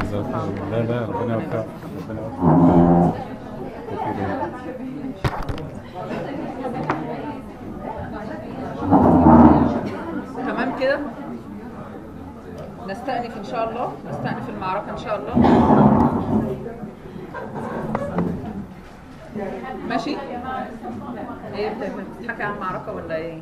لا لا ربنا يوفقك ربنا يوفقك تمام كده نستأنف ان شاء الله نستأنف المعركة ان شاء الله ماشي ايه بتحكي عن المعركة ولا ايه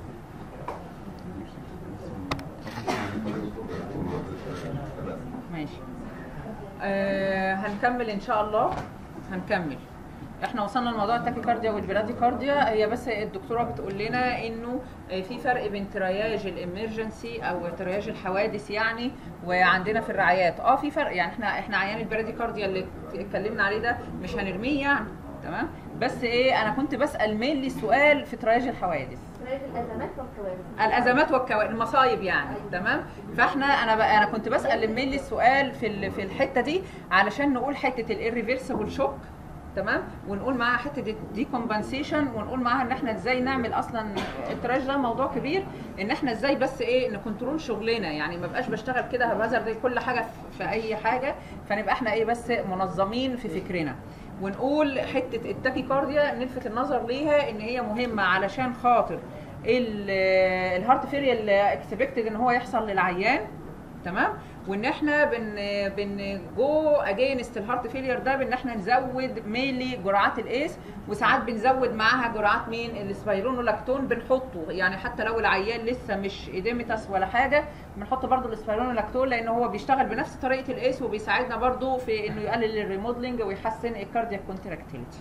ماشي آه هنكمل ان شاء الله هنكمل احنا وصلنا لموضوع التاكيكارديا والبراديكارديا هي بس الدكتوره بتقول لنا انه آه، في فرق بين ترياج الامرجنسي او ترياج الحوادث يعني وعندنا في الرعايات اه في فرق يعني احنا احنا عيان البراديكارديا اللي اتكلمنا عليه ده مش هنرميه يعني تمام بس ايه انا كنت بسال مين السؤال في ترياج الحوادث الازمات والكوارث الازمات والكوارث المصايب يعني تمام فاحنا انا بقى انا كنت بسال مين السؤال في ال- في الحته دي علشان نقول حته الirreversible شوك تمام ونقول معاها حته الديكومبنسيشن ونقول معاها ان احنا ازاي نعمل اصلا التراج ده موضوع كبير ان احنا ازاي بس ايه نكنترول شغلنا يعني ما بقاش بشتغل كده هبهزر زي كل حاجه في- في اي حاجه فنبقى احنا ايه بس منظمين في فكرنا ونقول حته التاكيكارديا نلفت النظر ليها ان هي مهمه علشان خاطر ال- الهارت فيلير اكسبكتد ان هو يحصل للعيان تمام وان احنا بن بن جو اجينست الهارت فيلير ده بان احنا نزود ميلي جرعات الايس وساعات بنزود معاها جرعات مين السبايرونولاكتون بنحطه يعني حتى لو العيان لسه مش ايديميتاس ولا حاجه بنحط برضو السبايرونولاكتون لان هو بيشتغل بنفس طريقه الايس وبيساعدنا برضو في انه يقلل الريموديلنج ويحسن الكاردياك كونتراكتيليتي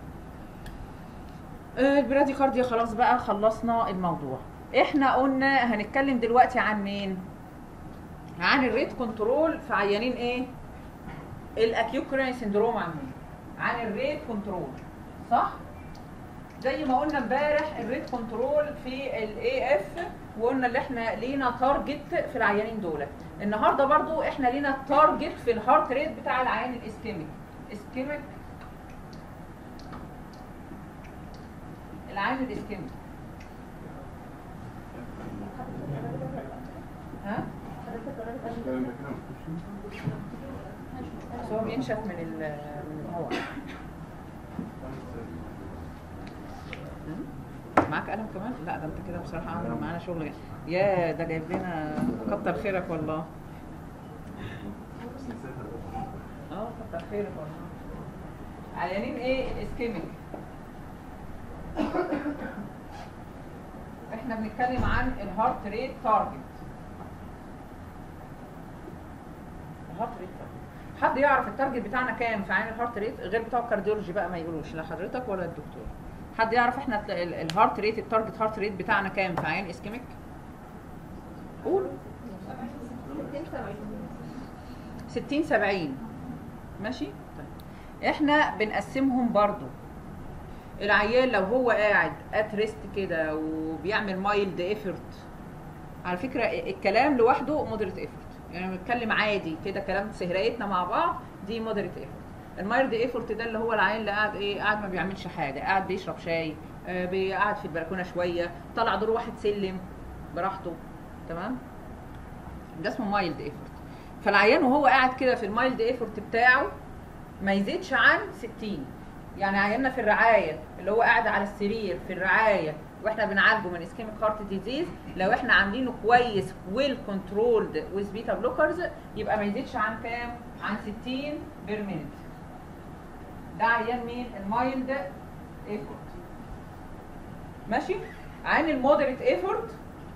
آه، البراديكارديا خلاص بقى خلصنا الموضوع احنا قلنا هنتكلم دلوقتي عن مين عن الريت كنترول في عيانين ايه الاكيوكرين سندروم عن مين عن الريت كنترول صح زي ما قلنا امبارح الريت كنترول في الاي اف وقلنا اللي احنا لينا تارجت في العيانين دول النهارده برضو احنا لينا تارجت في الهارت ريت بتاع العيان الاسكيميك اسكيميك العيان الاسكيميك ها بس هو بينشف من ال من الهواء معاك قلم كمان؟ لا ده انت كده بصراحة عامل معانا شغل يا ده جايب لنا كتر خيرك والله اه كتر خيرك والله عيانين ايه الاسكيميك احنا بنتكلم عن الهارت ريت تارجت الهارت ريت تارجت حد يعرف التارجت بتاعنا كام في عين الهارت ريت غير بتوع الكارديولوجي بقى ما يقولوش لا حضرتك ولا الدكتور حد يعرف احنا ال- ال- الهارت ريت التارجت هارت ريت بتاعنا كام في عين اسكيميك قولوا 60 70 ماشي طيب احنا بنقسمهم برضو العيان لو هو قاعد ات ريست كده وبيعمل مايلد ايفورت على فكره الكلام لوحده مودريت ايفورت يعني بنتكلم عادي كده كلام سهريتنا مع بعض دي مودريت ايفورت المايلد ايفورت ده اللي هو العيان اللي قاعد ايه قاعد ما بيعملش حاجه قاعد بيشرب شاي آه، بي- قاعد في البلكونه شويه طلع دور واحد سلم براحته تمام ده اسمه مايلد ايفورت فالعيان وهو قاعد كده في المايلد ايفورت بتاعه ما يزيدش عن 60 يعني عياننا في الرعايه اللي هو قاعد على السرير في الرعايه واحنا بنعالجه من اسكيميك هارت ديزيز لو احنا عاملينه كويس ويل كنترولد ويز بيتا بلوكرز يبقى ما يزيدش عن كام؟ عن 60 بير مينت ده عيان مين؟ المايلد ايفورت ماشي؟ عين المودريت ايفورت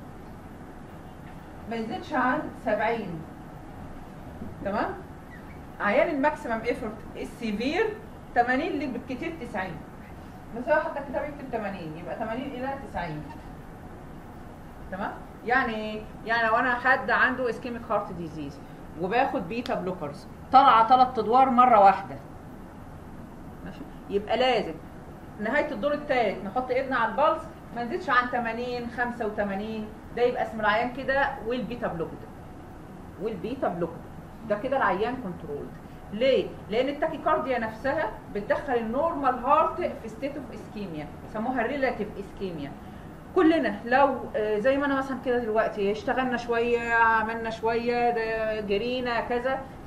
ما يزيدش عن 70 تمام؟ عيان الماكسيمم ايفورت السيفير 80 اللي بالكتير 90 بس هو حتى الكتاب يكتب 80 يبقى 80 الى 90 تمام يعني ايه؟ يعني لو انا حد عنده اسكيميك هارت ديزيز وباخد بيتا بلوكرز طالعه ثلاث ادوار مره واحده ماشي يبقى لازم نهايه الدور الثالث نحط ايدنا على البلس ما نزيدش عن 80 85 ده يبقى اسم العيان كده والبيتا بلوكد والبيتا بلوكد ده كده العيان كنترولد ليه؟ لان التاكيكارديا نفسها بتدخل النورمال هارت في ستيت اوف اسكيميا يسموها ريلاتيف اسكيميا كلنا لو آه، زي ما انا مثلا كده دلوقتي اشتغلنا شويه عملنا شويه ده جرينا كذا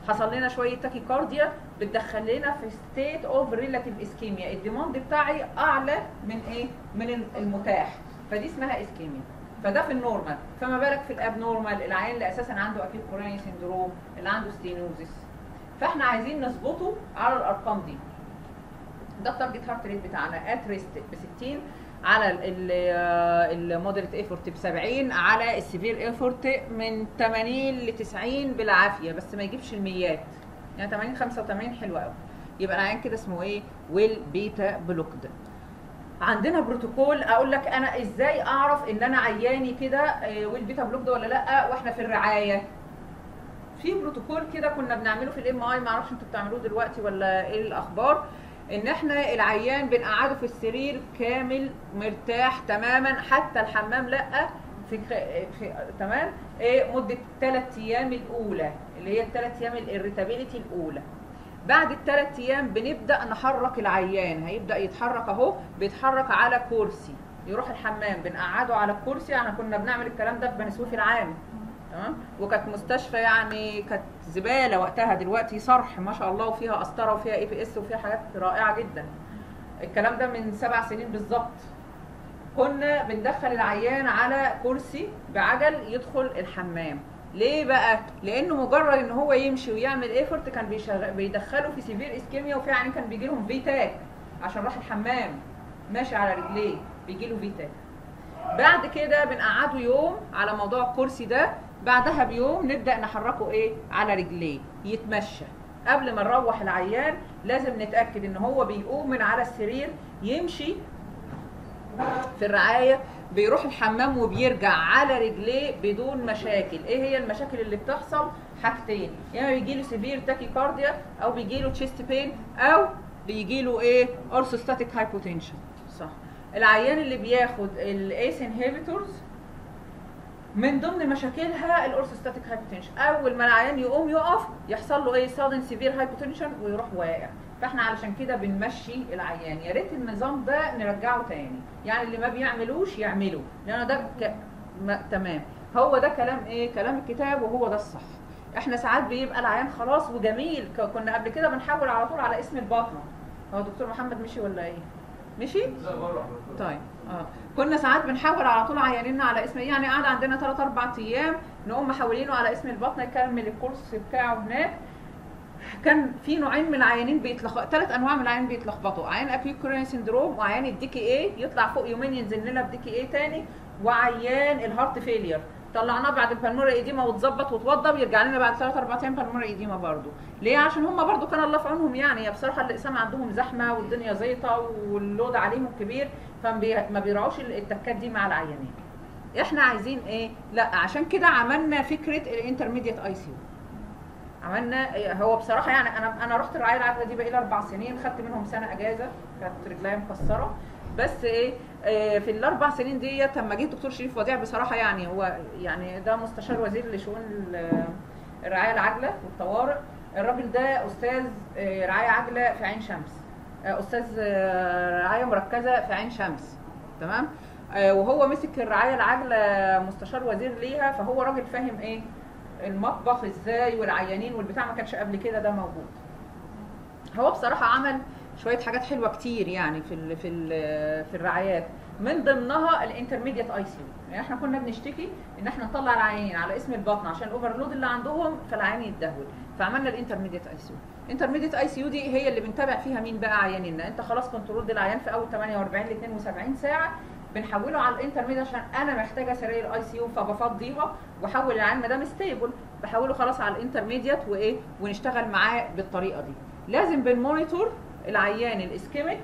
حصل لنا شويه تاكيكارديا بتدخل لنا في ستيت اوف ريلاتيف اسكيميا الديماند بتاعي اعلى من ايه من المتاح فدي اسمها اسكيميا فده في النورمال فما بالك في الاب نورمال العيان اللي اساسا عنده اكيد كوروني سيندروم اللي عنده ستينوزس فاحنا عايزين نظبطه على الارقام دي ده التارجت هارت ريت بتاعنا ات ريست ب 60 على المودريت ايفورت ب 70 على السيفير ايفورت من 80 ل 90 بالعافيه بس ما يجيبش الميات يعني 80 85 حلو قوي يبقى العيان كده اسمه ايه ويل بيتا بلوكد عندنا بروتوكول اقول لك انا ازاي اعرف ان انا عياني كده ويل بيتا بلوكد ولا لا واحنا في الرعايه في بروتوكول كده كنا بنعمله في الام اي ما اعرفش انتوا بتعملوه دلوقتي ولا ايه الاخبار ان احنا العيان بنقعده في السرير كامل مرتاح تماما حتى الحمام لا في, في تمام ايه مده الثلاث ايام الاولى اللي هي الثلاث ايام الاريتابيليتي الاولى بعد الثلاث ايام بنبدا نحرك العيان هيبدا يتحرك اهو بيتحرك على كرسي يروح الحمام بنقعده على الكرسي احنا كنا بنعمل الكلام ده في بني سويف العام تمام وكانت مستشفى يعني كانت زباله وقتها دلوقتي صرح ما شاء الله وفيها قسطره وفيها اي بي اس وفيها حاجات رائعه جدا الكلام ده من سبع سنين بالظبط كنا بندخل العيان على كرسي بعجل يدخل الحمام ليه بقى لانه مجرد ان هو يمشي ويعمل ايفورت كان بيشغل بيدخله في سيفير اسكيميا وفي عيانين كان بيجي لهم فيتاك عشان راح الحمام ماشي على رجليه بيجي له فيتاك بعد كده بنقعده يوم على موضوع الكرسي ده بعدها بيوم نبدا نحركه ايه على رجليه يتمشى قبل ما نروح العيان لازم نتاكد ان هو بيقوم من على السرير يمشي في الرعايه بيروح الحمام وبيرجع على رجليه بدون مشاكل ايه هي المشاكل اللي بتحصل حاجتين يا اما بيجي له سيفير تاكيكارديا او بيجي له تشيست بين او بيجي له ايه اورثوستاتيك هايبوتنشن صح العيان اللي بياخد الايس انهبيتورز من ضمن مشاكلها الاورثوستاتيك هايبوتنشن اول ما العيان يقوم يقف يحصل له ايه سادن سيفير هايبوتنشن ويروح واقع فاحنا علشان كده بنمشي العيان يا ريت النظام ده نرجعه تاني يعني اللي ما بيعملوش يعمله لان ده ك... ما... تمام هو ده كلام ايه كلام الكتاب وهو ده الصح احنا ساعات بيبقى العيان خلاص وجميل ك... كنا قبل كده بنحول على طول على اسم الباطنه هو دكتور محمد مشي ولا ايه مشي طيب اه كنا ساعات بنحول على طول عيانينا على اسم يعني قاعد عندنا 3 4 ايام نقوم محولينه على اسم البطنه يكمل الكورس بتاعه هناك كان في نوعين من العيانين بيتلخبطوا ثلاث انواع من العيانين بيتلخبطوا عيان اكيوت كوروني سندروم وعيان الديكي ايه يطلع فوق يومين ينزل لنا بديكي ايه تاني وعيان الهارت فيلير طلعناه بعد البلموري ايديما واتظبط واتوضب يرجع لنا بعد 3 4 ايام بلموري ايديما برضه ليه عشان هم برضه كان الله في عونهم يعني يا بصراحه الاقسام عندهم زحمه والدنيا زيطه واللود عليهم كبير فما بيراعوش التكات دي مع العيانين احنا عايزين ايه لا عشان كده عملنا فكره الانترميديت اي سي عملنا هو بصراحه يعني انا انا رحت الرعايه العاجله دي بقالي اربع سنين خدت منهم سنه اجازه كانت رجليا مكسره بس ايه آه في الاربع سنين ديت لما جه الدكتور شريف وديع بصراحه يعني هو يعني ده مستشار وزير لشؤون الرعايه العاجله والطوارئ الراجل ده استاذ آه رعايه عاجله في عين شمس آه استاذ رعايه مركزه في عين شمس تمام وهو مسك الرعايه العاجله مستشار وزير ليها فهو راجل فاهم ايه المطبخ ازاي والعيانين والبتاع ما كانش قبل كده ده موجود هو بصراحه عمل شويه حاجات حلوه كتير يعني في ال في ال في الرعايات من ضمنها الانترميديت اي سي يعني احنا كنا بنشتكي ان احنا نطلع العيانين على اسم البطن عشان الاوفرلود اللي عندهم فالعيان يتدهول فعملنا الانترميديت اي سي الانترميديت اي سي دي هي اللي بنتابع فيها مين بقى عيانينا انت خلاص كنترول العيان في اول 48 ل 72 ساعه بنحوله على الانترميديت عشان انا محتاجه سراير الاي سي يو فبفضيها واحول العيان ما دام ستيبل بحوله خلاص على الانترميديت وايه ونشتغل معاه بالطريقه دي لازم بنمونيتور العيان الاسكيميك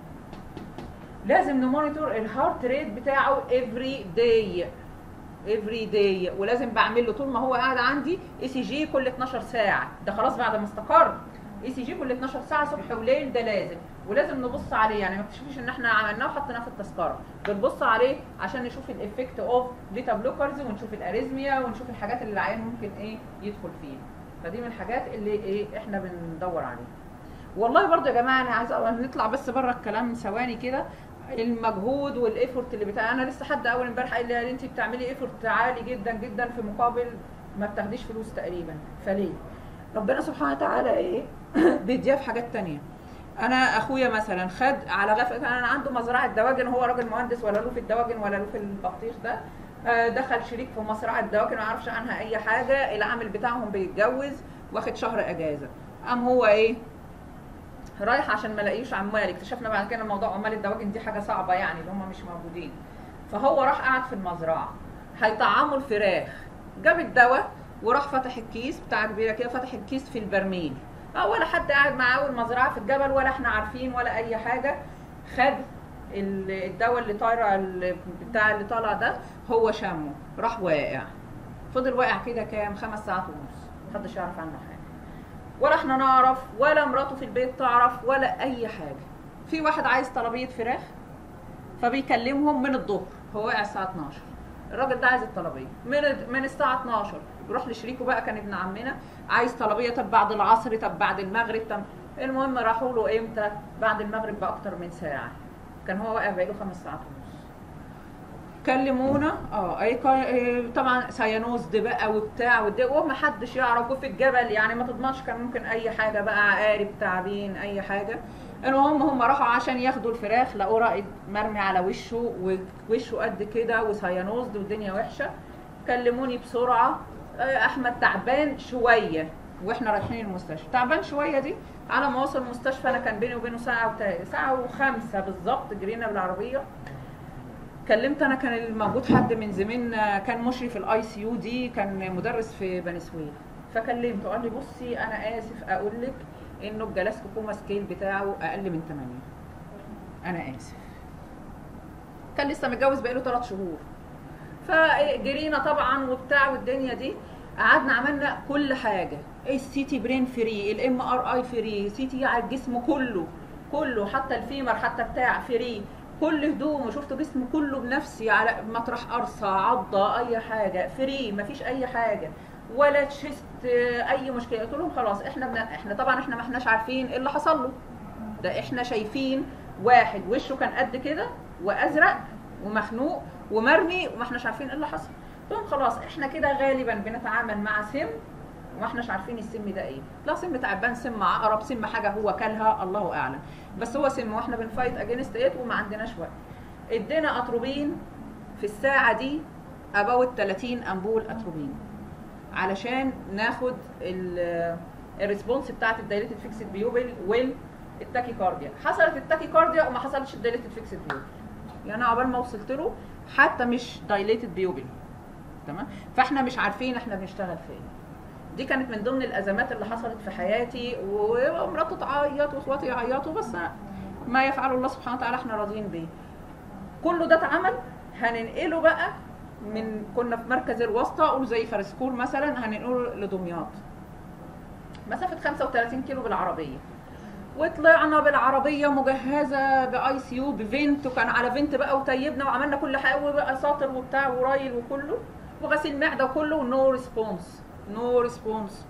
لازم نمونيتور الهارت ريت بتاعه افري داي افري داي ولازم بعمل له طول ما هو قاعد عندي اي سي جي كل 12 ساعه ده خلاص بعد ما استقر اي سي جي كل 12 ساعه صبح وليل ده لازم ولازم نبص عليه يعني ما تكتشفيش ان احنا عملناه وحطيناه في التذكره بنبص عليه عشان نشوف الايفكت اوف بيتا بلوكرز ونشوف الاريزميا ونشوف الحاجات اللي العيان ممكن ايه يدخل فيها فدي من الحاجات اللي ايه احنا بندور عليها والله برضو يا جماعه انا عايزه نطلع بس بره الكلام ثواني كده المجهود والايفورت اللي بتاع انا لسه حد اول امبارح قال لي انت بتعملي ايفورت عالي جدا جدا في مقابل ما بتاخديش فلوس تقريبا فليه ربنا سبحانه وتعالى ايه بيديها في حاجات تانية انا اخويا مثلا خد على غفله كان عنده مزرعه دواجن هو راجل مهندس ولا له في الدواجن ولا له في البطيخ ده آه، دخل شريك في مزرعه دواجن ما يعرفش عنها اي حاجه العامل بتاعهم بيتجوز واخد شهر اجازه قام هو ايه رايح عشان ما لاقيش عمال اكتشفنا بعد كده موضوع عمال الدواجن دي حاجه صعبه يعني اللي هم مش موجودين فهو راح قعد في المزرعه هيطعموا الفراخ جاب الدواء وراح فتح الكيس بتاع كبيره كده فتح الكيس في البرميل اه ولا حد قاعد معاه المزرعه في الجبل ولا احنا عارفين ولا اي حاجه خد ال- الدواء اللي طايره ال- بتاع اللي طالع ده هو شمه راح واقع فضل واقع كده كام خمس ساعات ونص محدش يعرف عنه حاجه ولا احنا نعرف ولا مراته في البيت تعرف ولا اي حاجه في واحد عايز طلبيه فراخ فبيكلمهم من الظهر هو واقع الساعه 12 الراجل ده عايز الطلبيه من من الساعه 12 يروح لشريكه بقى كان ابن عمنا عايز طلبيه طب بعد العصر طب بعد المغرب طب المهم راحوا له امتى بعد المغرب باكتر من ساعه كان هو واقع بقاله خمس ساعات ونص كلمونا اه اي كا- إيه، طبعا سيانوز ده بقى وبتاع وده وما حدش يعرف وفي الجبل يعني ما تضمنش كان ممكن اي حاجه بقى عقارب تعابين اي حاجه المهم هم راحوا عشان ياخدوا الفراخ لقوا رائد مرمي على وشه ووشه قد كده وسيانوز والدنيا وحشه كلموني بسرعه آه، احمد تعبان شويه واحنا رايحين المستشفى تعبان شويه دي على ما وصل المستشفى انا كان بيني وبينه ساعه وتا... ساعه وخمسه بالظبط جرينا بالعربيه كلمت انا كان الموجود حد من زميلنا كان مشرف الاي سي يو دي كان مدرس في بني سويف فكلمته قال لي بصي انا اسف اقول لك انه الجلاسكو كوما سكيل بتاعه اقل من 8 انا اسف كان لسه متجوز بقاله 3 شهور فجرينا طبعا وبتاع والدنيا دي قعدنا عملنا كل حاجه السي تي برين فري الام ار اي فري سي تي على الجسم كله كله حتى الفيمر حتى بتاع فري كل هدومه شفت جسمه كله بنفسي على مطرح قرصه عضه اي حاجه فري مفيش اي حاجه ولا تشيست آه، اي مشكله قلت لهم خلاص احنا بنا احنا طبعا احنا ما احناش عارفين ايه اللي حصل له ده احنا شايفين واحد وشه كان قد كده وازرق ومخنوق ومرمي وما احناش عارفين ايه اللي حصل قلت لهم خلاص احنا كده غالبا بنتعامل مع سم وما احناش عارفين السم ده ايه لا سم تعبان سم عقرب سم حاجه هو كلها الله اعلم بس هو سم واحنا بنفايت اجينست ات وما عندناش وقت ادينا اتروبين في الساعه دي اباوت 30 امبول اتروبين علشان ناخد ال- الريسبونس بتاعت الدايليتد فيكسد بيوبل والتاكيكارديا حصلت التاكيكارديا وما حصلش الدايليتد فيكسد بيوبل يعني أنا عقبال ما وصلت له حتى مش دايليتد بيوبل تمام فاحنا مش عارفين احنا بنشتغل فين دي كانت من ضمن الازمات اللي حصلت في حياتي ومراته تعيط واخواتي يعيطوا بس ما يفعله الله سبحانه وتعالى احنا راضيين بيه كله ده اتعمل هننقله بقى من كنا في مركز الواسطه قول زي فرسكور مثلا هننقله لدمياط مسافه 35 كيلو بالعربيه وطلعنا بالعربيه مجهزه باي سي يو بفنت وكان على فنت بقى وطيبنا وعملنا كل حاجه وبقى ساطر وبتاع ورايل وكله وغسيل معده وكله ونو ريسبونس نو ريسبونس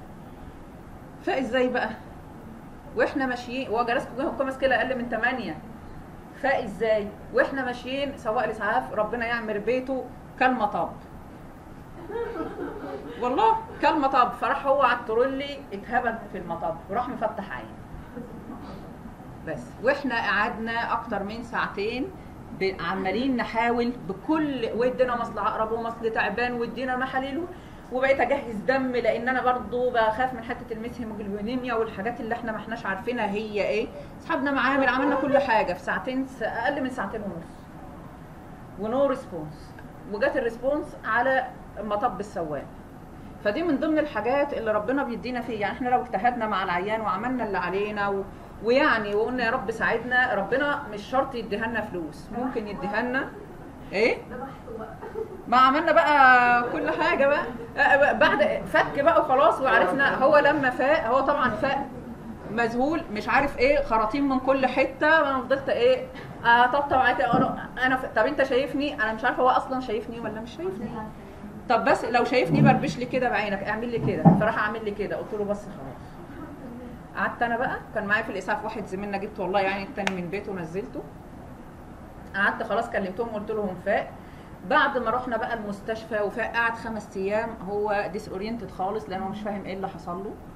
فازاي بقى واحنا ماشيين هو جلسكم خمس كيلو اقل من 8 فازاي واحنا ماشيين سواق الاسعاف ربنا يعمر بيته كالمطب والله كالمطب فراح هو على الترولي اتهبل في المطب وراح مفتح عين بس واحنا قعدنا اكتر من ساعتين ب- عمالين نحاول بكل وادينا مصل عقرب ومصل تعبان وادينا محاليل وبقيت اجهز دم لان انا برضو بخاف من حته الميس هيموجلوبينيميا والحاجات اللي احنا ما احناش عارفينها هي ايه اصحابنا معامل عملنا كل حاجه في ساعتين س- اقل من ساعتين ونص ونو ريسبونس وجات الريسبونس على مطب السواق فدي من ضمن الحاجات اللي ربنا بيدينا فيه يعني احنا لو اجتهدنا مع العيان وعملنا اللي علينا و... ويعني وقلنا يا رب ساعدنا ربنا مش شرط يديها لنا فلوس ممكن يديها لنا ايه ما عملنا بقى كل حاجه بقى آه، بعد فك بقى وخلاص وعرفنا هو لما فاق هو طبعا فاق مذهول مش عارف ايه خراطيم من كل حته وانا فضلت ايه اطبطب عليه كده، أقول له انا ف... طب انت شايفني انا مش عارفه هو اصلا شايفني ولا مش شايفني طب بس لو شايفني بربش لي كده بعينك اعمل لي كده فراح اعمل لي كده قلت له بس خلاص قعدت انا بقى كان معايا في الاسعاف واحد زميلنا جبته والله يعني التاني من بيته ونزلته قعدت خلاص كلمتهم قلت لهم فاق بعد ما رحنا بقى المستشفى وفاق قعد خمس ايام هو ديس اورينتد خالص لانه مش فاهم ايه اللي حصل له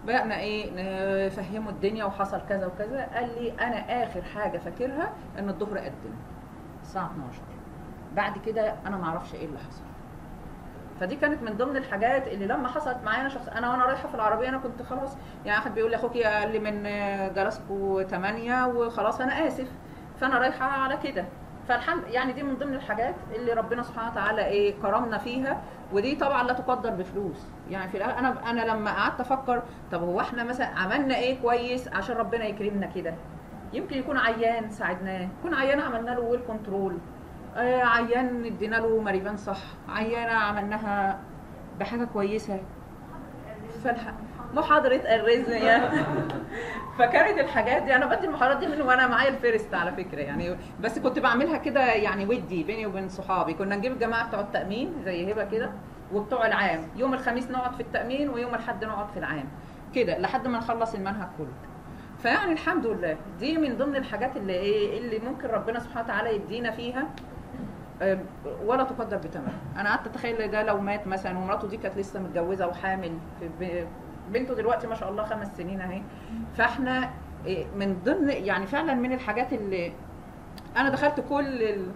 بدانا ايه نفهمه الدنيا وحصل كذا وكذا قال لي انا اخر حاجه فاكرها ان الظهر قدم الساعه 12 بعد كده انا ما اعرفش ايه اللي حصل فدي كانت من ضمن الحاجات اللي لما حصلت معايا انا شخص انا وانا رايحه في العربيه انا كنت خلاص يعني واحد بيقول لي اخوكي اقل من جلسكو 8 وخلاص انا اسف فانا رايحه على كده فالحمد يعني دي من ضمن الحاجات اللي ربنا سبحانه وتعالى ايه كرمنا فيها ودي طبعا لا تقدر بفلوس يعني في الآخر انا انا لما قعدت افكر طب هو احنا مثلا عملنا ايه كويس عشان ربنا يكرمنا كده يمكن يكون عيان ساعدناه يكون عيان عملنا له ويل كنترول آه عيان ادينا له مريبان صح عيانه عملناها بحاجه كويسه فالح... محاضرة الرزق يعني فكانت الحاجات دي انا بدي المحاضرات دي من وانا معايا الفيرست على فكره يعني بس كنت بعملها كده يعني ودي بيني وبين صحابي كنا نجيب الجماعه بتوع التامين زي هبه كده وبتوع العام يوم الخميس نقعد في التامين ويوم الاحد نقعد في العام كده لحد ما نخلص المنهج كله فيعني الحمد لله دي من ضمن الحاجات اللي ايه اللي ممكن ربنا سبحانه وتعالى يدينا فيها آه، ولا تقدر بثمن انا قعدت اتخيل ده لو مات مثلا ومراته دي كانت لسه متجوزه وحامل في ب- بنته دلوقتي ما شاء الله خمس سنين اهي فاحنا إيه، من ضمن يعني فعلا من الحاجات اللي انا دخلت كل ال...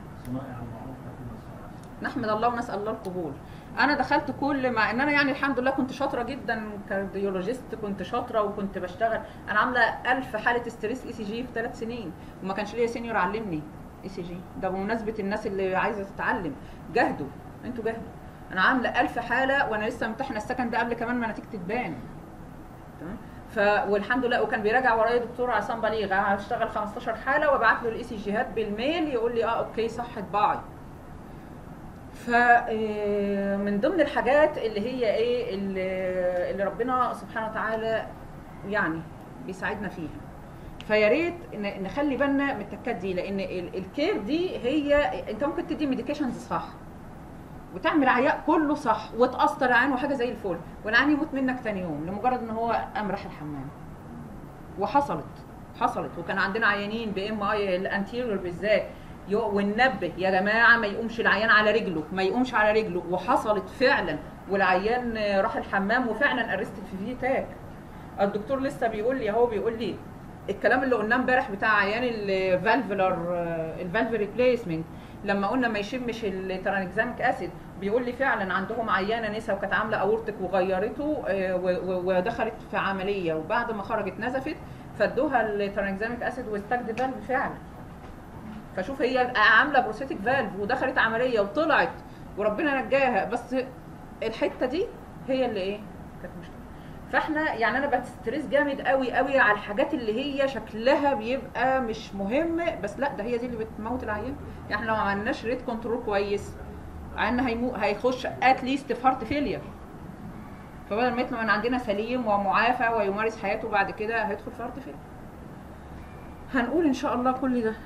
نحمد الله ونسال الله القبول انا دخلت كل مع ان انا يعني الحمد لله كنت شاطره جدا كارديولوجيست كنت شاطره وكنت بشتغل انا عامله ألف حاله ستريس اي سي جي في ثلاث سنين وما كانش ليا سينيور علمني اي سي جي ده بمناسبه الناس اللي عايزه تتعلم جاهدوا انتوا جاهدوا انا عامله ألف حاله وانا لسه ممتحنه السكن ده قبل كمان ما نتيجه تبان تمام ف والحمد لله وكان بيراجع ورايا دكتور عصام بليغ هشتغل 15 حاله وابعت له الاي سي جيهات بالميل يقول لي اه اوكي صح اطبعي ف آه، من ضمن الحاجات اللي هي ايه اللي, اللي ربنا سبحانه وتعالى يعني بيساعدنا فيها فيا ريت ن- نخلي بالنا من التكات دي لان ال- الكير دي هي انت ممكن تدي ميديكيشنز صح وتعمل عياء كله صح وتقسطر عين وحاجه زي الفل والعين يموت منك تاني يوم لمجرد ان هو قام راح الحمام وحصلت حصلت وكان عندنا عيانين بام اي الانتيريور بالذات يو- وننبه يا جماعه ما يقومش العيان على رجله ما يقومش على رجله وحصلت فعلا والعيان آه، راح الحمام وفعلا ارستد في في تاك الدكتور لسه بيقول لي اهو بيقول لي الكلام اللي قلناه امبارح بتاع عيان الفالفولار الفالف ريبليسمنت لما قلنا ما يشمش الترانكزاميك اسيد بيقول لي فعلا عندهم عيانه نسا وكانت عامله اورتك وغيرته آه، و- و- ودخلت في عمليه وبعد ما خرجت نزفت فادوها الترانكزاميك اسيد واستجد فالف فعلا فشوف هي عامله بروستاتيك فالف ودخلت عمليه وطلعت وربنا نجاها بس الحته دي هي اللي ايه كانت مشكله فاحنا يعني انا بستريس جامد قوي قوي على الحاجات اللي هي شكلها بيبقى مش مهم بس لا ده هي دي اللي بتموت العيان يعني احنا لو ما عملناش ريت كنترول كويس عيالنا هيمو هيخش اتليست في هارت فيلير فبدل ما يطلع من عندنا سليم ومعافى ويمارس حياته بعد كده هيدخل في هارت فيلير هنقول ان شاء الله كل ده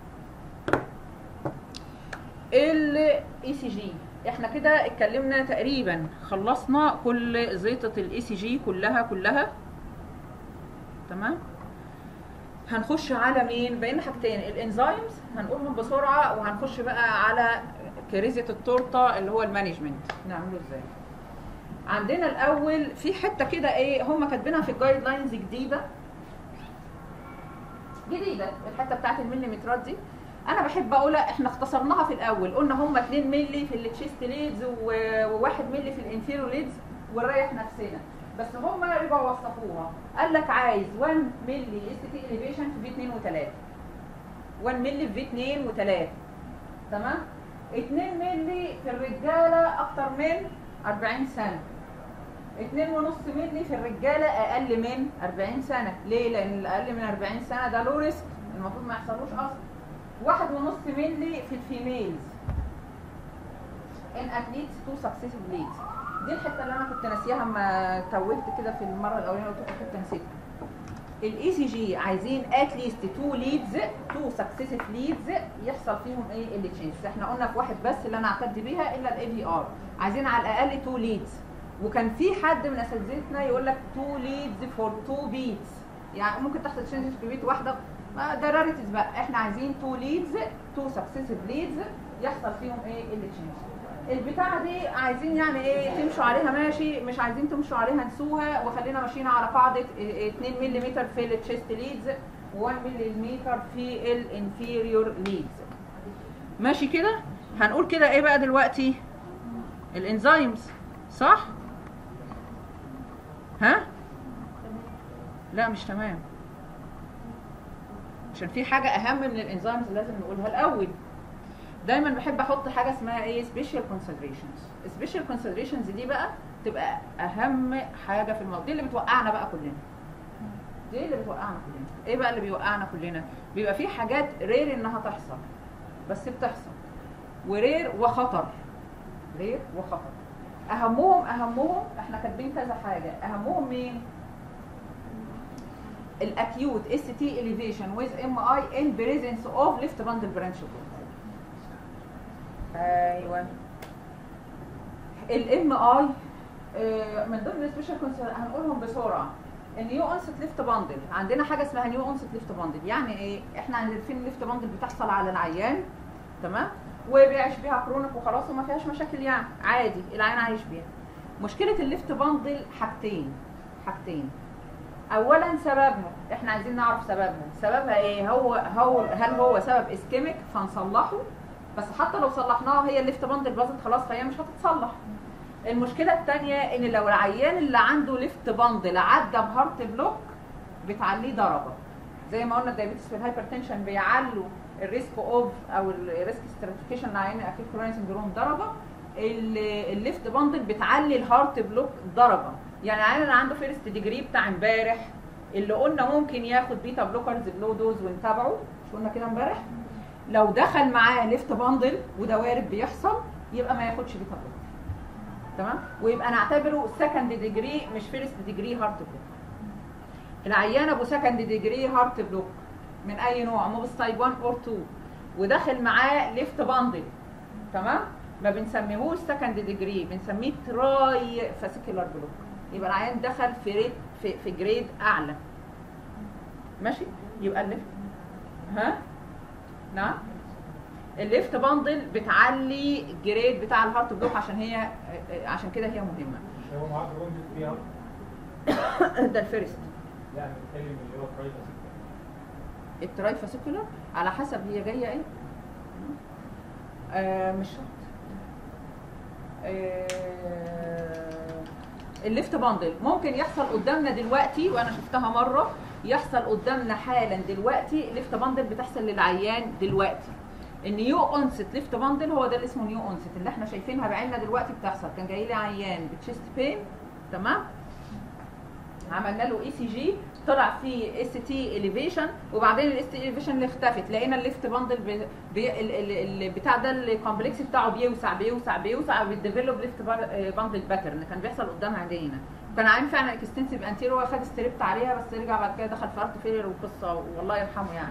الاي سي جي احنا كده اتكلمنا تقريبا خلصنا كل زيطه الاي سي جي كلها كلها تمام هنخش على مين بين حاجتين الانزيمز هنقولهم بسرعه وهنخش بقى على كريزه التورته اللي هو المانجمنت نعمله ازاي عندنا الاول في حته كده ايه هم كاتبينها في الجايد لاينز جديده جديده الحته بتاعت المليمترات دي انا بحب اقولها احنا اختصرناها في الاول قلنا هم 2 مللي في التشيست ليدز و1 مللي في الانفيرو ليدز ونريح نفسنا بس هم رجعوا وصفوها قال لك عايز 1 مللي اس تي اليفيشن في في 2 و3 1 مللي في في 2 و3 تمام 2 مللي في الرجاله اكتر من 40 سنه 2.5 مللي في الرجاله اقل من 40 سنه ليه لان اللي اقل من 40 سنه ده له ريسك المفروض ما يحصلوش اصلا واحد ونص مللي في الفيميلز ان اتليتس تو سكسيسيف ليدز دي الحته اللي انا كنت ناسيها اما توهت كده في المره الاولانيه قلت لكم كنت نسيتها الاي سي جي عايزين اتليست تو ليدز تو سكسيسيف ليدز يحصل فيهم ايه اللي تشينج احنا قلنا في واحد بس اللي انا اعتد بيها الا الاي في ار عايزين على الاقل تو ليدز وكان في حد من اساتذتنا يقول لك تو ليدز فور تو بيتس يعني ممكن تحصل تشينج في بيت واحده ما ده راريتيز بقى احنا عايزين تو ليدز تو سكسيسيف ليدز يحصل فيهم ايه اللي تشينج البتاعه دي عايزين يعني ايه تمشوا عليها ماشي مش عايزين تمشوا عليها نسوها وخلينا ماشيين على قاعده 2 ملم في التشيست ليدز و1 ملم في الانفيريور ليدز ماشي كده هنقول كده ايه بقى دلوقتي الانزيمز صح ها لا مش تمام عشان في حاجه اهم من الانزيمز لازم نقولها الاول دايما بحب احط حاجه اسمها ايه سبيشال كونسيدريشنز سبيشال كونسيدريشنز دي بقى تبقى اهم حاجه في الموضوع دي اللي بتوقعنا بقى كلنا دي اللي بتوقعنا كلنا ايه بقى اللي بيوقعنا كلنا بيبقى في حاجات رير انها تحصل بس بتحصل ورير وخطر رير وخطر اهمهم اهمهم احنا كاتبين كذا حاجه اهمهم مين الاكيوت اس تي اليفيشن ويز ام اي ان بريزنس اوف ليفت باندل برانش ايوه الام اي من ضمن السبيشال هنقولهم بسرعه النيو اونست ليفت باندل عندنا حاجه اسمها نيو اونست ليفت باندل يعني ايه احنا عارفين الليفت باندل بتحصل على العيان تمام وبيعيش بيها كرونيك وخلاص وما فيهاش مشاكل يعني عادي العيان عايش بيها مشكله الليفت باندل حاجتين حاجتين اولا سببها احنا عايزين نعرف سببها سببها ايه هو هو هل هو سبب اسكيميك فنصلحه بس حتى لو صلحناها هي الليفت باندل باظت خلاص فهي مش هتتصلح المشكله الثانيه ان لو العيان اللي عنده ليفت باندل عدى بهارت بلوك بتعليه درجه زي ما قلنا الدايابيتس في الهايبرتنشن بيعلوا الريسك اوف او الريسك ستراتيفيكيشن لعيان اكيد كوروني سندروم درجه الليفت باندل بتعلي الهارت بلوك درجه يعني العيان اللي عنده فيرست ديجري بتاع امبارح اللي قلنا ممكن ياخد بيتا بلوكرز بلو دوز ونتابعه مش قلنا كده امبارح لو دخل معاه ليفت باندل وده وارد بيحصل يبقى ما ياخدش بيتا بلوكر تمام ويبقى نعتبره سكند ديجري مش فيرست ديجري هارت بلوك العيان ابو سكند ديجري هارت بلوك من اي نوع موبس تايب 1 اور 2 وداخل معاه ليفت باندل تمام ما بنسميهوش سكند ديجري بنسميه تراي فاسيكولار بلوك يبقى العيان دخل في ريت في, في جريد اعلى ماشي يبقى الليفت ها نعم الليفت باندل بتعلي الجريد بتاع الهارت بلوك عشان هي عشان كده هي مهمه مش هو معاه درون فيها ده الفيرست لا انا بتكلم اللي هو برايفت التراي فاسيكولار على حسب هي جايه ايه آه مش شرط آه الليفت باندل ممكن يحصل قدامنا دلوقتي وانا شفتها مره يحصل قدامنا حالا دلوقتي ليفت باندل بتحصل للعيان دلوقتي النيو اونست ليفت باندل هو ده اللي اسمه نيو اونست اللي احنا شايفينها بعيننا دلوقتي بتحصل كان جاي لي عيان بتشيست بين تمام عملنا له اي سي جي طلع فيه اس تي اليفيشن وبعدين الاس تي اليفيشن اللي اختفت لقينا الليفت باندل بي بي ال ال ال بتاع ده الكومبلكس بتاعه بيوسع بيوسع بيوسع وبيديفلوب ليفت باندل باترن كان بيحصل قدام عينينا كان عين فعلا اكستنسيف انتيرو خد ستريبت عليها بس رجع بعد كده دخل في هارت فيلر وقصه والله يرحمه يعني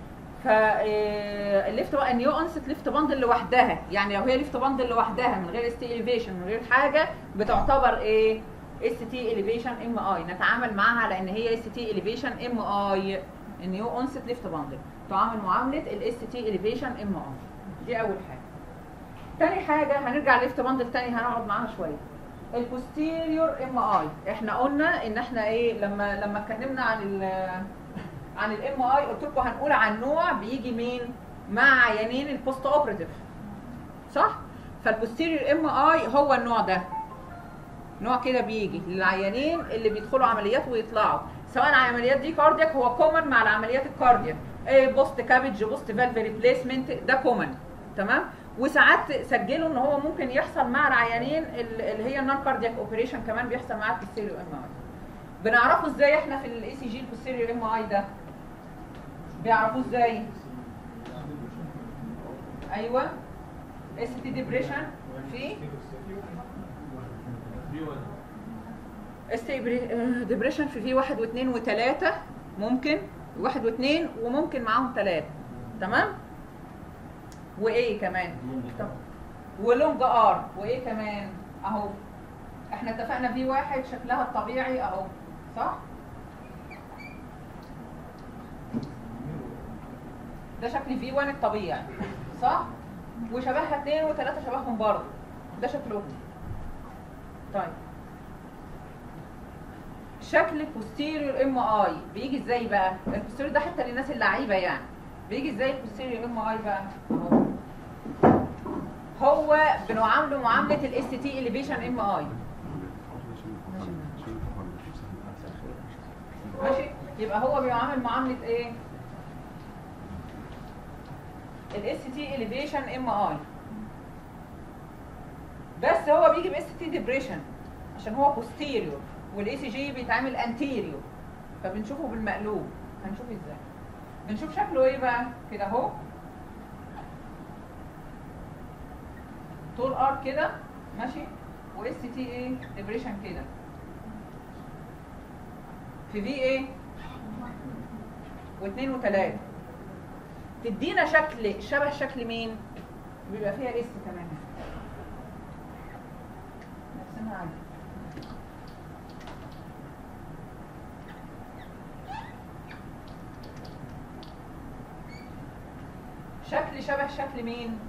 فالليفت بقى النيو اونست ليفت باندل لوحدها يعني لو هي ليفت باندل لوحدها من غير اس تي اليفيشن من غير حاجه بتعتبر ايه اس تي اليفيشن ام اي نتعامل معاها على ان هي اس تي اليفيشن ام اي النيو اونست ليفت باندل تعامل معامله الاس تي اليفيشن ام اي دي اول حاجه تاني حاجه هنرجع ليفت باندل تاني هنقعد معاها شويه البوستيريور ام اي احنا قلنا ان احنا ايه لما لما اتكلمنا عن ال عن الام اي قلت لكم هنقول عن نوع بيجي مين مع عيانين البوست اوبراتيف صح فالبوستيريور ام اي هو النوع ده نوع كده بيجي للعيانين اللي بيدخلوا عمليات ويطلعوا سواء العمليات دي كاردياك هو كومن مع العمليات الكاردياك ايه بوست كابج بوست فالف ريبليسمنت ده كومن تمام وساعات سجلوا ان هو ممكن يحصل مع العيانين اللي هي النون كاردياك اوبريشن كمان بيحصل معاه في السيريو ام اي بنعرفه ازاي احنا في الاي سي جي البوستيريور ام اي ده بيعرفوه ازاي ايوه اس تي ديبريشن في اس تي ديبريشن في في واحد واثنين وثلاثة ممكن واحد واثنين وممكن معاهم ثلاثة تمام وايه كمان ولونج ار وايه كمان اهو احنا اتفقنا في واحد شكلها الطبيعي اهو صح ده شكل في 1 الطبيعي صح وشبهها اثنين وثلاثة شبههم برضه ده شكلهم طيب شكل posterior ام اي بيجي ازاي بقى البوستيريور ده حتى للناس اللعيبه يعني بيجي ازاي البوستيريور ام اي بقى اهو هو بنعامله معامله الاس تي اليفيشن ام اي ماشي يبقى هو بيعامل معامله ايه الاس تي اليفيشن ام اي بس هو بيجي باس تي ديبريشن عشان هو posterior والاي سي جي بيتعمل anterior فبنشوفه بالمقلوب هنشوف ازاي بنشوف شكله ايه بقى كده اهو طول ار كده ماشي واس تي ايه ديبريشن كده في في ايه واثنين وثلاثة تدينا شكل شبه شكل مين بيبقى فيها اس كمان نرسمها عادي شكل شبه شكل مين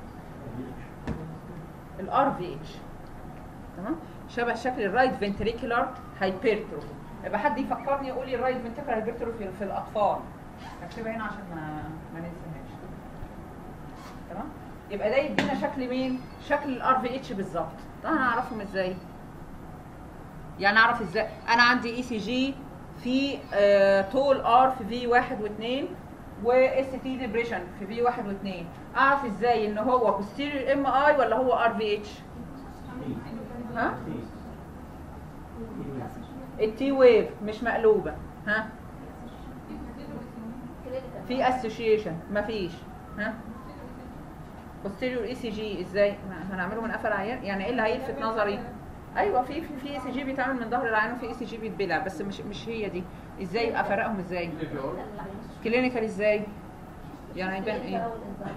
الار في اتش تمام شبه شكل الرايت فنتريكولار هايبرتروفي يبقى حد يفكرني يقول لي الرايت فنتريكولار هايبرتروفي في الاطفال اكتبها هنا عشان ما ما ننساهاش تمام يبقى ده يدينا شكل مين شكل الار في اتش بالظبط ده هنعرفهم ازاي يعني اعرف ازاي انا عندي اي سي جي في آه طول ار في في واحد واثنين واس تي ديبريشن في في واحد واثنين اعرف ازاي ان هو posterior ام اي ولا هو ار في اتش ها التي ويف مش مقلوبه ها في اسوشيشن مفيش ها posterior اي سي جي ازاي ما هنعمله من قفل عيان يعني ايه اللي هيلفت نظري ايوه في في في اي سي جي بيتعمل من ظهر العين وفي اي سي جي بيتبلع بس مش مش هي دي ازاي يبقى افرقهم ازاي كلينيكال ازاي يعني هيبان ايه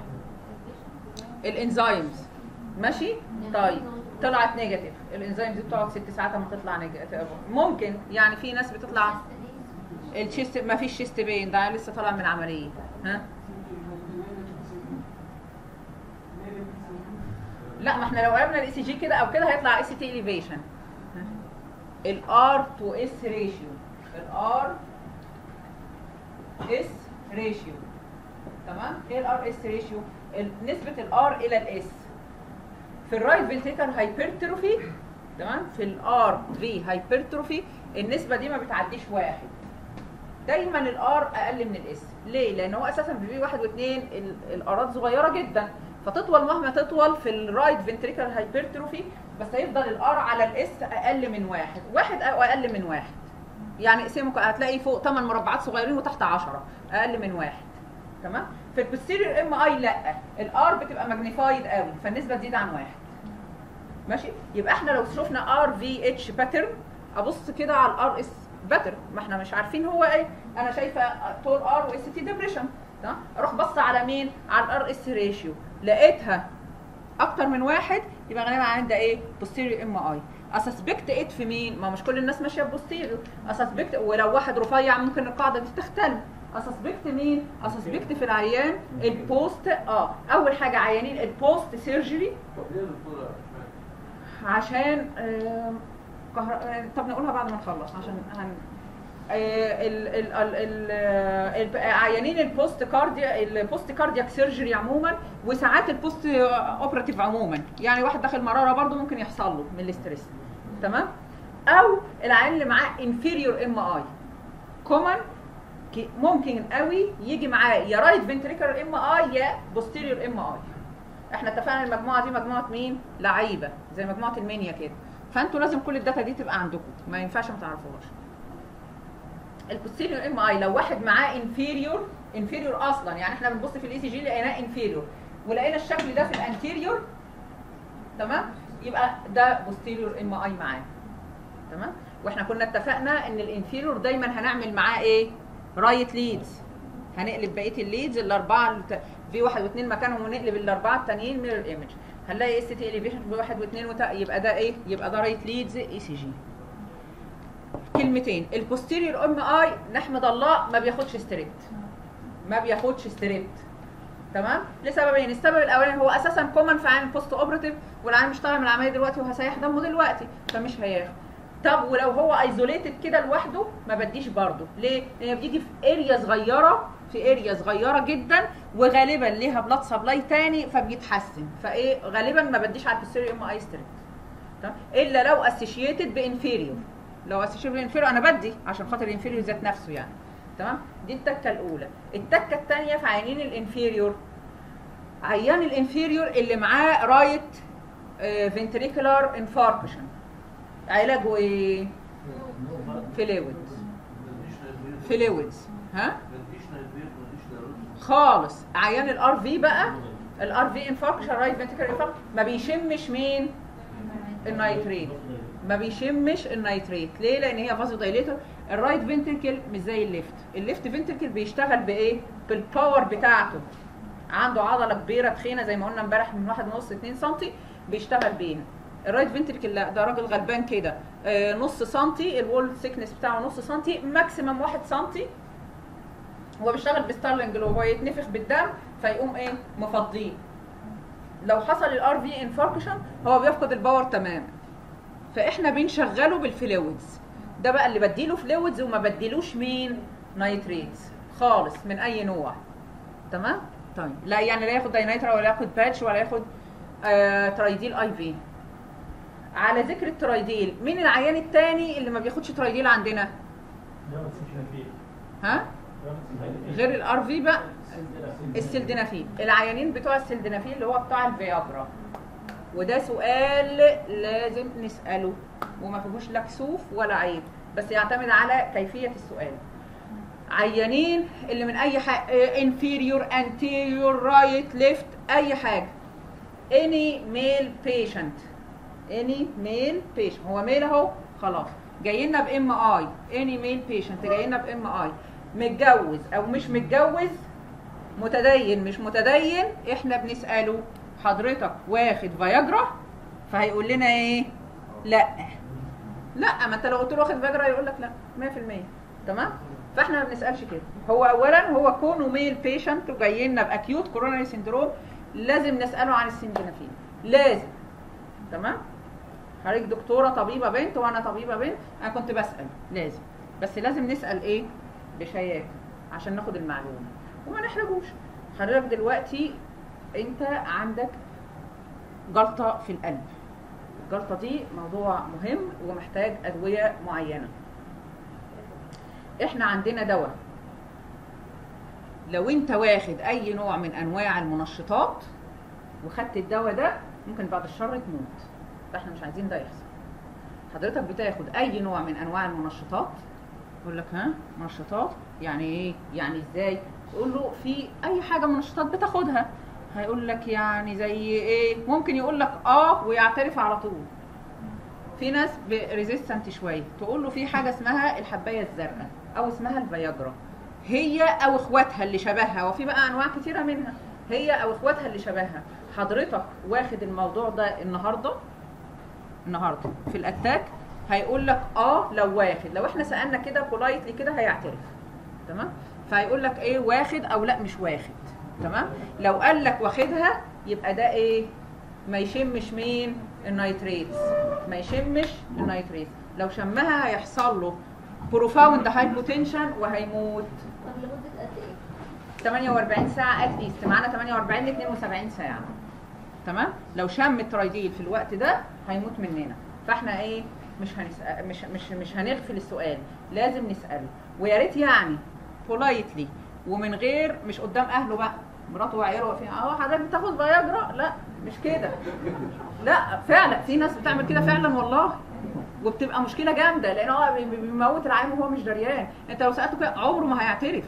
الانزيمز ماشي طيب طلعت نيجاتيف الانزيم دي بتقعد ست ساعات اما تطلع نيجاتيف ممكن يعني في ناس بتطلع الشيست ما فيش شيست بين ده لسه طالع من عمليه ها لا ما احنا لو قلبنا الاي سي جي كده او كده هيطلع اي سي تي اليفيشن الار تو اس ريشيو الار اس ريشيو تمام ايه الار اس ريشيو نسبه الار الى الاس في الرايت فنتريكال هايبرتروفي تمام في الار في هايبرتروفي النسبه دي ما بتعديش واحد دايما الار اقل من الاس ليه لان هو اساسا في في واحد واثنين الارات صغيره جدا فتطول مهما تطول في الرايت فنتريكال هايبرتروفي بس هيفضل الار على الاس اقل من واحد واحد او اقل من واحد يعني اقسمه هتلاقي فوق 8 مربعات صغيرين وتحت 10 اقل من واحد تمام في البوستيريور ام اي لا الار بتبقى ماجنيفايد قوي فالنسبه تزيد عن واحد ماشي يبقى احنا لو شفنا ار في اتش باترن ابص كده على الار اس باترن ما احنا مش عارفين هو ايه انا شايفه طول ار واس تي ديبريشن تمام اروح بص على مين على الار اس ريشيو لقيتها اكتر من واحد يبقى غالبا عندها ايه posterior ام اي اسسبكت ات في مين ما مش كل الناس ماشيه بوستيريور اسسبكت ولو واحد رفيع ممكن القاعده دي تختلف اسسبكت مين اسسبكت في العيان البوست اه اول حاجه عيانين البوست سيرجري طب ليه يا دكتوره عشان آه كهر... آه، طب نقولها بعد ما نخلص عشان هن... آه، ال ال ال ال ال عيانين البوست كارديا البوست كاردياك سيرجري عموما وساعات البوست اوبراتيف عموما يعني واحد داخل مراره برضو ممكن يحصل له من الاستريس تمام او العيان اللي معاه انفيريور ام اي كومن ممكن قوي يجي معاه يا رايت فنتريكولار ام اي يا بوستيريور ام اي احنا اتفقنا المجموعه دي مجموعه مين لعيبه زي مجموعه المنيا كده فانتوا لازم كل الداتا دي تبقى عندكم ما ينفعش ما تعرفوهاش البوستيريور ام اي لو واحد معاه انفيريور انفيريور اصلا يعني احنا بنبص في الاي سي جي لقيناه انفيريور ولقينا الشكل ده في الانتيريور تمام يبقى ده بوستيريور ام اي معاه تمام واحنا كنا اتفقنا ان الانفيريور دايما هنعمل معاه ايه رايت ليدز هنقلب بقيه الليدز الاربعه الت- في واحد واثنين مكانهم ونقلب الاربعه التانيين ميرور ايمج هنلاقي اس تي اليفيشن في واحد واثنين وت... يبقى ده ايه يبقى ده رايت ليدز اي سي جي كلمتين البوستيريور ام اي نحمد الله ما بياخدش ستريبت ما بياخدش ستريبت تمام لسببين السبب الاولاني هو اساسا كومن في عين بوست اوبراتيف والعين مش طالع من العمليه دلوقتي وهسيح دمه دلوقتي فمش هياخد طب ولو هو ايزوليتد كده لوحده ما بديش برضه ليه لان بتيجي في اريا صغيره في اريا صغيره جدا وغالبا ليها بلاد سبلاي تاني فبيتحسن فايه غالبا ما بديش على البوستيريو ام اي ستريت تمام الا لو اسوشيتد بانفيريور لو اسوشيتد بانفيريور انا بدي عشان خاطر الانفيريور ذات نفسه يعني تمام دي التكه الاولى التكه الثانيه في عيانين الانفيريور عيان الانفيريور اللي معاه رايت فنتريكولار انفاركشن علاجه ايه فلويدز فلويدز ها خالص عيان الار في بقى الار في انفاركشن رايت فنتريكولار انفاركشن ما بيشمش مين النيتريت ما بيشمش النيتريت ليه لان هي فازو دايليتور الرايت فنتركل مش زي الليفت الليفت فنتركل بيشتغل بايه بالباور بتاعته عنده عضله كبيره تخينه زي ما قلنا امبارح من واحد ونص 2 سم بيشتغل بيها الرايت فنتركل لا ده راجل غلبان كده آه نص سنتي الوول سيكنس بتاعه نص سنتي ماكسيمم 1 سنتي هو بيشتغل بستارلينج لو هو يتنفخ بالدم فيقوم ايه مفضيه لو حصل الار في انفاركشن هو بيفقد الباور تماما فاحنا بنشغله بالفلويدز ده بقى اللي بديله فلويدز وما بديلوش مين نايتريتس خالص من اي نوع تمام طيب لا يعني لا ياخد داينايترا ولا ياخد باتش ولا ياخد آه ترايديل اي في على ذكر الترايديل مين العيان التاني اللي ما بياخدش ترايديل عندنا ها غير الار في بقى السلدنافيل العيانين بتوع السلدنافيل اللي هو بتاع الفياجرا وده سؤال لازم نساله وما فيهوش لا كسوف ولا عيب بس يعتمد على كيفيه السؤال عيانين اللي من اي حاجه انفيريور انتيريور رايت ليفت اي حاجه any male patient any male patient هو ميل اهو خلاص جاي لنا بام اي any male patient جاي لنا بام اي متجوز او مش متجوز متدين مش متدين احنا بنساله حضرتك واخد فياجرا فهيقول لنا ايه لا لا ما انت لو قلت له واخد فياجرا يقول لك لا 100% تمام فاحنا ما بنسالش كده هو اولا هو كونه ميل بيشنت وجاي لنا باكيوت كوروناري سندروم لازم نساله عن السندنافيل لازم تمام حضرتك دكتوره طبيبه بنت وانا طبيبه بنت انا كنت بسال لازم بس لازم نسال ايه بشياكه عشان ناخد المعلومه وما نحرجوش حضرتك دلوقتي انت عندك جلطه في القلب الجلطه دي موضوع مهم ومحتاج ادويه معينه احنا عندنا دواء لو انت واخد اي نوع من انواع المنشطات وخدت الدواء ده ممكن بعد الشر تموت فاحنا مش عايزين ده يحصل حضرتك بتاخد اي نوع من انواع المنشطات يقول لك ها منشطات يعني ايه يعني ازاي تقول له في اي حاجه منشطات بتاخدها هيقول لك يعني زي ايه ممكن يقول لك اه ويعترف على طول في ناس ريزيستنت شويه تقول له في حاجه اسمها الحبايه الزرقاء او اسمها الفياجرا هي او اخواتها اللي شبهها وفي بقى انواع كتيره منها هي او اخواتها اللي شبهها حضرتك واخد الموضوع ده النهارده النهارده في الاتاك هيقول لك اه لو واخد لو احنا سالنا كده بولايتلي كده هيعترف تمام فهيقول لك ايه واخد او لا مش واخد تمام لو قال لك واخدها يبقى ده ايه ما يشمش مين النيتريتس ما يشمش النيتريتس لو شمها هيحصل له بروفاوند هايبوتنشن وهيموت طب لمدة قد ايه؟ 48 ساعه اتليست معانا 48 ل 72 ساعه تمام لو شم الترايديل في الوقت ده هيموت مننا فاحنا ايه مش هنسأل مش مش مش هنغفل السؤال لازم نساله ويا ريت يعني بولايتلي ومن غير مش قدام اهله بقى مراته وعياله واقفين اه حضرتك بتاخد فياجرا لا مش كده لا فعلا في ناس بتعمل كده فعلا والله وبتبقى مشكله جامده لان هو بي- بيموت العيان وهو مش دريان انت لو سالته كده عمره ما هيعترف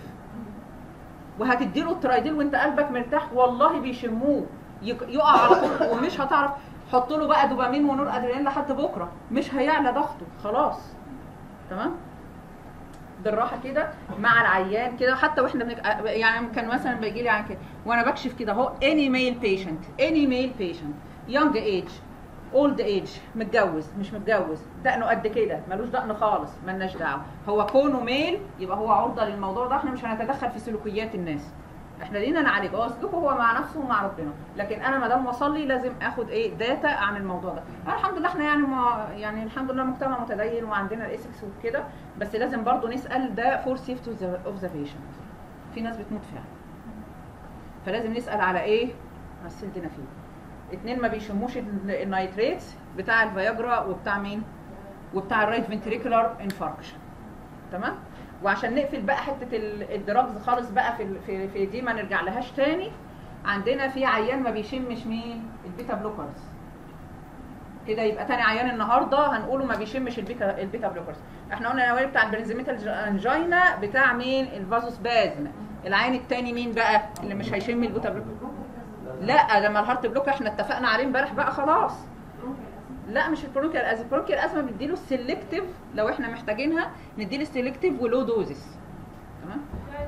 وهتديله الترايديل وانت قلبك مرتاح والله بيشموه يق- يقع على طول ومش هتعرف حط له بقى دوبامين ونور ادرينالين لحد بكره مش هيعلى ضغطه خلاص تمام بالراحه كده مع العيان كده حتى واحنا بنك... يعني كان مثلا بيجي لي عن كده وانا بكشف كده اهو اني ميل بيشنت اني ميل بيشنت يونج ايج اولد ايج متجوز مش متجوز دقنه قد كده ملوش دقن خالص ملناش دعوه هو كونه ميل يبقى هو عرضه للموضوع ده احنا مش هنتدخل في سلوكيات الناس احنا لينا نعالجه هو سلوكه هو مع نفسه ومع ربنا لكن انا ما دام وصل لي لازم اخد ايه داتا عن الموضوع ده أنا الحمد لله احنا يعني ما يعني الحمد لله مجتمع متدين وعندنا الايثكس وكده بس لازم برضو نسال ده فور سيفتي اوف ذا بيشنت في ناس بتموت فعلا فلازم نسال على ايه مثلتنا فيه اتنين ما بيشموش ال- النيتريتس بتاع الفياجرا وبتاع مين وبتاع الرايت فنتريكولار انفاركشن تمام وعشان نقفل بقى حته ال- الدراجز خالص بقى في ال- في في دي ما نرجع لهاش تاني عندنا في عيان ما بيشمش مين البيتا بلوكرز كده يبقى تاني عيان النهارده هنقوله ما بيشمش البيتا البيتا بلوكرز احنا قلنا الاولاني بتاع البرنزيميتال انجينا بتاع مين الفازوسبازم العين التاني مين بقى اللي مش هيشم البيتا بلوكر لا لما الهارت بلوك احنا اتفقنا عليه امبارح بقى خلاص لا مش البرونكيال ازمه البرونكيال ازمه بنديله السلكتيف لو احنا محتاجينها نديله السلكتيف ولو دوزس تمام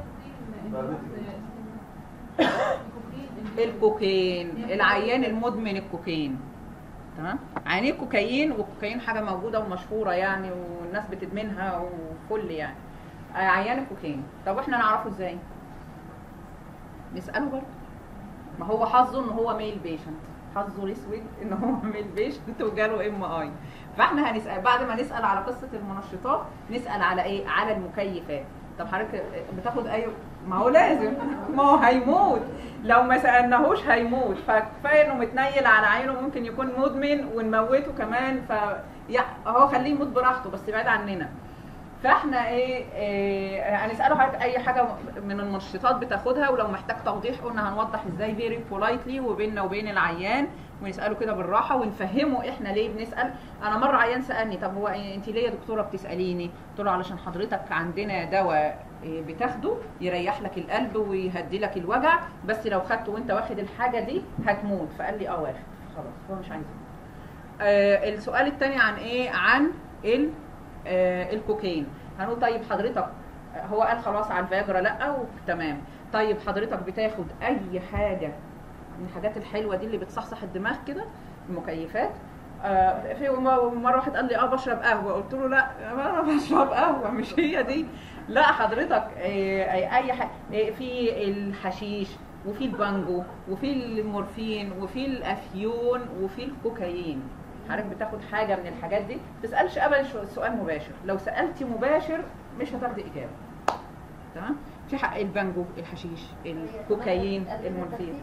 الكوكين العيان المدمن الكوكين تمام عينيه كوكايين والكوكايين حاجه موجوده ومشهوره يعني والناس بتدمنها وكل يعني آه، عيان الكوكين طب واحنا نعرفه ازاي نساله برضه ما هو حظه ان هو ميل بيشنت حظه الاسود ان هو ميل بيشنت وجاله ام اي فاحنا هنسال بعد ما نسال على قصه المنشطات نسال على ايه على المكيفات طب حضرتك بتاخد اي ما هو لازم ما هو هيموت لو ما سالناهوش هيموت فكفايه انه متنيل على عينه ممكن يكون مدمن ونموته كمان ف يا هو خليه يموت براحته بس يبعد عننا فاحنا ايه, إيه هنساله حضرتك اي حاجه من المنشطات بتاخدها ولو محتاج توضيح قلنا هنوضح ازاي فيري بولايتلي وبيننا وبين العيان ونساله كده بالراحه ونفهمه احنا ليه بنسال انا مره عيان سالني طب هو إيه انت ليه يا دكتوره بتساليني قلت له علشان حضرتك عندنا دواء إيه بتاخده يريح لك القلب ويهدي لك الوجع بس لو خدته وانت واخد الحاجه دي هتموت فقال لي اه واخد خلاص هو مش عايز يموت. آه السؤال الثاني عن ايه عن ال آه الكوكايين هنقول طيب حضرتك آه، هو قال خلاص على الفياجرا لا وتمام طيب حضرتك بتاخد اي حاجه من الحاجات الحلوه دي اللي بتصحصح الدماغ كده المكيفات آه في م- مره واحد قال لي اه بشرب قهوه قلت له لا انا بشرب قهوه مش هي دي لا حضرتك آه اي أي حاجه آه في الحشيش وفي البانجو وفي المورفين وفي الافيون وفي الكوكايين حضرتك بتاخد حاجه من الحاجات دي ما تسالش ابدا شو- سؤال مباشر لو سالتي مباشر مش هتاخدي اجابه تمام في حق البانجو الحشيش الكوكايين المورفين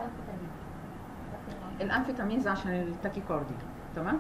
الانفيتامينز عشان التاكيكاردي تمام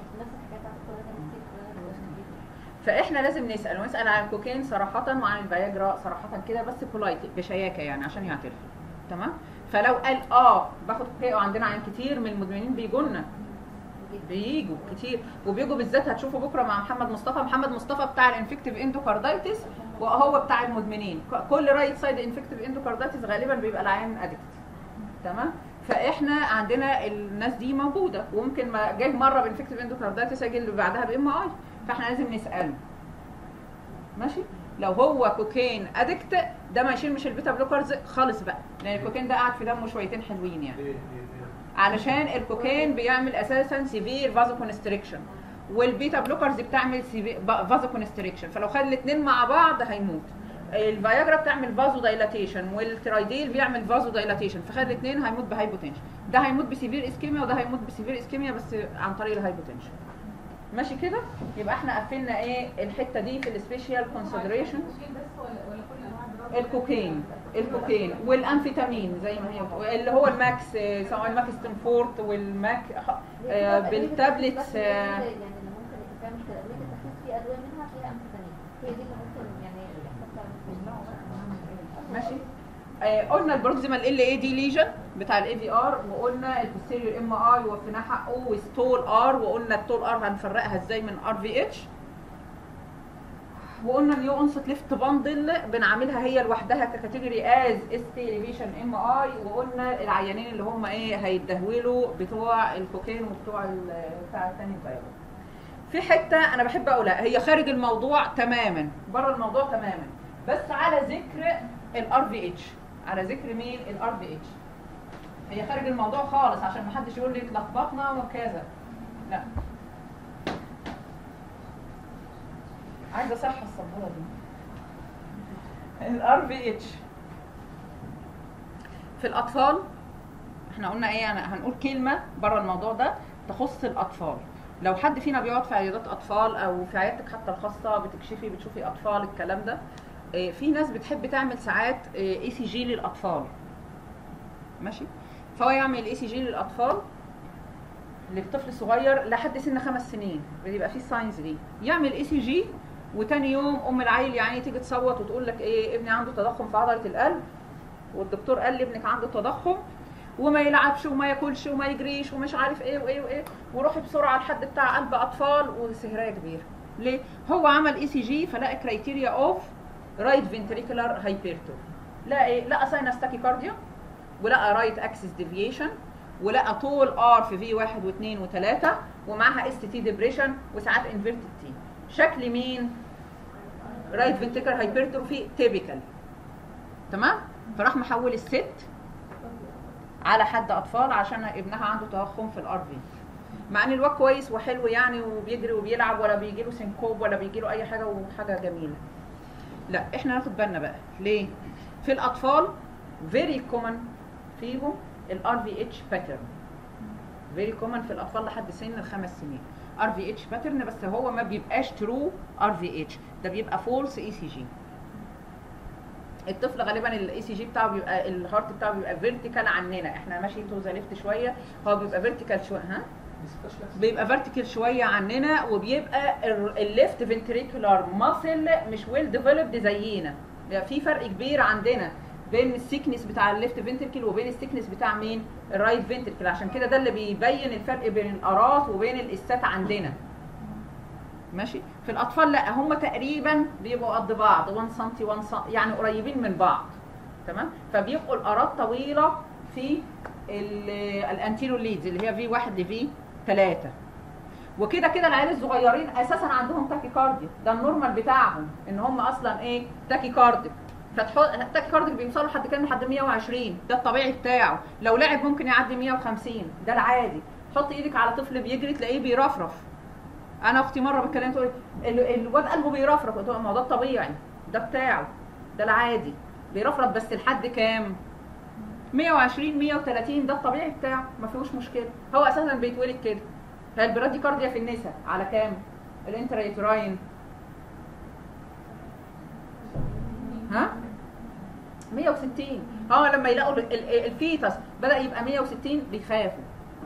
فاحنا لازم نسال ونسال عن الكوكايين صراحه وعن الفياجرا صراحه كده بس بولايت بشياكه يعني عشان يعترفوا تمام فلو قال اه باخد كوكايين وعندنا عيان كتير من المدمنين بيجوا لنا بيجوا كتير وبيجوا بالذات هتشوفوا بكره مع محمد مصطفى محمد مصطفى بتاع الانفكتيف اندوكاردايتس وهو بتاع المدمنين ك- كل رايت سايد انفكتيف اندوكاردايتس غالبا بيبقى العيان ادكت تمام فاحنا عندنا الناس دي موجوده وممكن ما جاي مره بانفكتيف اندوكاردايتس يجي اللي بعدها بام اي فاحنا لازم نساله ماشي لو هو كوكين ادكت ده ما يشيلش البيتا بلوكرز خالص بقى لان الكوكين ده قاعد في دمه شويتين حلوين يعني علشان الكوكين بيعمل اساسا سيفير فازو كونستريكشن والبيتا بلوكرز بتعمل فازو كونستريكشن فلو خد الاثنين مع بعض هيموت الفياجرا بتعمل فازو دايلاتيشن والترايديل بيعمل فازو دايلاتيشن فخد الاثنين هيموت بهايبوتنشن ده هيموت بسيفير اسكيميا وده هيموت بسيفير اسكيميا بس عن طريق الهايبوتنشن ماشي كده يبقى احنا قفلنا ايه الحته دي في السبيشال كونسيدريشن الكوكين الكوكين والانفيتامين زي ما هي بتقول، اللي هو الماكس آه، سواء الماكستنفورت والماك آه، بالتابلتس آه، يعني اللي ممكن يبقى فيها مشكله ادويه التخسيس في ادويه منها فيها امفيتامين هي دي اللي ممكن يعني يحصل فيها ماشي آه، قلنا البروكسيمال ال اي دي ليجن بتاع الاي في ار وقلنا البوستيريور ام اي ووفيناه حقه وستول ار وقلنا التول ار هنفرقها ازاي من ار في اتش وقلنا نيو اونست ليفت باندل بنعملها هي لوحدها ككاتيجوري از اس تي اليفيشن ام اي وقلنا العيانين اللي هم ايه هيتدهولوا بتوع الكوكين وبتوع ال- بتاع الثاني الفيروس في حته انا بحب اقولها هي خارج الموضوع تماما بره الموضوع تماما بس على ذكر الار في اتش على ذكر مين الار في اتش هي خارج الموضوع خالص عشان ما حدش يقول لي اتلخبطنا وكذا لا عايزه اصحى السبوره دي الار في اتش في الاطفال احنا قلنا ايه يعني هنقول كلمه بره الموضوع ده تخص الاطفال لو حد فينا بيقعد في عيادات اطفال او في عيادتك حتى الخاصه بتكشفي بتشوفي اطفال الكلام ده آه، في ناس بتحب تعمل ساعات اي سي جي للاطفال ماشي فهو يعمل اي سي جي للاطفال للطفل الصغير لحد سن خمس سنين بيبقى فيه الساينز دي يعمل اي سي جي وتاني يوم ام العيل يعني تيجي تصوت وتقول لك ايه ابني عنده تضخم في عضله القلب والدكتور قال لي ابنك عنده تضخم وما يلعبش وما ياكلش وما يجريش ومش عارف ايه وايه وايه وروحي بسرعه لحد بتاع قلب اطفال وسهريه كبيره ليه هو عمل اي سي جي فلقى كرايتيريا اوف رايت فنتريكولار هايبرتروفي لقى ايه لقى ساينس تاكيكارديا ولقى رايت اكسس ديفيشن ولقى طول ار في في 1 و2 و3 ومعاها اس تي ديبريشن وساعات انفيرتد تي شكل مين رايت فنتريكولار هايبرتروفي تيبيكال تمام فراح محول الست على حد اطفال عشان ابنها عنده تضخم في الار في مع ان الواد كويس وحلو يعني وبيجري وبيلعب ولا بيجي له سنكوب ولا بيجي له اي حاجه وحاجه جميله لا احنا ناخد بالنا بقى ليه في الاطفال فيري كومن فيهم الار في اتش باترن فيري كومن في الاطفال لحد سن الخمس سنين ار في اتش باترن بس هو ما بيبقاش ترو ار في اتش ده بيبقى فولس اي سي جي الطفل غالبا الاي سي جي بتاعه بيبقى الهارت بتاعه بيبقى فيرتيكال عننا احنا ماشي تو ذا ليفت شويه هو بيبقى فيرتيكال شويه ها بيبقى فيرتيكال شويه عننا وبيبقى الليفت فنتريكولار ماسل مش ويل ديفلوبد زينا بيبقى في فرق كبير عندنا بين السيكنس بتاع الليفت فنتركل وبين السيكنس بتاع مين الرايت فنتركل عشان كده ده اللي بيبين الفرق بين الارات وبين الاستات عندنا ماشي في الاطفال لا هم تقريبا بيبقوا قد بعض 1 سم 1 سم يعني قريبين من بعض تمام فبيبقوا الارات طويله في الانتيرو ليدز اللي هي في 1 لفي 3 وكده كده العيال الصغيرين اساسا عندهم تاكيكارديا ده النورمال بتاعهم ان هم اصلا ايه تاكيكارديك فتحط التاكيكارديك بيوصلوا لحد كام لحد 120 ده الطبيعي بتاعه لو لعب ممكن يعدي 150 ده العادي حط ايدك على طفل بيجري تلاقيه بيرفرف انا اختي مره بتكلم تقول ال- الواد قلبه بيرفرف قلت لها ما هو ده الطبيعي ده بتاعه ده العادي بيرفرف بس لحد كام 120 130 ده الطبيعي بتاعه ما فيهوش مشكله هو اساسا بيتولد كده هي البراديكارديا في النساء على كام الانترايتراين ها 160 اه لما يلاقوا ال- ال- الفيتس بدا يبقى 160 بيخافوا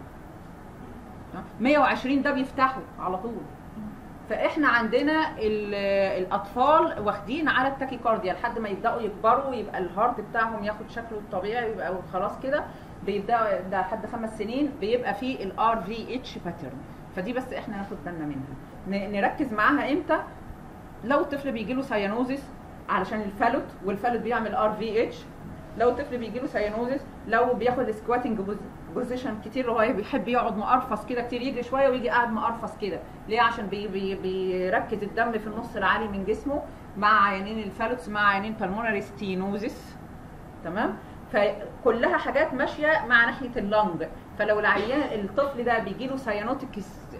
120 ده بيفتحوا على طول فاحنا عندنا ال- الاطفال واخدين على التاكيكارديا لحد ما يبداوا يكبروا يبقى الهارت بتاعهم ياخد شكله الطبيعي يبقى خلاص كده بيبدا ده لحد خمس سنين بيبقى فيه الار في اتش باترن فدي بس احنا ناخد بالنا منها ن- نركز معاها امتى لو الطفل بيجي له سيانوزيس علشان الفالوت والفالوت بيعمل ار في اتش لو الطفل بيجي له سيانوزيس لو بياخد سكواتنج بوزيشن كتير هو بيحب يقعد مقرفص كده كتير يجري شويه ويجي قاعد مقرفص كده ليه عشان بي بي بيركز الدم في النص العالي من جسمه مع عينين الفالوتس مع عينين بالمونري ستينوزيس تمام فكلها حاجات ماشيه مع ناحيه اللنج فلو العيان الطفل ده بيجي له سيانوتيك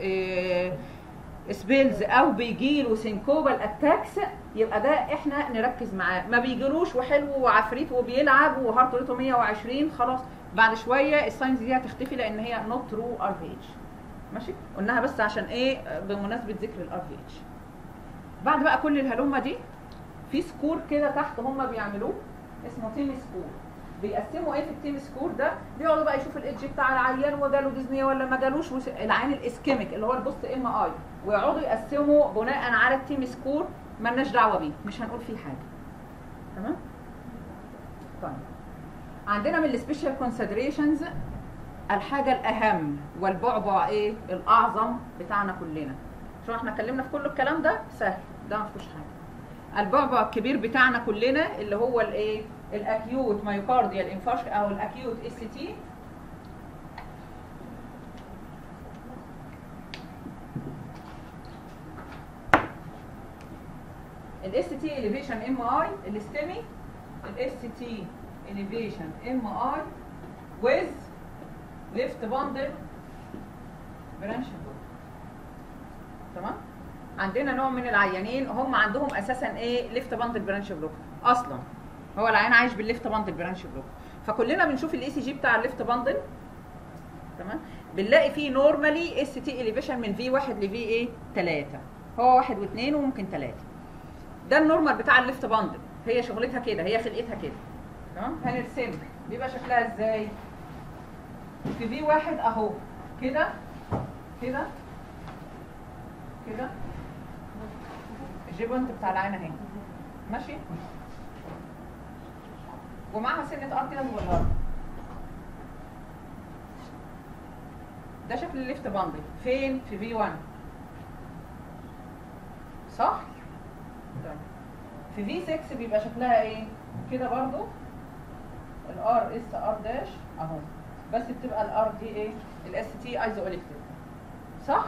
سبيلز او بيجي له سينكوبال اتاكس يبقى ده احنا نركز معاه ما بيجيلوش وحلو وعفريت وبيلعب وهارت ريته 120 خلاص بعد شويه الساينز دي هتختفي لان هي نوت ترو ار في اتش ماشي قلناها بس عشان ايه بمناسبه ذكر الار في اتش بعد بقى كل الهلومه دي في سكور كده تحت هم بيعملوه اسمه تيم سكور بيقسموا ايه في التيم سكور ده بيقعدوا بقى يشوفوا الايدج بتاع العيان وجاله ديزني ولا ما جالوش وس- العيان الاسكيميك اللي هو البوست ام اي ويقعدوا يقسموا بناء على التيم سكور مالناش دعوه بيه مش هنقول فيه حاجه تمام طيب عندنا من السبيشال كونسيدريشنز الحاجه الاهم والبعبع ايه الاعظم بتاعنا كلنا شو احنا اتكلمنا في كل الكلام ده سهل ده ما فيهوش حاجه البعبع الكبير بتاعنا كلنا اللي هو الايه الاكيوت مايوكارديال انفارش او الاكيوت اس تي الاس تي اليفيشن ام اي الاستمي الاس تي اليفيشن ام اي ويز ليفت باندل برانش تمام عندنا نوع من العيانين هم عندهم اساسا ايه ليفت باندل برانش بلوك اصلا هو العيان عايش بالليفت باندل برانش بلوك فكلنا بنشوف الاي سي جي بتاع الليفت باندل تمام بنلاقي فيه نورمالي اس تي اليفيشن من في 1 لفي ايه 3 هو واحد واثنين وممكن ثلاثه ده النورمال بتاع الليفت باندل هي شغلتها كده هي خلقتها كده تمام هنرسم بيبقى شكلها ازاي في في واحد اهو كده كده كده الجيبونت بتاع العين اهي ماشي ومعاها سنة ار كده صغيرة ده شكل الليفت باندل فين في في 1 صح طيب. في في 6 بيبقى شكلها ايه كده برضو الار اس ار داش اهو بس بتبقى الار دي ايه الاس تي ايزو الكتريك صح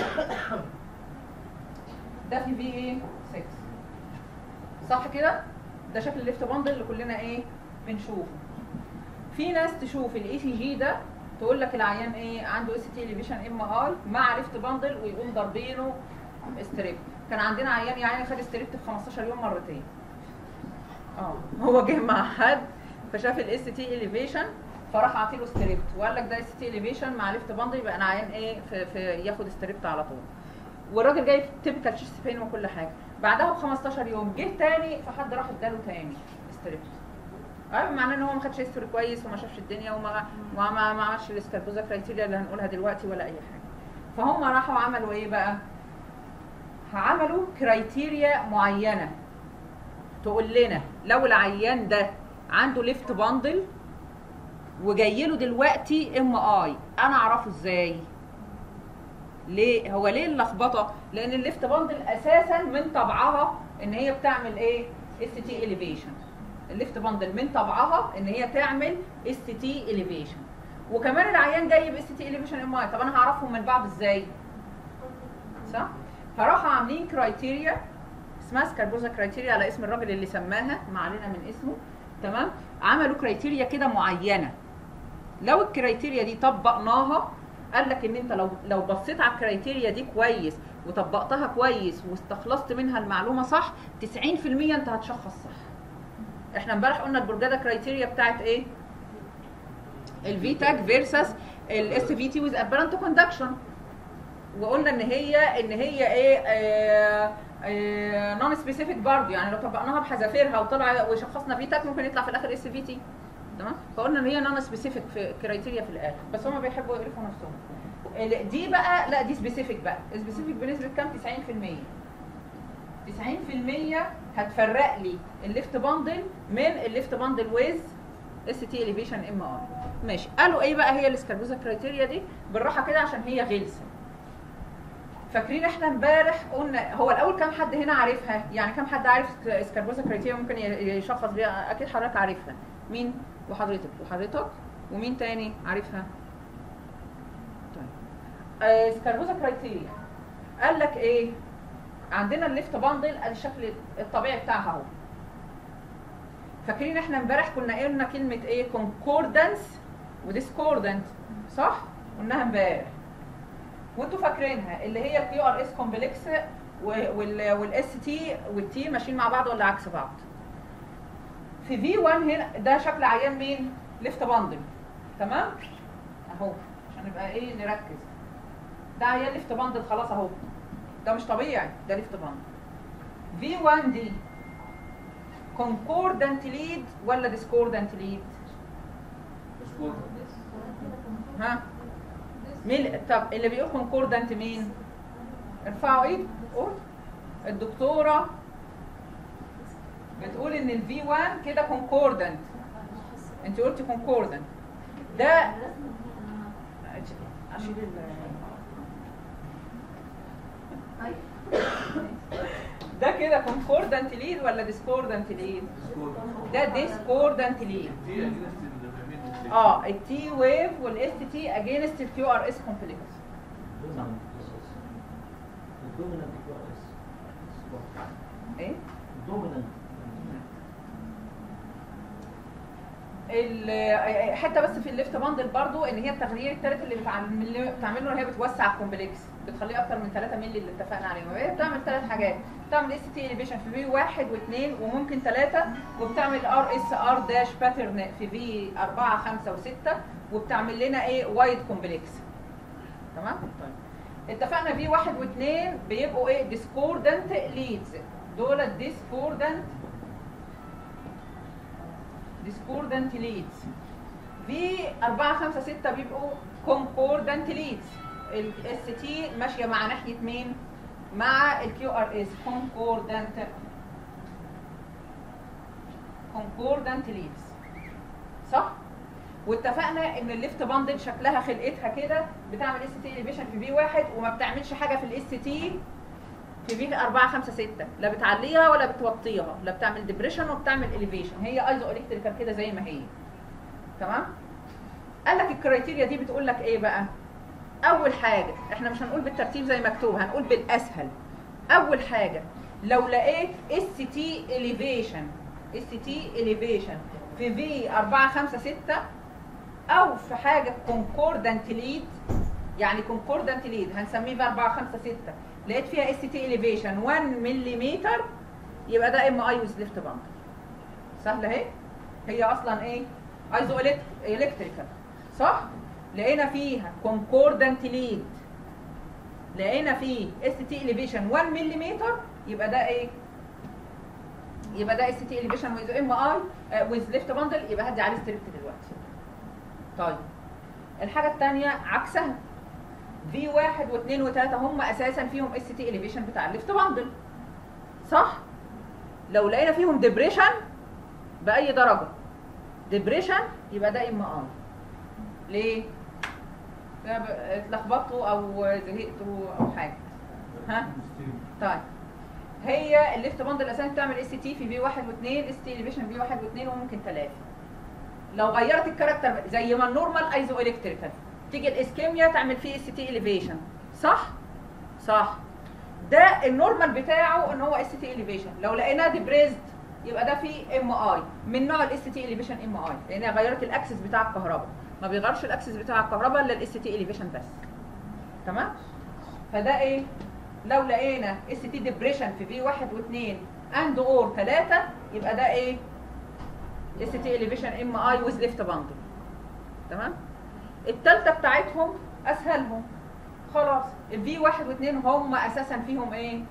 ده في في ايه 6 صح كده ده شكل الليفت باندل اللي كلنا ايه بنشوفه في ناس تشوف الاي سي جي ده تقول لك العيان ايه عنده اس تي اليفيشن ام ار مع ليفت باندل ويقوم ضاربينه استريب كان عندنا عيان يعني خد استريبت في 15 يوم مرتين اه هو جه مع حد فشاف الاس تي اليفيشن فراح عاطيله ستريبت وقال لك ده اس تي اليفيشن مع ليفت باندل يبقى انا عيان ايه في, في ياخد ستريبت على طول والراجل جاي تيبيكال تشيست بين وكل حاجه بعدها ب 15 يوم جه تاني فحد راح اداله تاني ستريبت عارف معناه ان هو ما خدش هيستوري كويس وما شافش الدنيا وما ما ما, ما عملش الاسكاربوزا كرايتيريا اللي هنقولها دلوقتي ولا اي حاجه فهم راحوا عملوا ايه بقى عملوا كرايتيريا معينه تقول لنا لو العيان ده عنده ليفت باندل وجاي له دلوقتي ام اي انا اعرفه ازاي ليه هو ليه اللخبطه لان الليفت باندل اساسا من طبعها ان هي بتعمل ايه اس تي اليفيشن الليفت باندل من طبعها ان هي تعمل اس تي اليفيشن وكمان العيان جاي باس تي اليفيشن ام اي طب انا هعرفهم من بعض ازاي صح فراحوا عاملين كرايتيريا اسمها سكاربوزا كرايتيريا على اسم الراجل اللي سماها ما علينا من اسمه تمام عملوا كرايتيريا كده معينه لو الكرايتيريا دي طبقناها قال لك ان انت لو لو بصيت على الكرايتيريا دي كويس وطبقتها كويس واستخلصت منها المعلومه صح 90% انت هتشخص صح احنا امبارح قلنا البرجاده كرايتيريا بتاعت ايه الفي تاج فيرسس الاس في تي ويز ابرنت كوندكشن وقلنا ان هي ان هي ايه نون سبيسيفيك برضه يعني لو طبقناها بحذافيرها وطلع وشخصنا في تاك ممكن يطلع في الاخر اس في تي تمام فقلنا ان هي نون سبيسيفيك في كرايتيريا في الاخر بس هم بيحبوا يقرفوا نفسهم ال- دي بقى لا دي سبيسيفيك بقى سبيسيفيك بنسبه كام 90% 90% هتفرق لي الليفت باندل من الليفت باندل ويز اس تي اليفيشن ام ار ماشي قالوا ايه بقى هي الاسكاربوزا كرايتيريا دي بالراحه كده عشان هي غلسه فاكرين احنا امبارح قلنا هو الاول كام حد هنا عارفها يعني كام حد عارف اسكاربوزا كرايتيريا ممكن ي- يشخص بيها اكيد حضرتك عارفها مين وحضرتك وحضرتك ومين تاني عارفها طيب آه، سكاربوزا كرايتيريا قال لك ايه عندنا الليفت باندل ادي الشكل الطبيعي بتاعها اهو فاكرين احنا امبارح كنا قلنا كلمه ايه كونكوردنس وديسكوردنت صح قلناها امبارح وانتوا فاكرينها اللي هي الكيو ار اس كومبلكس والاس تي والتي ماشيين مع بعض ولا عكس بعض في في 1 هنا ده شكل عيان مين ليفت باندل تمام اهو عشان نبقى ايه نركز ده عيان ليفت باندل خلاص اهو ده مش طبيعي ده ليفت باندل في 1 دي concordant ليد ولا discordant ليد ها مين طب اللي بيقول concordant مين ارفعوا ايد قول الدكتوره بتقول ان الفي 1 كده concordant انت قلتي concordant ده اشيل ال ده كده concordant ليد ولا discordant ليد ده discordant ليد اه التي ويف والاس تي اجينست الكيو ار اس كومبلكس الدومينانت كيو ار اس ايه الدومينانت ال- حتى بس في الليفت باندل برضو ان هي التغيير الثالث اللي بتعمل اللي بتعمله ان هي بتوسع الكومبلكس بتخليه اكتر من 3 مللي اللي اتفقنا عليهم وهي بتعمل ثلاث حاجات بتعمل اس تي اليفيشن في في 1 و2 وممكن 3 وبتعمل ار اس ار داش باترن في في 4 5 و6 وبتعمل لنا ايه وايد كومبلكس تمام طيب اتفقنا في 1 و2 بيبقوا ايه ديسكوردنت ليدز دول ديسكوردنت ديسكوردنت ليدز في 4 5 6 بيبقوا كونكوردنت ليدز الاس تي ماشيه مع ناحيه مين مع الكيو ار اس كونكوردنت كونكوردنت ليدز صح واتفقنا ان الليفت باندل شكلها خلقتها كده بتعمل اس تي اليفيشن في بي واحد وما بتعملش حاجه في الاس تي في في 4 5 6 لا بتعليها ولا بتوطيها لا بتعمل ديبريشن وبتعمل اليفيشن هي ايزو الكتريكال كده زي ما هي تمام قال لك الكرايتيريا دي بتقول لك ايه بقى اول حاجه احنا مش هنقول بالترتيب زي مكتوب هنقول بالاسهل اول حاجه لو لقيت اس تي اليفيشن اس تي اليفيشن في في 4 5 6 او في حاجه كونكوردنت ليد يعني كونكوردنت ليد هنسميه في 4 5 6 لقيت فيها اس تي اليفيشن 1 ملم يبقى ده ام اي ويز ليفت باندل سهله اهي هي اصلا ايه ايزو الكتريكال صح لقينا فيها كونكوردنت ليد لقينا فيه اس تي اليفيشن 1 ملم يبقى ده ايه يبقى ده اس تي اليفيشن ويز ام اي ويز ليفت باندل يبقى هدي عليه ستريكت دلوقتي طيب الحاجه الثانيه عكسها في واحد واثنين وثلاثه هم اساسا فيهم اس تي اليفيشن بتاع الليفت باندل صح لو لقينا فيهم ديبريشن باي درجه ديبريشن يبقى ده ام اي ليه اتلخبطتوا او زهقتوا او حاجه ها طيب هي الليفت باندل اساسا بتعمل اس تي في في 1 و2 اس تي اليفيشن في 1 و2 وممكن 3 لو غيرت الكاركتر زي ما النورمال ايزو الكتريكال تيجي الاسكيميا تعمل فيه اس تي اليفيشن صح صح ده النورمال بتاعه ان هو اس تي اليفيشن لو لقيناه ديبريزد يبقى ده فيه ام اي من نوع الاس تي اليفيشن ام اي لانها غيرت الاكسس بتاع الكهرباء ما بيغيرش الاكسس بتاع الكهرباء الا الاس تي اليفيشن بس تمام فده ايه لو لقينا اس تي ديبريشن في في 1 و2 اند اور 3 يبقى ده ايه اس تي اليفيشن ام اي ويز ليفت باندل تمام الثالثه بتاعتهم اسهلهم خلاص الفي 1 و2 هم اساسا فيهم ايه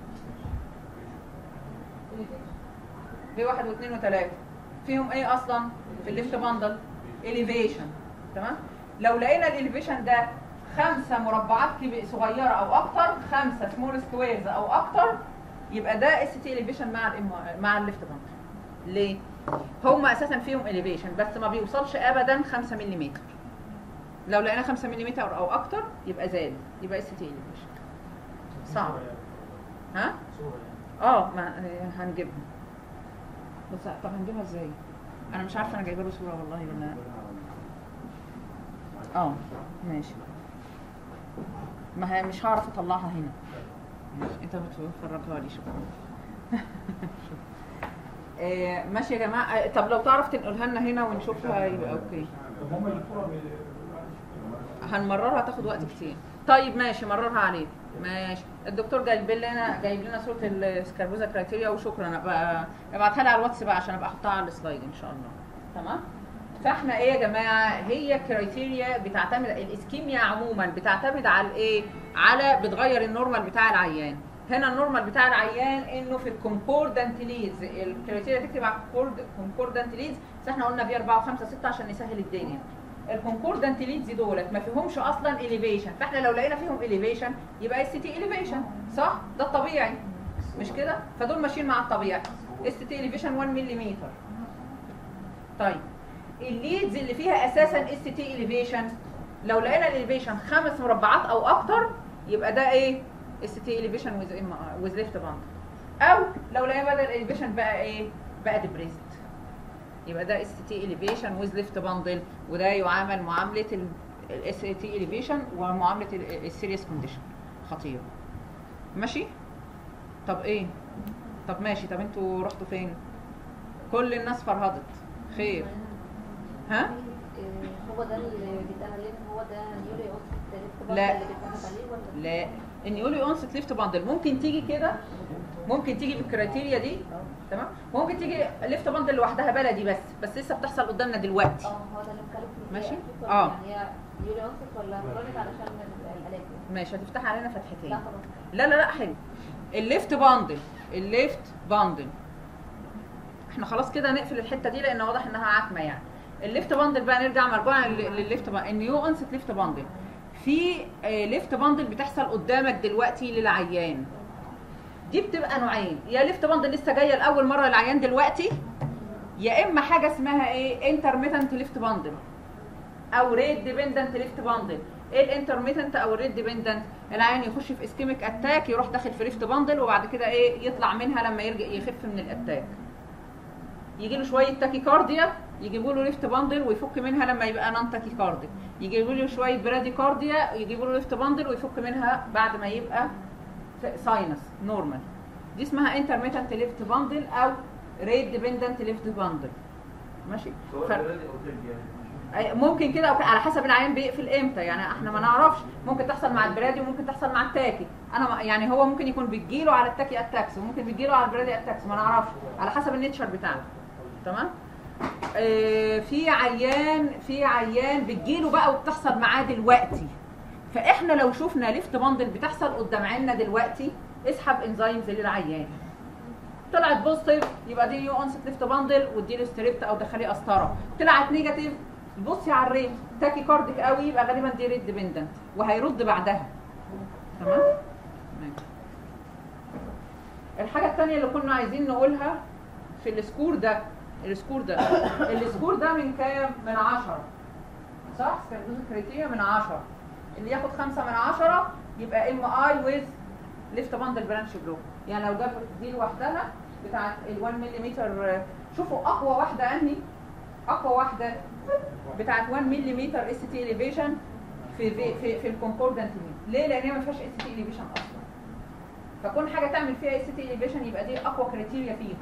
في 1 و2 و3 فيهم ايه اصلا في الليفت باندل اليفيشن تمام لو لقينا الاليفيشن ده خمسة مربعات كبيرة صغيرة أو أكتر خمسة سمول سكويرز أو أكتر يبقى ده اس تي اليفيشن مع الام مع الليفت باندل ليه؟ هم أساسا فيهم اليفيشن بس ما بيوصلش أبدا 5 ملم لو لقينا 5 ملم أو أكتر يبقى زاد يبقى اس تي اليفيشن صعب ها؟ اه ما هنجيبها بس طب هنجيبها ازاي؟ انا مش عارفه انا جايبه له صوره والله ولا اه ماشي ما هي مش هعرف اطلعها هنا ماشي انت بتفرجها لي شكرا آه ماشي يا جماعه آه، طب لو تعرف تنقلها لنا هنا ونشوفها يبقى اوكي هم اللي فوق هنمررها تاخد وقت كتير طيب ماشي مررها عليك ماشي الدكتور جايب لنا جايب لنا صوره السكاربوزا كرايتيريا وشكرا ابقى ابعتها لي على الواتس بقى عشان ابقى احطها على السلايد ان شاء الله تمام فاحنا ايه يا جماعه هي كرايتيريا بتعتمد الاسكيميا عموما بتعتمد على الايه على بتغير النورمال بتاع العيان هنا النورمال بتاع العيان انه في الكونكوردنت ليدز الكرايتيريا تكتب على الكونكوردنت ليدز بس احنا قلنا في 4 و5 6 عشان نسهل الدنيا الكونكوردنت ليدز دولت ما فيهمش اصلا اليفيشن فاحنا لو لقينا فيهم اليفيشن يبقى اس تي اليفيشن صح ده الطبيعي مش كده فدول ماشيين مع الطبيعي اس تي اليفيشن 1 ملم طيب الليدز اللي فيها اساسا اس تي اليفيشن لو لقينا الاليفيشن خمس مربعات او اكتر يبقى ده ايه اس تي اليفيشن ويز ام ويز ليفت باند او لو لقينا بدل الاليفيشن بقى ايه بقى ديبريست يبقى ده اس تي اليفيشن ويز ليفت باندل وده يعامل معامله الاس تي اليفيشن ومعامله السيريس كونديشن خطير ماشي طب ايه طب ماشي طب انتوا رحتوا فين كل الناس فرهضت خير ها آه، هو ده اللي بيتقال عليه إن هو ده نيوري اوسيس لا. اللي بيتقال عليه ولا لا النيولي اونست ليفت باندل ممكن تيجي كده ممكن تيجي بالكريتيريا دي تمام ممكن تيجي ليفت باندل لوحدها بلدي بس بس لسه بتحصل قدامنا دلوقتي اه هو ده اللي بتكلم فيه ماشي؟ أكيد ولا اه. يعني هي يوري اونست ولا كرونيك علشان ال- الالات ماشي هتفتح علينا لا فتحتين خلاص لا لا لا حلو الليفت باندل الليفت باندل احنا خلاص كده نقفل الحته دي لان واضح انها عتمه يعني الليفت باندل بقى نرجع مرجوعا لل- للليفت باندل النيو انست ليفت باندل في آه، ليفت باندل بتحصل قدامك دلوقتي للعيان دي بتبقى نوعين يا ليفت باندل لسه جايه لاول مره العيان دلوقتي يا اما حاجه اسمها ايه انترميتنت ليفت باندل او ريت ديبندنت ليفت باندل ايه الانترميتنت او الريت ديبندنت العيان يخش في اسكيميك اتاك يروح داخل في ليفت باندل وبعد كده ايه يطلع منها لما يرجع يخف من الاتاك يجي له شويه تاكيكارديا يجيبوا له ليفت باندل ويفك منها لما يبقى نون تاكيكارديا يجيبوا له شويه براديكارديا يجيبوا له ليفت باندل ويفك منها بعد ما يبقى ساينس نورمال دي اسمها انترميتنت ليفت باندل او ريت ديبندنت ليفت باندل ماشي سواء ف- بلدي او تركي يعني أي- ممكن كده أو كده، على حسب العيان بيقفل امتى يعني احنا ما نعرفش ممكن تحصل مع البرادي وممكن تحصل مع التاكي انا ما يعني هو ممكن يكون بتجيله على التاكي اتاكس وممكن بتجيله على البرادي اتاكس ما نعرفش على حسب النيتشر بتاعنا تمام آه في عيان في عيان بتجيله بقى وبتحصل معاه دلوقتي فاحنا لو شفنا ليفت باندل بتحصل قدام عيننا دلوقتي اسحب انزيمز للعيان طلعت بوزيتيف يبقى دي نيو اونست ليفت باندل واديله ستريبت او دخليه قسطره طلعت نيجاتيف بصي على الريت تاكي كارديك قوي يبقى غالبا دي ريت ديبندنت وهيرد بعدها تمام ماشي. الحاجه الثانيه اللي كنا عايزين نقولها في السكور ده السكور ده السكور ده من كام من 10 صح سكندوز كريتيريا من 10 اللي ياخد 5 من 10 يبقى ام اي ويز ليفت باندل برانش بلوك يعني لو جاب دي لوحدها بتاعت ال 1 ملم شوفوا اقوى واحده انهي اقوى واحده بتاعت 1 ملم اس تي اليفيشن في في في, في الكونكوردنت ليه لان هي ما فيهاش اس تي اليفيشن اصلا فكون حاجه تعمل فيها اس تي اليفيشن يبقى دي اقوى كريتيريا فيها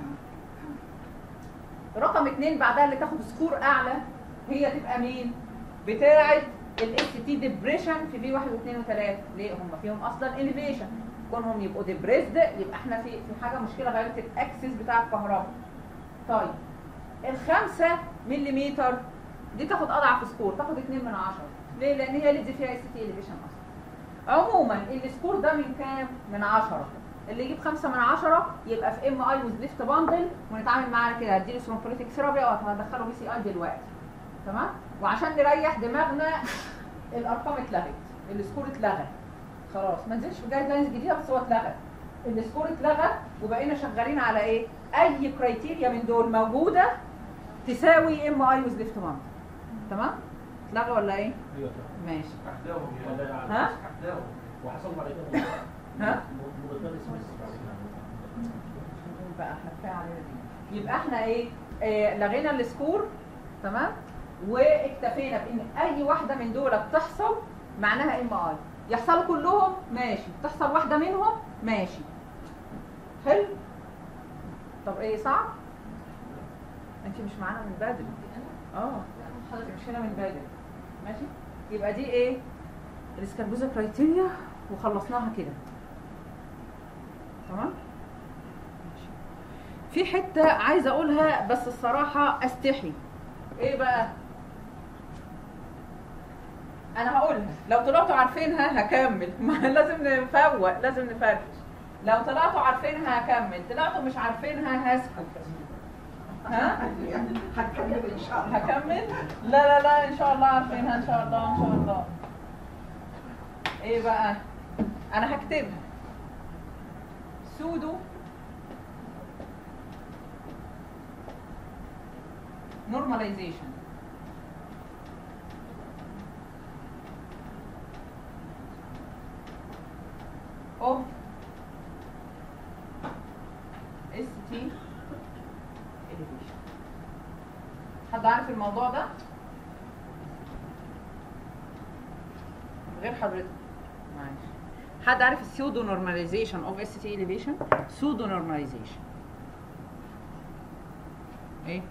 رقم اتنين بعدها اللي تاخد سكور اعلى هي تبقى مين بتاعه الاس تي ديبريشن في في 1 و2 و3 ليه هم فيهم اصلا اليفيشن كونهم يبقوا ديبريسد يبقى احنا في في حاجه مشكله غيرت الاكسس بتاع الكهرباء طيب الخمسة مليمتر دي تاخد اضعف سكور تاخد 2 من 10 ليه لان هي اللي فيها اس تي اليفيشن اصلا عموما السكور ده من كام من 10 اللي يجيب 5 من 10 يبقى في ام اي ويز ليفت باندل ونتعامل معاه كده هديله سموكوليتيك ثيرابي او هدخله بي سي اي دلوقتي تمام وعشان نريح دماغنا الارقام اتلغت السكور اتلغى خلاص ما نزلش في جايد لاينز جديده بس هو اتلغى السكور اتلغى وبقينا شغالين على ايه اي كرايتيريا من دول موجوده تساوي ام اي ويز ليفت باندل تمام اتلغى ولا ايه ايوه ماشي احداهم ها؟ احداهم وحصل بعد كده ها مضادات سميث بعد كده بقى كفايه علينا دي يبقى احنا ايه آه لغينا السكور تمام واكتفينا بان اي واحده من دول بتحصل معناها ام اي يحصلوا كلهم ماشي تحصل واحده منهم ماشي حلو طب ايه صعب انت مش معانا من بدري اه انت مش هنا من بدري ماشي يبقى دي ايه الاسكربوزا كرايتيريا وخلصناها كده تمام في حته عايزه اقولها بس الصراحه استحي ايه بقى انا هقولها لو طلعتوا عارفينها هكمل ما لازم نفوق لازم نفرش لو طلعتوا عارفينها هكمل طلعتوا مش عارفينها هسكت ها هكمل ان شاء الله هكمل لا لا لا ان شاء الله عارفينها ان شاء الله ان شاء الله ايه بقى انا هكتبها سودو normalization of ST elevation حد عارف الموضوع ده؟ غير حضرتك معلش حد عارف السودو نورماليزيشن اوف اس تي elevation سودو نورماليزيشن ايه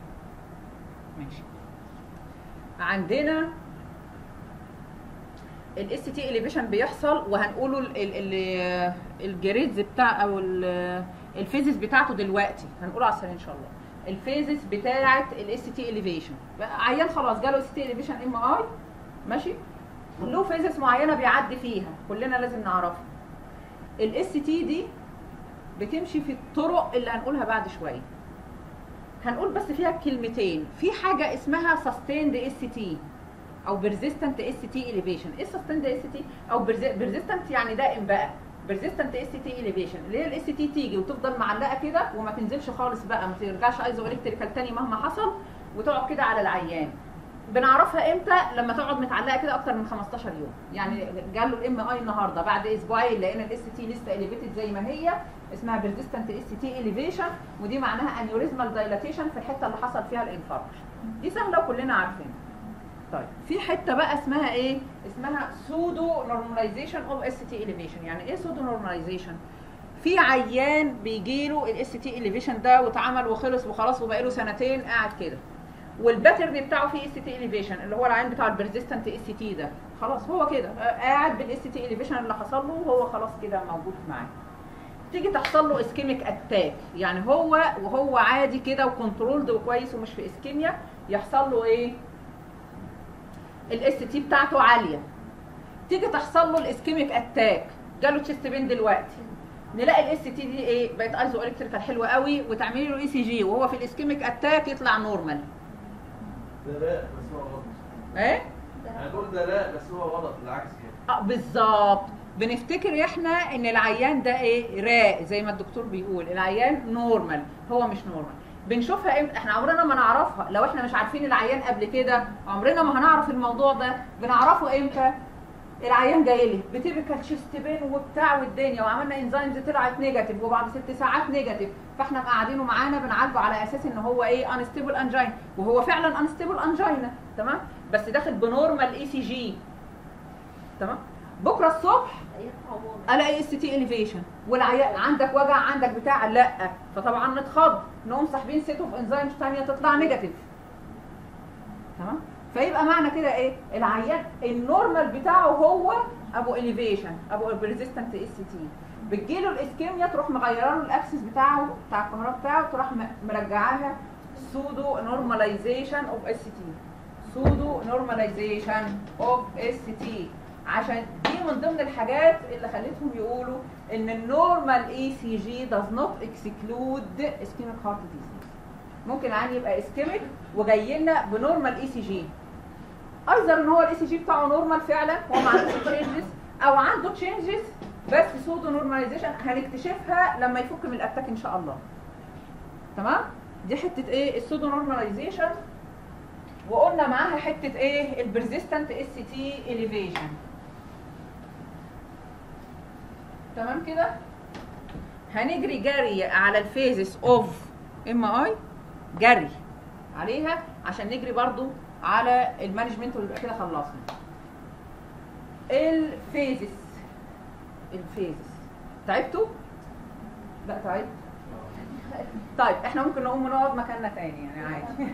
ماشي عندنا الاس تي اليفيشن بيحصل وهنقوله ال- ال- ال- الجريدز بتاع او ال- الفيزز بتاعته دلوقتي هنقوله على السريع ان شاء الله الفيزز بتاعه الاس تي اليفيشن عيان خلاص جاله اس تي اليفيشن ام اي ماشي له فيزز معينه بيعدي فيها كلنا لازم نعرفها الاس تي دي بتمشي في الطرق اللي هنقولها بعد شويه هنقول بس فيها كلمتين في حاجه اسمها سستيند اس تي او بيرزيستنت اس تي اليفيشن ايه سستيند اس تي او بيرزيستنت يعني دائم بقى بيرزيستنت اس تي اليفيشن اللي هي الاس تي تيجي وتفضل معلقه كده وما تنزلش خالص بقى ما ترجعش ايزو الكتريكال تاني مهما حصل وتقعد كده على العيان بنعرفها امتى لما تقعد متعلقه كده اكتر من 15 يوم يعني جاله الام اي النهارده بعد اسبوعين لقينا الاس تي لسه اليفيتد زي ما هي اسمها بيرزيستنت اس تي اليفيشن ودي معناها انيوريزمال دايلاتيشن في الحته اللي حصل فيها الانفاركشن دي سهله وكلنا عارفينها طيب في حته بقى اسمها ايه اسمها سودو نورماليزيشن اوف اس تي اليفيشن يعني ايه سودو نورماليزيشن في عيان بيجيله الاس تي اليفيشن ده واتعمل وخلص وخلاص وبقاله سنتين قاعد كده والباترن بتاعه فيه اس تي اليفيشن اللي هو العين بتاع البرزيستنت اس تي ده خلاص هو كده آه، قاعد بالاس تي اليفيشن اللي حصل له وهو خلاص كده موجود معاه تيجي تحصل له اسكيميك اتاك يعني هو وهو عادي كده وكنترولد وكويس ومش في اسكيميا يحصل له ايه الاس تي بتاعته عاليه تيجي تحصل له الاسكيميك اتاك جاله تشيست بين دلوقتي نلاقي الاس تي دي ايه بقت ايزو الكتريكال حلوه قوي وتعملي له اي سي جي وهو في الاسكيميك اتاك يطلع نورمال ده لا بس هو غلط ايه انا بقول ده لا بس هو غلط بالعكس كده اه بالظبط بنفتكر احنا ان العيان ده ايه راق زي ما الدكتور بيقول العيان نورمال هو مش نورمال بنشوفها امتى احنا عمرنا ما نعرفها لو احنا مش عارفين العيان قبل كده عمرنا ما هنعرف الموضوع ده بنعرفه امتى العيان جاي لي بتيبيكال تشيست بين وبتاع والدنيا وعملنا انزيمز طلعت نيجاتيف وبعد ست ساعات نيجاتيف فاحنا مقعدينه معانا بنعالجه على اساس ان هو ايه انستيبل انجين وهو فعلا انستيبل انجينا تمام بس داخل بنورمال اي سي جي تمام بكره الصبح يرفع وهو الاقي اس تي اليفيشن والعيان عندك وجع عندك بتاع لا فطبعا نتخض نقوم ساحبين سيت اوف انزيمز ثانيه تطلع نيجاتيف تمام فيبقى معنى كده ايه العيان النورمال بتاعه هو ابو اليفيشن ابو ريزيستنت اس تي بتجيله الاسكيميا تروح مغيره له الاكسس بتاعه بتاع الكهرباء بتاعه تروح م- مرجعاها سودو نورماليزيشن اوف اس تي سودو نورماليزيشن اوف اس تي عشان دي من ضمن الحاجات اللي خلتهم يقولوا ان النورمال اي سي جي does not exclude ischemic heart disease ممكن العيان يبقى اسكيميك وجاي لنا بنورمال اي سي جي ايذر ان هو الاي سي جي بتاعه نورمال فعلا هو ما عندوش تشينجز او عنده تشينجز بس سودو نورماليزيشن هنكتشفها لما يفك من الاتاك ان شاء الله تمام دي حته ايه السودو نورماليزيشن وقلنا معاها حته ايه البرزيستنت اس تي اليفيشن تمام كده هنجري جري على الفيزز اوف ام اي جري عليها عشان نجري برضو على المانجمنت ويبقى كده خلصنا الفيزز الفيزز تعبتوا لا تعبت طيب احنا ممكن نقوم نقعد مكاننا تاني يعني عادي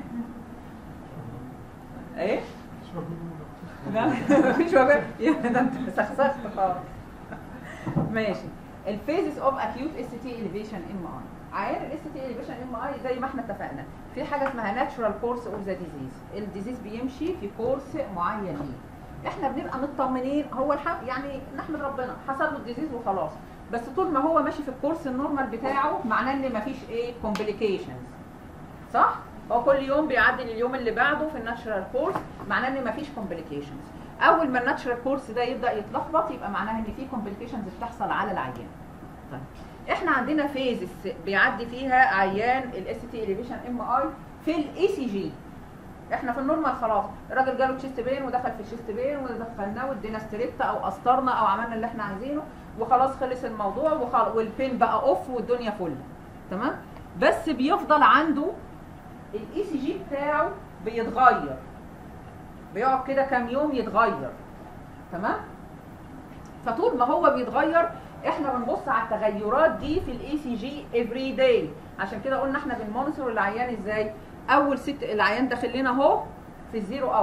ايه لا مفيش وجع يعني ده انت سخسخت خالص ماشي الفيزز اوف اكيوت اس تي اليفيشن ام اي عيان الاس تي اليفيشن ام اي زي ما احنا اتفقنا في حاجه اسمها ناتشورال كورس اوف ذا ديزيز الديزيز بيمشي في كورس معين ليه احنا بنبقى مطمنين هو الحق يعني نحمد ربنا حصل له الديزيز وخلاص بس طول ما هو ماشي في الكورس النورمال بتاعه معناه ان مفيش ايه كومبليكيشنز صح هو كل يوم بيعدي اليوم اللي بعده في الناتشورال كورس معناه ان مفيش كومبليكيشنز اول ما الناتشورال كورس ده يبدا يتلخبط يبقى معناها ان في كومبليكيشنز بتحصل على العيان طيب احنا عندنا فيزز بيعدي فيها عيان الاس تي اليفيشن ام اي في الاي سي جي احنا في النورمال خلاص الراجل جاله تشيست بين ودخل في الشيست بين ودخلناه وادينا ستريبتا او قسطرنا او عملنا اللي احنا عايزينه وخلاص خلص الموضوع وخلاص والبين بقى اوف والدنيا فل تمام بس بيفضل عنده الاي سي جي بتاعه بيتغير بيقعد كده كام يوم يتغير تمام فطول ما هو بيتغير احنا بنبص على التغيرات دي في الاي سي جي افري داي عشان كده قلنا احنا بنمونيتور العيان ازاي اول ست العيان داخل لنا اهو في الزيرو اور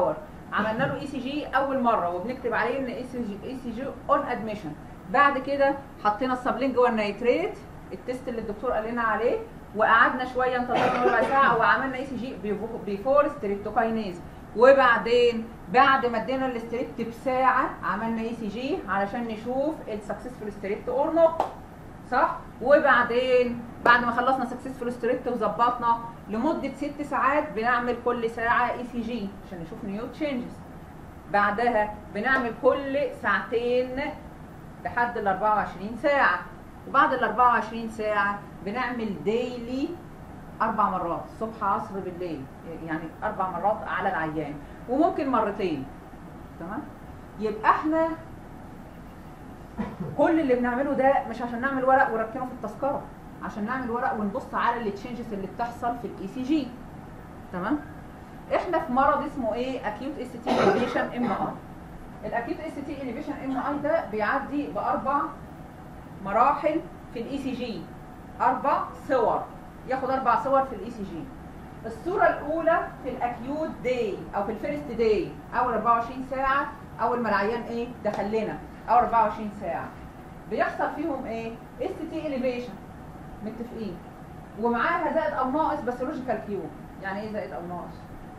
عملنا له اي سي جي اول مره وبنكتب عليه ان اي سي جي اي سي جي اون ادميشن بعد كده حطينا السبلينجوال نيتريت التست اللي الدكتور قال لنا عليه وقعدنا شويه انتظرنا ربع ساعه وعملنا اي سي جي بيفور ستريبتوكاينيز وبعدين بعد ما ادينا الاستريبت بساعه عملنا اي سي جي علشان نشوف السكسسفول ستريبت اور نوت صح وبعدين بعد ما خلصنا سكسسفول ستريبت وظبطنا لمده ست ساعات بنعمل كل ساعه اي سي جي عشان نشوف نيو تشينجز بعدها بنعمل كل ساعتين لحد ال 24 ساعه وبعد ال 24 ساعه بنعمل ديلي اربع مرات الصبح عصر بالليل يعني اربع مرات على العيان وممكن مرتين تمام يبقى احنا كل اللي بنعمله ده مش عشان نعمل ورق ونركنه في التذكره عشان نعمل ورق ونبص على التشنجز اللي بتحصل في الاي سي جي تمام احنا في مرض اسمه ايه اكيوت اس تي اليفيشن ام اي الاكيوت اس تي اليفيشن ام اي ده بيعدي باربع مراحل في الاي سي جي اربع صور ياخد اربع صور في الاي سي جي الصوره الاولى في الاكيوت داي او في الفيرست داي اول 24 ساعه اول ما العيان ايه دخل لنا اول 24 ساعه بيحصل فيهم ايه اس تي اليفيشن متفقين ومعاها زائد او ناقص باثولوجيكال كيو يعني ايه زائد او ناقص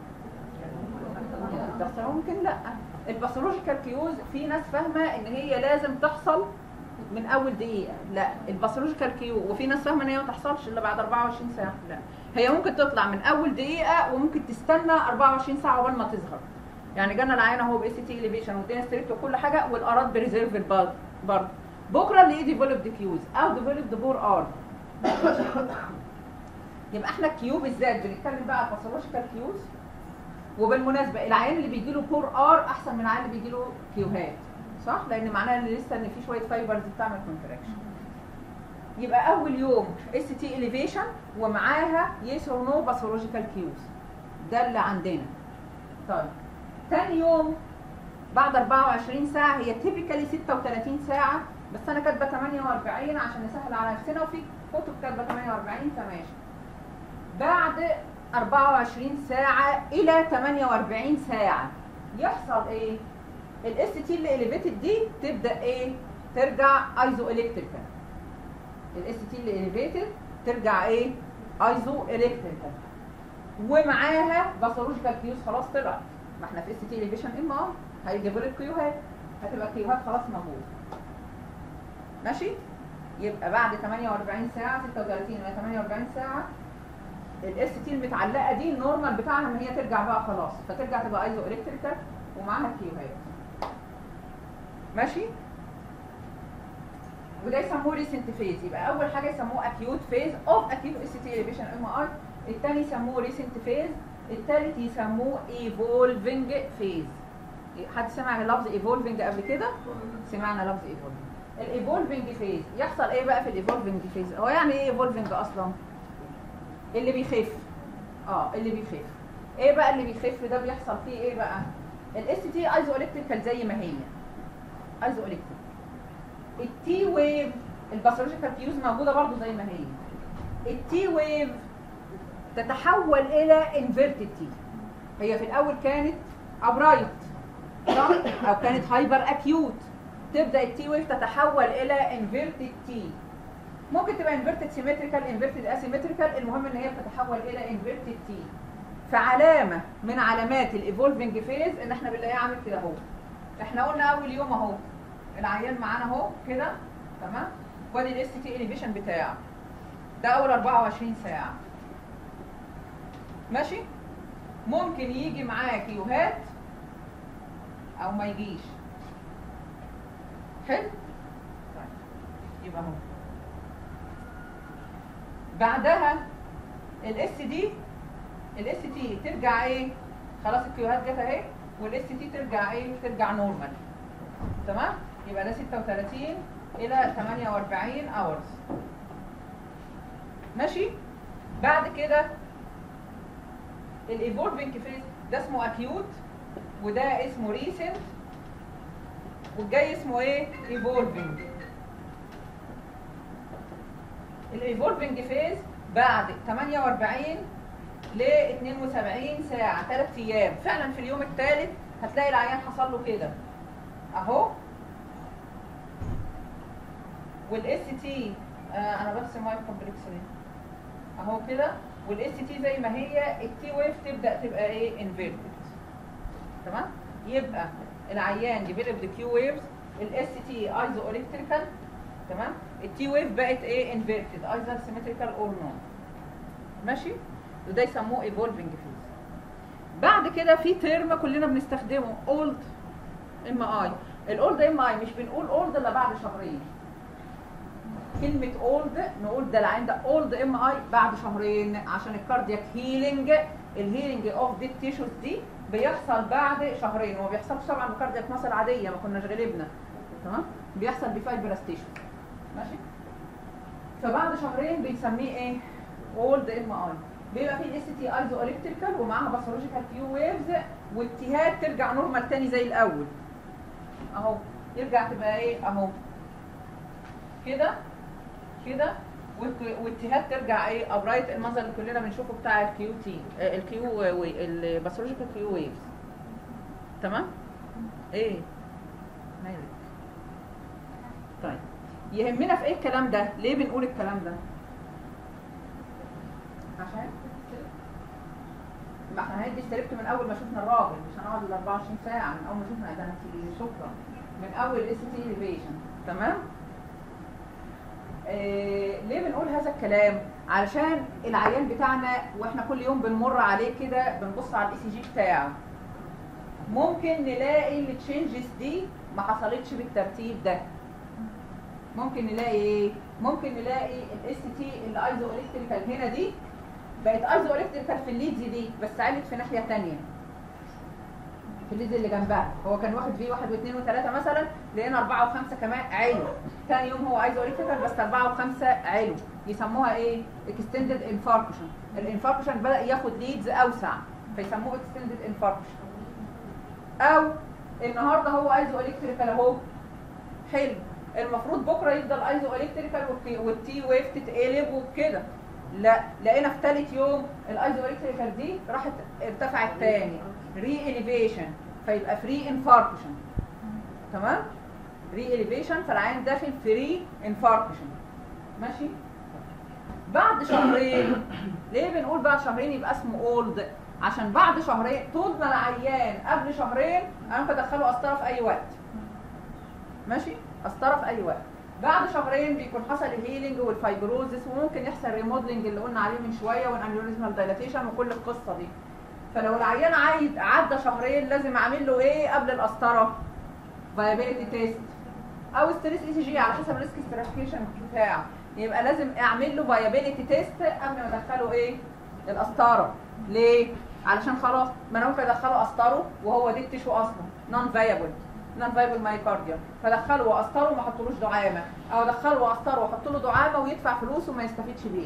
بس ممكن لا الباثولوجيكال كيوز في ناس فاهمه ان هي لازم تحصل من اول دقيقه لا الباثولوجيكال كيو وفي ناس فاهمه ان هي ما تحصلش الا بعد 24 ساعه لا هي ممكن تطلع من اول دقيقه وممكن تستنى 24 ساعه قبل ما تظهر يعني جالنا العيان اهو باس تي اليفيشن وادينا ستريبت وكل حاجه والاراد بريزيرف برضه بكره اللي ديفلوبد كيوز او ديفلوبد بور ار يبقى احنا الكيو بالذات بنتكلم بقى على الباثولوجيكال كيوز وبالمناسبه العيان اللي بيجي له بور ار احسن من العيان اللي بيجي له كيوهات صح لان معناها ان لسه ان في شويه فايبرز بتعمل كونتراكشن يبقى اول يوم اس تي اليفيشن ومعاها يس اور نو باثولوجيكال كيوز ده اللي عندنا طيب تاني يوم بعد 24 ساعه هي تيبيكالي 36 ساعه بس انا كاتبه 48 عشان نسهل على نفسنا وفي كتب كاتبه 48 فماشي بعد 24 ساعه الى 48 ساعه يحصل ايه الاس تي اللي اليفيتد دي تبدا ايه ترجع ايزو الكتريكال الاس تي اللي اليفيتد ترجع ايه ايزو الكتريكال ومعاها باثولوجيكال كيوز خلاص طلعت ما احنا في اس تي اليفيشن ام اه هيجيبوا لك كيوهات هتبقى الكيوهات خلاص موجوده ماشي يبقى بعد 48 ساعه 36 الى 48 ساعه الاس تي المتعلقه دي النورمال بتاعها ان هي ترجع بقى خلاص فترجع تبقى ايزو الكتريكال ومعاها الكيوهات ماشي وده يسموه ريسنت فيز يبقى اول حاجه يسموه اكيوت فيز اوف اكيوت اس تي اليفيشن ام اي الثاني يسموه ريسنت فيز الثالث يسموه ايفولفنج فيز حد سمع لفظ ايفولفنج قبل كده سمعنا لفظ ايفولفنج الايفولفنج فيز يحصل ايه بقى في الايفولفنج فيز هو يعني ايه ايفولفنج اصلا اللي بيخف اه اللي بيخف ايه بقى اللي بيخف ده بيحصل فيه ايه بقى الاس تي ايزو الكتريكال زي ما هي ايزو الكتريك التي ويف الباثولوجيكال كيوز موجوده برضو زي ما هي التي ويف تتحول الى انفيرتد تي هي في الاول كانت ابرايت صح او كانت هايبر اكيوت تبدا التي ويف تتحول الى انفيرتد تي ممكن تبقى انفيرتد سيمتريكال انفيرتد اسيمتريكال المهم ان هي بتتحول الى انفيرتد تي فعلامه من علامات الايفولفنج فيز ان احنا بنلاقيها عامل كده اهو احنا قلنا اول يوم اهو العيان معانا اهو كده تمام وادي الاس تي اليفيشن بتاعه ده اول 24 ساعه ماشي ممكن يجي معاه كيوهات او ما يجيش حلو طيب يبقى اهو بعدها الاس دي الاس تي ترجع ايه خلاص الكيوهات جت اهي والاس تي ترجع ايه ترجع نورمال تمام يبقى ده 36 الى 48 اورز ماشي بعد كده الايفولفنج فيز ده اسمه اكيوت وده اسمه ريسنت والجاي اسمه ايه ايفولفنج الايفولفنج فيز بعد 48 ل 72 ساعه 3 ايام فعلا في اليوم الثالث هتلاقي العيان حصل له كده اهو والاس تي انا برسم ماي كومبلكس ليه اهو كده والاس تي زي ما هي التي ويف تبدا تبقى ايه انفيرتد تمام يبقى العيان ديفلوبد كيو ويفز الاس تي ايزو الكتريكال تمام التي ويف بقت ايه انفيرتد ايزو سيمتريكال اور نون ماشي وده يسموه ايفولفنج فيز بعد كده في ترم كلنا بنستخدمه اولد ام اي الاولد ام اي مش بنقول اولد الا بعد شهرين كلمة اولد نقول ده العين ده اولد ام اي بعد شهرين عشان الكاردياك هيلينج الهيلينج اوف دي تيشوز دي بيحصل بعد شهرين وما بيحصلش طبعا بكاردياك مصل عادية ما كناش غلبنا تمام بيحصل بفايبرس تيشوز ماشي فبعد شهرين بنسميه ايه اولد ام اي بيبقى فيه الاس تي ايزو الكتريكال ومعاها باثولوجيكال كيو ويفز والتيهات ترجع نورمال تاني زي الاول اهو يرجع تبقى ايه اهو كده كده والك- والتيهات ترجع ايه ابرايت المنظر اللي كلنا بنشوفه بتاع الكيو تي آه، الكيو الباثولوجيكال كيو ويفز تمام ايه مالك طيب يهمنا في ايه الكلام ده ليه بنقول الكلام ده عشان ما احنا هندي استلبت من اول ما شفنا الراجل مش هنقعد ال 24 ساعه من اول ما شفنا ده انت شكرا من اول اس تي ليفيشن تمام آه ليه بنقول هذا الكلام علشان العيان بتاعنا واحنا كل يوم بنمر عليه كده بنبص على الاي سي جي بتاعه ممكن نلاقي التشينجز دي ما حصلتش بالترتيب ده ممكن نلاقي ايه ممكن نلاقي الاس تي الايزو الكتريكال هنا دي بقت ايزو الكتريكال في الليدز دي بس علت في ناحيه ثانيه في الليدز اللي جنبها هو كان واخد فيه واحد واثنين وثلاثه مثلا لقينا اربعه وخمسه كمان علو ثاني يوم هو ايزو الكتريكال بس اربعه وخمسه علو يسموها ايه اكستندد انفاركشن الانفاركشن بدا ياخد ليدز اوسع فيسموه اكستندد انفاركشن او النهارده هو ايزو الكتريكال اهو حلو المفروض بكره يفضل ايزو الكتريكال والتي ويف تتقلب وكده لا لقينا في ثالث يوم الايزو الكتريكال دي راحت ارتفعت تاني ري اليفيشن فيبقى فري انفاركشن تمام ري اليفيشن فالعين داخل في ري انفاركشن ماشي بعد شهرين ليه بنقول بعد شهرين يبقى اسمه اولد عشان بعد شهرين طول ما العيان قبل شهرين انا ممكن ادخله قسطره في اي وقت ماشي قسطره في اي وقت بعد شهرين بيكون حصل الهيلينج والفايبروزس وممكن يحصل ريموديلنج اللي قلنا عليه من شويه والانيوريزمال دايلاتيشن وكل القصه دي فلو العيان عايد عدى شهرين لازم اعمل له ايه قبل القسطره فايبيليتي تيست او ستريس اي سي جي على حسب الريسك ستراتيفيكيشن بتاعه يبقى لازم اعمل له فايبيليتي تيست قبل ما ادخله ايه القسطره ليه علشان خلاص ما انا ممكن ادخله قسطره وهو دي التشو اصلا نون فايبل نون فايبل مايكارديوم فدخله وقسطره وما حطلوش دعامه او ادخله وقسطره واحط له دعامه ويدفع فلوس وما يستفيدش بيه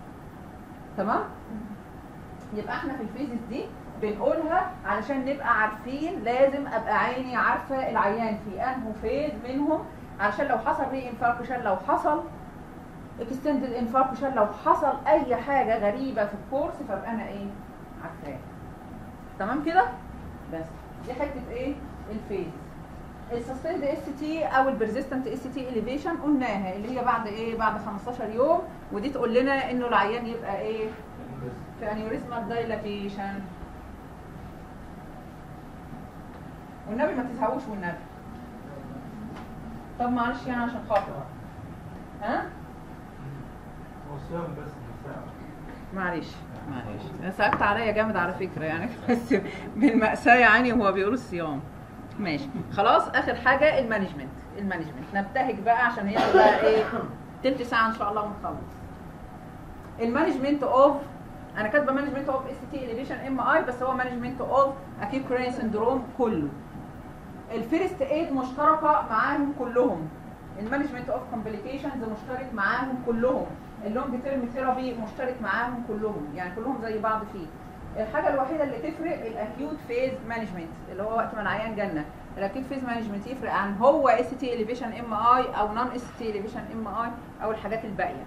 تمام يبقى احنا في الفيزز دي بنقولها علشان نبقى عارفين لازم ابقى عيني عارفه العيان في انه فيز منهم علشان لو حصل ري انفاركشن لو حصل اكستندد انفاركشن لو حصل اي حاجه غريبه في الكورس فابقى انا ايه عارفاه تمام كده بس دي حته ايه الفيز السستيند اس تي او البرزيستنت اس تي اليفيشن قلناها اللي هي بعد ايه بعد 15 يوم ودي تقول لنا انه العيان يبقى ايه في انيوريزمال دايلاتيشن والنبي ما تزهقوش والنبي طب معلش يعني عشان خاطر ها هو الصيام بس بالساعة معلش معلش صعبت عليا جامد على فكره يعني بس بالمأساة يعني هو بيقول الصيام ماشي خلاص اخر حاجه المانجمنت المانجمنت نبتهج بقى عشان هي بقى ايه تلت ساعه ان شاء الله ونخلص المانجمنت اوف انا كاتبه مانجمنت اوف اس تي اليفيشن ام اي بس هو مانجمنت اوف اكيد كورين سندروم كله الفيرست ايد مشتركه معاهم كلهم المانجمنت اوف كومبليكيشنز مشترك معاهم كلهم اللونج تيرم ثيرابي مشترك معاهم كلهم يعني كلهم زي بعض فيه الحاجه الوحيده اللي تفرق الاكيوت فيز مانجمنت اللي هو وقت ما العيان جالنا الاكيوت فيز مانجمنت يفرق عن هو اس تي اليفيشن ام اي او نون اس تي اليفيشن ام اي او الحاجات الباقيه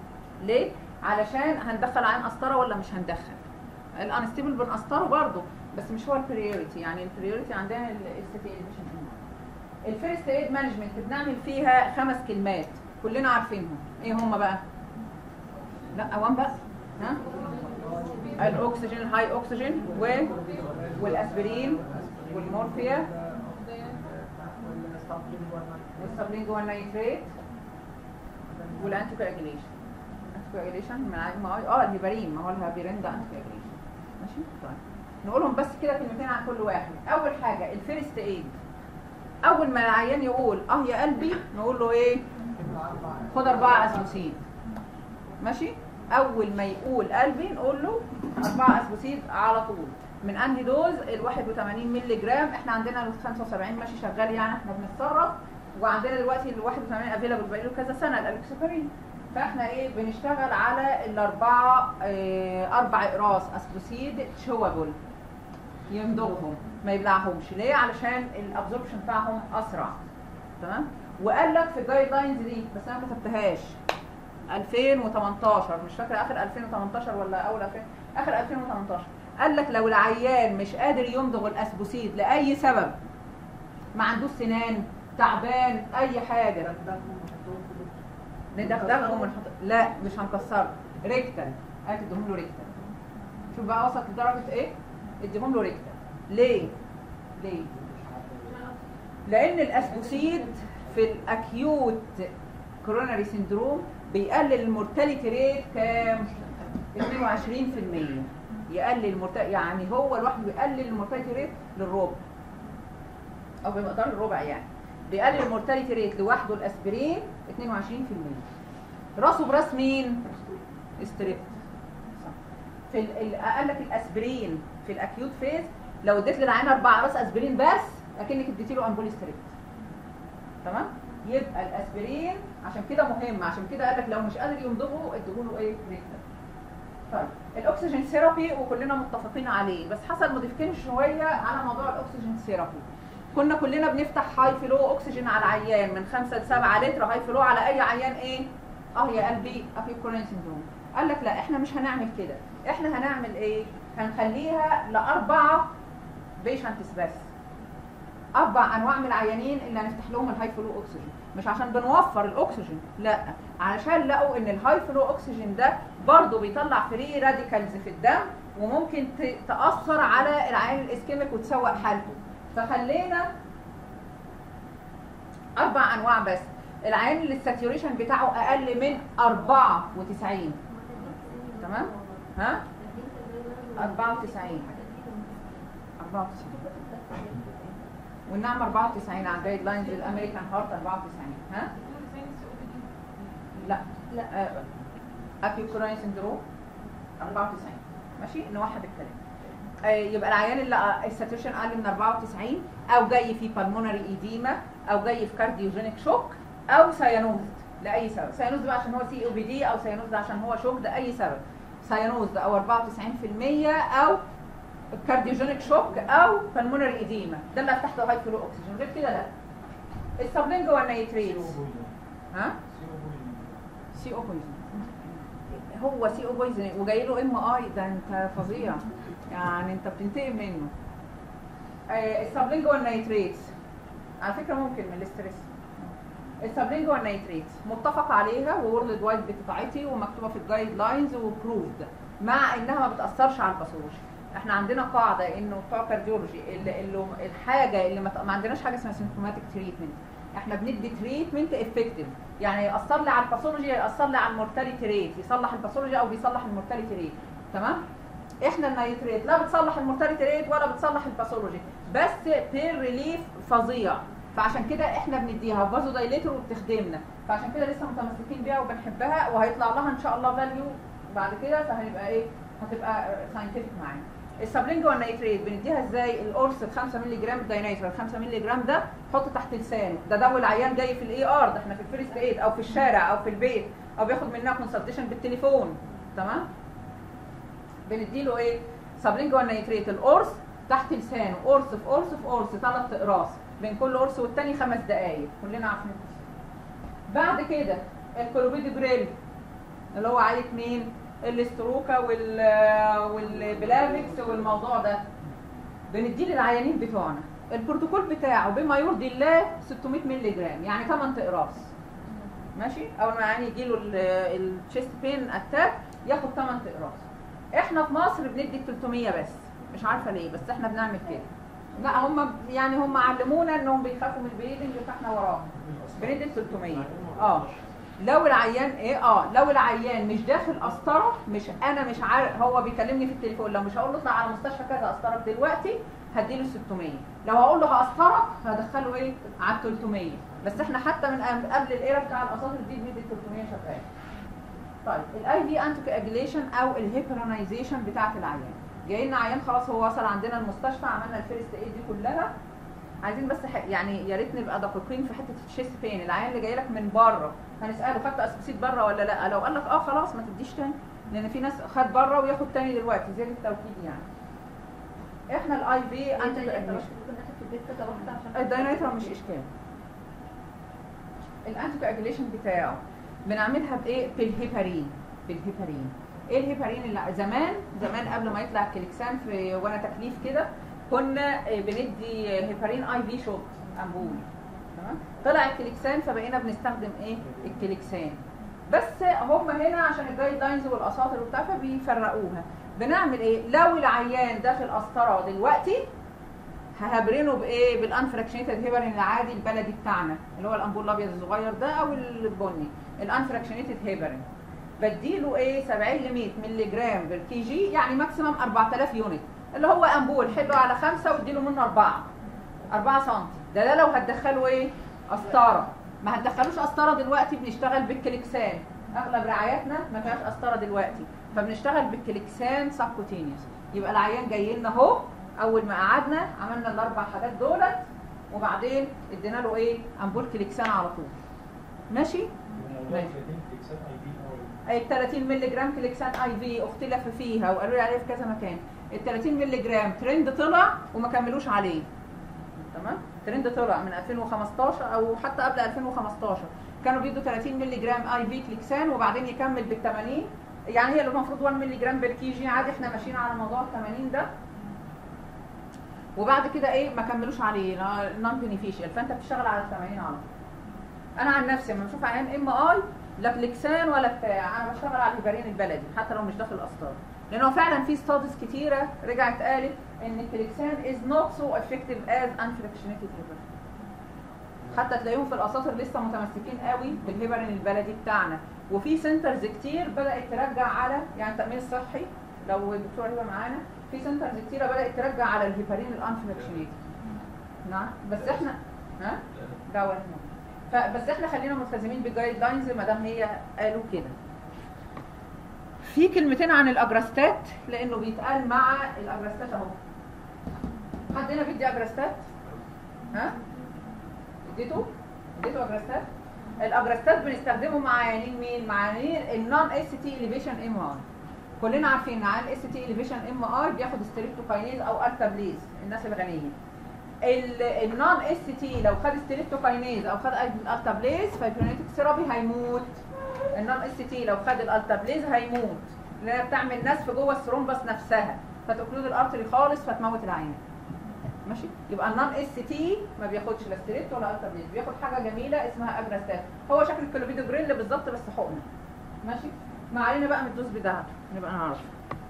ليه علشان هندخل عين قسطره ولا مش هندخل الانستيبل بنقسطره برضه بس مش هو البريوريتي يعني البريوريتي عندنا الاستيتيشن الفيرست ايد مانجمنت بنعمل فيها خمس كلمات كلنا عارفينهم ايه هم بقى لا اوان بقى ها الاكسجين الهاي اكسجين و والاسبرين والمورفيا والسبلينجوال نايتريت والانتي كواجيليشن انتي كواجيليشن ما هو اه الهيبارين ما هو الهيبارين ده انتي كواجيليشن ماشي طيب نقولهم بس كده كلمتين عن كل واحد اول حاجه الفيرست ايد اول ما العيان يقول اه يا قلبي نقول له ايه خد اربعه اسبوسيد ماشي اول ما يقول قلبي نقول له اربعه اسبوسيد على طول من انهي دوز ال 81 مللي جرام احنا عندنا ال 75 ماشي شغال يعني احنا بنتصرف وعندنا دلوقتي ال 81 افيلابل بقى له كذا سنه الالكسوبرين فاحنا ايه بنشتغل على الاربعه اه اربع اقراص اسبوسيد تشوبل يمضغهم ما يبلعهمش ليه علشان الابزوربشن بتاعهم اسرع تمام وقال لك في الجايد لاينز دي بس انا ما كتبتهاش 2018 مش فاكره اخر 2018 ولا اول 2000 اخر 2018 قال لك لو العيان مش قادر يمضغ الاسبوسيد لاي سبب ما عندوش سنان تعبان اي حاجه ندغدغهم ونحط لا مش هنكسره ريكتال هتديهم له ريكتال شوف بقى وصلت لدرجه ايه اديهم له ريكتال ليه ليه لان الاسبوسيد في الاكيوت كوروناري سيندروم بيقلل المورتاليتي ريت كام 22% يقلل المورتاليتي يعني هو لوحده بيقلل المورتاليتي ريت للربع او بمقدار الربع يعني بيقلل المورتاليتي ريت لوحده الاسبرين 22% راسه براس مين استريبت في ال... قال لك الاسبرين في الاكيوت فيز لو اديت للعيان اربع راس اسبرين بس اكنك اديتي له امبول ستريبت تمام يبقى الاسبرين عشان كده مهم عشان كده قال لك لو مش قادر يمضغه اديه له ايه ريكتال طيب الاكسجين ثيرابي وكلنا متفقين عليه بس حصل موديفيكيشن شويه على موضوع الاكسجين ثيرابي كنا كلنا بنفتح هاي فلو اكسجين على العيان من 5 ل 7 لتر هاي فلو على اي عيان ايه اه يا قلبي اكيد كورين سندروم قال لك لا احنا مش هنعمل كده احنا هنعمل ايه هنخليها لاربعه بيشنتس بس اربع انواع من العيانين اللي هنفتح لهم الهاي فلو اكسجين مش عشان بنوفر الاكسجين لا علشان لقوا ان الهاي فلو اكسجين ده برضه بيطلع فري راديكالز في الدم وممكن تاثر على العيان الاسكيميك وتسوء حالته فخلينا اربع انواع بس العيان اللي الساتيوريشن بتاعه اقل من 94 تمام ها 94 94 والنعم 94 على الجايد لاينز الامريكان هارت 94 ها لا لا اكيو كوروني سندروم 94 ماشي نوحد الكلام آه يبقى العيان اللي الساتوريشن اقل من 94 او جاي في بالمونري ايديما او جاي في كارديوجينيك شوك او سيانوز لاي سبب سيانوز بقى عشان هو سي او بي دي او سيانوز عشان هو شوك ده اي سبب سيانوز او 94% او كارديوجينيك شوك او بالمونري ايديما ده اللي هفتح له هاي فلو اوكسجين غير كده لا السبلينجو والنيتريتس ها سي او بويزن هو سي او بويزن وجاي له ام اي ده انت فظيع يعني انت بتنتقم منه آه السبلينجو والنيتريتس على فكره ممكن من الاستريس السبلينجو والنيتريتس متفق عليها وورلد وايد بتتعطي ومكتوبه في الجايد لاينز وبروفد مع انها ما بتاثرش على الباثولوجي احنا عندنا قاعده انه بتوع كارديولوجي اللي, اللي الحاجه اللي ما, ما عندناش حاجه اسمها سيمتوماتيك تريتمنت احنا بندي تريتمنت افكتيف يعني ياثر لي على الباثولوجي ياثر لي على المورتاليتي ريت يصلح الباثولوجي او بيصلح المورتاليتي ريت تمام احنا النيتريت لا بتصلح المورتاليتي ريت ولا بتصلح الباثولوجي بس بير ريليف فظيع فعشان كده احنا بنديها فازو دايليتور وبتخدمنا فعشان كده لسه متمسكين بيها وبنحبها وهيطلع لها ان شاء الله فاليو بعد كده فهنبقى ايه هتبقى ساينتفك معانا السبلينجو والنيتريت بنديها ازاي القرص ب 5 مللي جرام الداينيترال 5 مللي جرام ده حطه تحت لسانه ده دواء العيان جاي في الاي ار ده احنا في الفيرست ايد او في الشارع او في البيت او بياخد منها كونسلتيشن بالتليفون تمام بنديله ايه سبلينجو والنيتريت القرص تحت لسانه قرص في قرص في قرص ثلاث اقراص بين كل قرص والتاني خمس دقايق كلنا عارفين بعد كده الكلوبيدوجريل اللي هو عالج مين الاستروكا وال والبلافكس والموضوع ده بنديه للعيانين بتوعنا البروتوكول بتاعه بما يرضي الله 600 مللي جرام يعني 8 اقراص ماشي اول ما يعني يجي له التشيست بين اتاك ياخد 8 اقراص احنا في مصر بندي 300 بس مش عارفه ليه بس احنا بنعمل كده لا هم يعني هم علمونا انهم بيخافوا من البليدنج فاحنا وراهم بندي 300 اه لو العيان ايه اه لو العيان مش داخل قسطره مش انا مش عارف هو بيكلمني في التليفون لو مش هقول له اطلع على مستشفى كذا قسطرك دلوقتي هديله 600 لو هقول له هقسطرك هدخله ايه على 300 بس احنا حتى من قبل قبل الايرا بتاع الاساطر دي بندي 300 شغال طيب الاي في انتي كواجيليشن او الهيبرونايزيشن بتاعه العيان جاي لنا عيان خلاص هو وصل عندنا المستشفى عملنا الفيرست ايد دي كلها عايزين بس ح- يعني يا ريت نبقى دقيقين في حته الشيست بين العيان اللي جاي لك من بره هنساله خدت اسبسيد بره ولا لا لو قال لك اه خلاص ما تديش تاني لان في ناس خد بره وياخد تاني دلوقتي زي التوكيد يعني احنا الاي في انتي انت كواجيليشن ممكن ناخد في البيت كذا واحده عشان الداينايترا مش اشكال الانتي كواجيليشن بتاعه بنعملها بايه بالهيبارين بالهيبارين ايه الهيبارين اللي زمان زمان قبل ما يطلع الكليكسان في وانا تكليف كده كنا آه، بندي هيبارين اي في شوت امبول تمام طلع الكليكسان فبقينا بنستخدم ايه الكليكسان بس هم هنا عشان الجايد لاينز والاساطر وبتاع فبيفرقوها بنعمل ايه لو العيان داخل قسطره دلوقتي ههبرنه بايه بالانفراكشنيتد هيبرين العادي البلدي بتاعنا اللي هو الامبول الابيض الصغير ده او البني الانفراكشنيتد هيبرين بديله ايه 70 ل 100 مللي جرام بالكي جي يعني ماكسيمم 4000 يونت اللي هو امبول حله على خمسه واديله منه اربعه 4 سم ده ده لو هتدخله ايه قسطره ما هتدخلوش قسطره دلوقتي بنشتغل بالكليكسان اغلب رعاياتنا ما فيهاش قسطره دلوقتي فبنشتغل بالكليكسان سبكوتينيوس يبقى العيان جاي لنا اهو اول ما قعدنا عملنا الاربع حاجات دولت وبعدين ادينا له ايه امبول كليكسان على طول ماشي ال 30 مللي جرام كليكسان اي في اختلف فيها وقالوا لي عليها في كذا مكان ال 30 مللي جرام ترند طلع وما كملوش عليه تمام ترند طلع من 2015 او حتى قبل 2015 كانوا بيدوا 30 مللي جرام اي في كليكسان وبعدين يكمل بال 80 يعني هي اللي المفروض 1 مللي جرام بير كي جي عادي احنا ماشيين على موضوع ال 80 ده وبعد كده ايه ما كملوش عليه نون بينيفيشال فانت بتشتغل على ال 80 على طول انا عن نفسي لما بشوف عيان ام اي لا كليكسان ولا بتاع انا بشتغل على الهيبارين البلدي حتى لو مش داخل الاسطار لان هو فعلا في ستاديز كتيره رجعت قالت ان الكليكسان از نوت سو افكتيف از انفراكشنيتد هيبارين حتى تلاقيهم في الاساطر لسه متمسكين قوي بالهيبارين البلدي بتاعنا وفي سنترز كتير بدات ترجع على يعني التامين الصحي لو الدكتور هبه معانا في سنترز كتيره بدات ترجع على الهيبارين الانفراكشنيتد نعم بس احنا ها ده واحنا فبس احنا خلينا ملتزمين بالجايد لاينز ما دام هي قالوا كده في كلمتين عن الاجراستات لانه بيتقال مع الاجراستات اهو حد هنا بيدي اجراستات ها اديته اديته اجراستات الاجراستات بنستخدمه مع عيانين مين مع عيانين النون اس تي اليفيشن ام ار كلنا عارفين ان عيان اس تي اليفيشن ام ار بياخد ستريبتوكاينيز او ارتابليز الناس الغنيه النون اس تي لو خد ستريبتوكاينيز او خد الالتابليز فايبرونيتك ثيرابي هيموت النون اس تي لو خد الالتابليز هيموت لانها بتعمل نسف جوه الثرومبس نفسها فتوكلود الارتري خالص فتموت العيان ماشي يبقى النون اس تي ما بياخدش لا ستريبت ولا التابليز بياخد حاجه جميله اسمها اجراستات هو شكل الكلوفيدو جريل بالظبط بس حقنه ماشي ما علينا بقى من الدوز بتاعته نبقى نعرف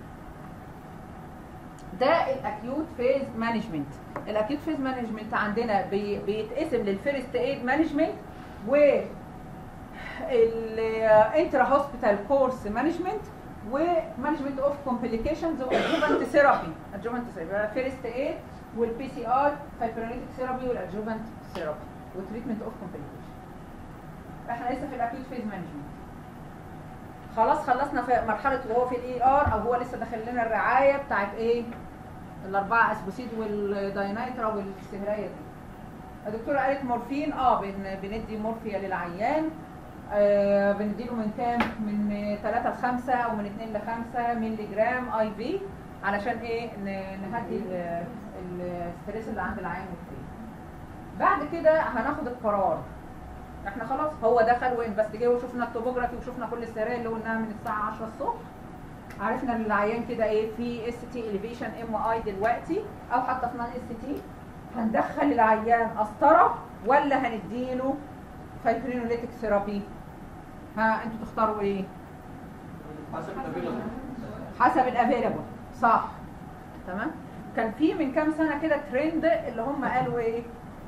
ده الاكيوت فيز مانجمنت الاكيوت فيز مانجمنت عندنا بي بيتقسم للفيرست ايد مانجمنت و الانترا هوسبيتال كورس مانجمنت ومانجمنت اوف كومبليكيشنز وادجوفنت ثيرابي ادجوفنت ثيرابي فيرست ايد والبي سي ار فايبرونيتك ثيرابي والادجوفنت ثيرابي وتريتمنت اوف كومبليكيشن احنا لسه في الاكيوت فيز مانجمنت خلاص خلصنا في مرحله وهو في الاي ار او هو لسه داخل لنا الرعايه بتاعت ايه الاربعه اسبوسيد والداينايترا والسهريه دي الدكتوره قالت مورفين اه بن بندي مورفيا للعيان آه بنديله من كام من 3 ل 5 او من 2 ل 5 مللي جرام اي في علشان ايه ن- نهدي ال- الستريس اللي عند العيان والتاني. بعد كده هناخد القرار احنا خلاص هو دخل وانفستيجيه وشفنا التوبوجرافي وشفنا كل السراير اللي قلناها من الساعه 10 الصبح عرفنا ان العيان كده ايه في اس تي اليفيشن ام اي دلوقتي او حتى في نون اس تي هندخل العيان قسطره ولا هنديله فايبرينوليتيك ثيرابي ها انتوا تختاروا ايه حسب الافيلابل حسب الافيلابل صح تمام كان في من كام سنه كده ترند اللي هم قالوا ايه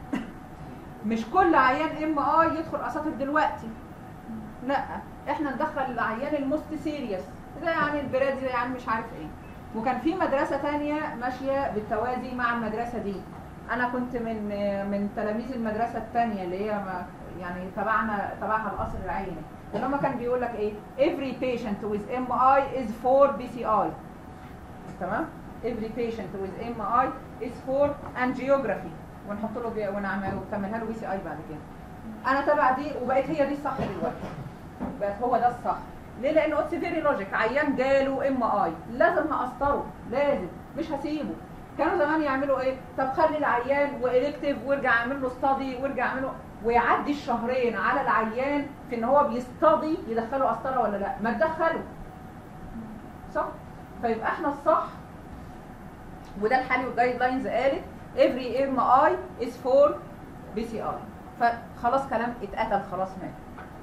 مش كل عيان ام اي يدخل اساطر دلوقتي لا احنا ندخل العيان الموست سيريس زي يعني البراد زي يعني مش عارف ايه وكان في مدرسه تانية ماشيه بالتوازي مع المدرسه دي انا كنت من من تلاميذ المدرسه الثانيه اللي هي ما يعني تبعنا تبعها القصر العيني اللي هم كان بيقول لك ايه every patient with MI is for BCI تمام every patient with MI is for angiography ونحط له بي... ونعمل ونكملها له بي سي اي بعد كده انا تبع دي وبقت هي دي الصح دلوقتي بقت هو ده الصح ليه لانه اتس فيري لوجيك عيان جاله ام اي لازم هقسطره لازم مش هسيبه كانوا زمان يعملوا ايه طب خلي العيان والكتيف وارجع اعمل له ستادي وارجع اعمل له ويعدي الشهرين على العيان في ان هو بيستادي يدخله قسطره ولا لا ما تدخله صح فيبقى احنا الصح وده الحالي والجايد لاينز قالت every MI is for BCI فخلاص كلام اتقتل خلاص مات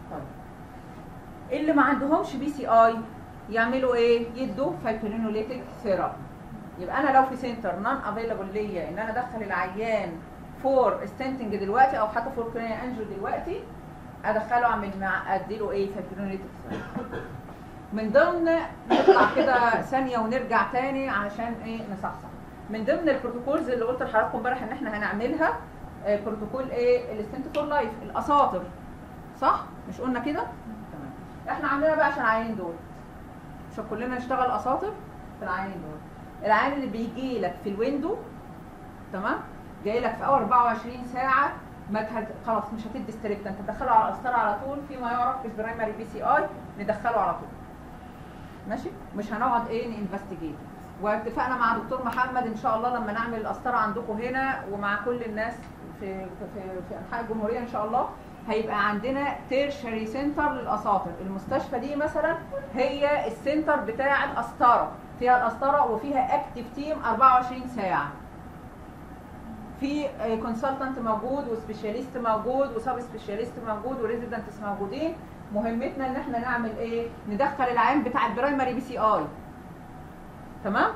طيب اللي ما عندهمش بي سي اي يعملوا ايه يدوا فايبرينوليتيك ثيرابي يبقى انا لو في سنتر نون افيلابل ليا ان انا ادخل العيان فور ستنتنج دلوقتي او حتى فور كرينيا انجو دلوقتي ادخله اعمل مع اديله ايه فايبرينوليتيك ثيرابي من ضمن نطلع كده ثانيه ونرجع تاني علشان ايه نصحصح من ضمن البروتوكولز اللي قلت لحضراتكم امبارح ان احنا هنعملها آه، بروتوكول ايه الستنت فور لايف الاساطر صح مش قلنا كده تمام احنا عاملينها بقى عشان العيانين دول عشان كلنا نشتغل اساطر في العيانين دول العيان اللي بيجي لك في الويندو تمام جاي لك في اول 24 ساعه ما تهد... خلاص مش هتدي ستريبت انت تدخله على القسطره على طول فيما يعرف بالبرايمري بي سي اي ندخله على طول ماشي مش هنقعد ايه ننفستيجيت واتفقنا مع دكتور محمد ان شاء الله لما نعمل القسطره عندكم هنا ومع كل الناس في في في, في انحاء الجمهوريه ان شاء الله هيبقى عندنا تيرشري سنتر للاساطر المستشفى دي مثلا هي السنتر بتاع القسطره فيها القسطره وفيها اكتف تيم 24 ساعه في كونسلتنت موجود وسبيشاليست موجود وسب سبيشاليست موجود وريزيدنتس موجودين مهمتنا ان احنا نعمل ايه ندخل العيان بتاع البرايمري بي سي اي تمام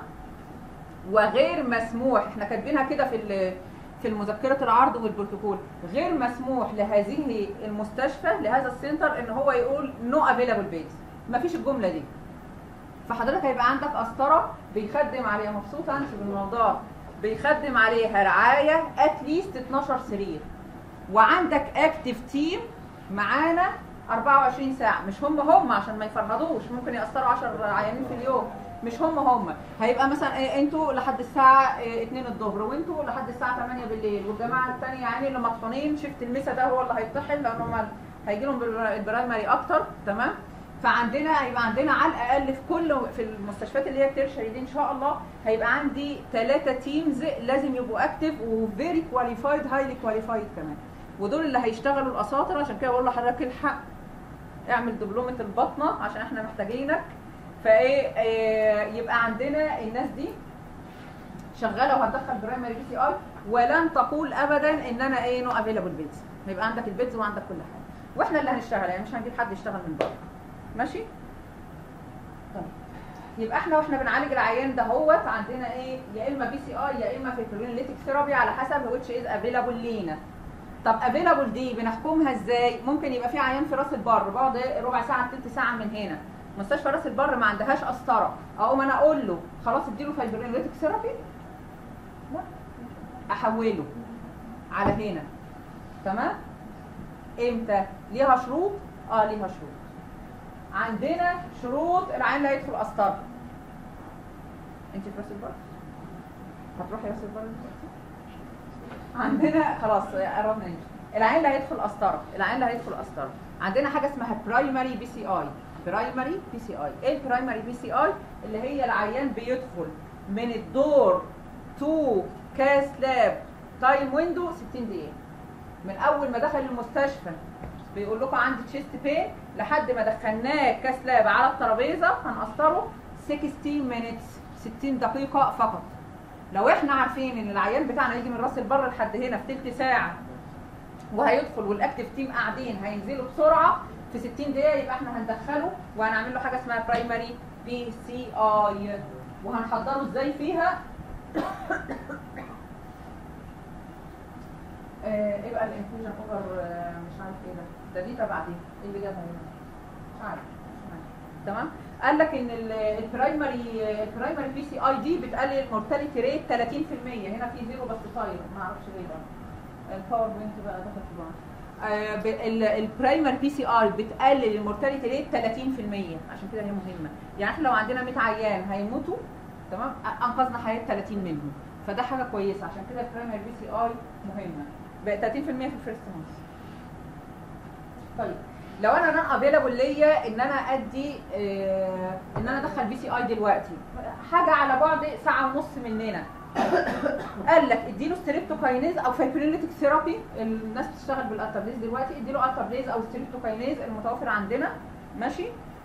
وغير مسموح احنا كاتبينها كده في ال- في المذكره العرض والبروتوكول غير مسموح لهذه المستشفى لهذا السنتر ان هو يقول نو افيلابل بيتس مفيش الجمله دي فحضرتك هيبقى عندك قسطره بيخدم عليها مبسوطه انت بالموضوع بيخدم عليها رعايه اتليست 12 سرير وعندك اكتف تيم معانا 24 ساعه مش هم هم عشان ما يفرهدوش ممكن يقسطروا 10 عيانين في اليوم مش هم هم هيبقى مثلا إيه انتوا لحد الساعه إيه 2 الظهر وانتوا لحد الساعه 8 بالليل والجماعه الثانيه يعني اللي مطحونين شفت المسا ده هو اللي هيطحن لان هم هيجي لهم البرايمري اكتر تمام فعندنا هيبقى عندنا على الاقل في كل في المستشفيات اللي هي التيرشري دي ان شاء الله هيبقى عندي ثلاثه تيمز لازم يبقوا اكتف وفيري كواليفايد هايلي كواليفايد كمان ودول اللي هيشتغلوا الاساطر عشان كده بقول لحضرتك الحق اعمل دبلومه البطنه عشان احنا محتاجينك فايه آه، يبقى عندنا الناس دي شغاله وهتدخل برايمري بي سي اي ولن تقول ابدا ان انا ايه نو افيلابل بيتز هيبقى عندك البيتز وعندك كل حاجه واحنا اللي هنشتغل يعني مش هنجيب حد يشتغل من بره ماشي طيب يبقى احنا واحنا بنعالج العيان ده هوت عندنا ايه يا اما بي سي اي يا اما فيبرينوليتيك ثيرابي على حسب which از افيلابل لينا طب افيلابل دي بنحكمها ازاي ممكن يبقى في عيان في راس البر بعد ربع ساعه تلت ساعه من هنا مستشفى راس البر ما عندهاش قسطره اقوم انا اقول له خلاص اديله فايبرينوليتيك ثيرابي لا احوله على هنا تمام امتى ليها شروط اه ليها شروط عندنا شروط العيان اللي هيدخل قسطره انت في راس البر هتروحي راس البر دلوقتي؟ عندنا خلاص قربنا نمشي العيان اللي هيدخل قسطره العيان اللي هيدخل قسطره عندنا حاجه اسمها برايمري بي سي اي برايمري بي سي اي ايه البرايمري بي سي اي اللي هي العيان بيدخل من الدور تو كاس لاب تايم ويندو 60 دقيقه من اول ما دخل المستشفى بيقول لكم عندي تشيست بين لحد ما دخلناه كاس لاب على الترابيزه هنقسطره 16 minutes 60 دقيقه فقط لو احنا عارفين ان العيان بتاعنا يجي من راس البر لحد هنا في تلت ساعه وهيدخل والاكتف تيم قاعدين هينزلوا بسرعه في 60 دقيقه يبقى احنا هندخله وهنعمل له حاجه اسمها برايمري بي سي اي وهنحضره ازاي فيها آه، ايه بقى الانفيوجن اوفر مش عارف ايه ده ده دي تبع دي ايه اللي جابها هنا مش عارف مش عارف. تمام قال لك ان ال- البرايمري البرايمري بي سي اي دي بتقلل المورتاليتي ريت 30% هنا في زيرو بس طاير ما اعرفش ليه بقى الباور بوينت بقى دخل في بعض آه، ب- ال- البرايمري بي سي ار بتقلل المورتاليتي ريت 30% عشان كده هي مهمه يعني احنا لو عندنا 100 عيان هيموتوا تمام أ- انقذنا حياه 30 منهم فده حاجه كويسه عشان كده البرايمري بي سي اي مهمه بقى 30% في الفيرست مانث طيب لو انا نون افيلابل ليا ان انا ادي آه ان انا ادخل بي سي اي دلوقتي حاجه على بعد ساعه ونص مننا قال لك اديله ستريبتوكاينيز او فايبرينيتك ثيرابي الناس بتشتغل بالالتربليز دلوقتي اديله التربليز او ستريبتوكاينيز المتوفر عندنا ماشي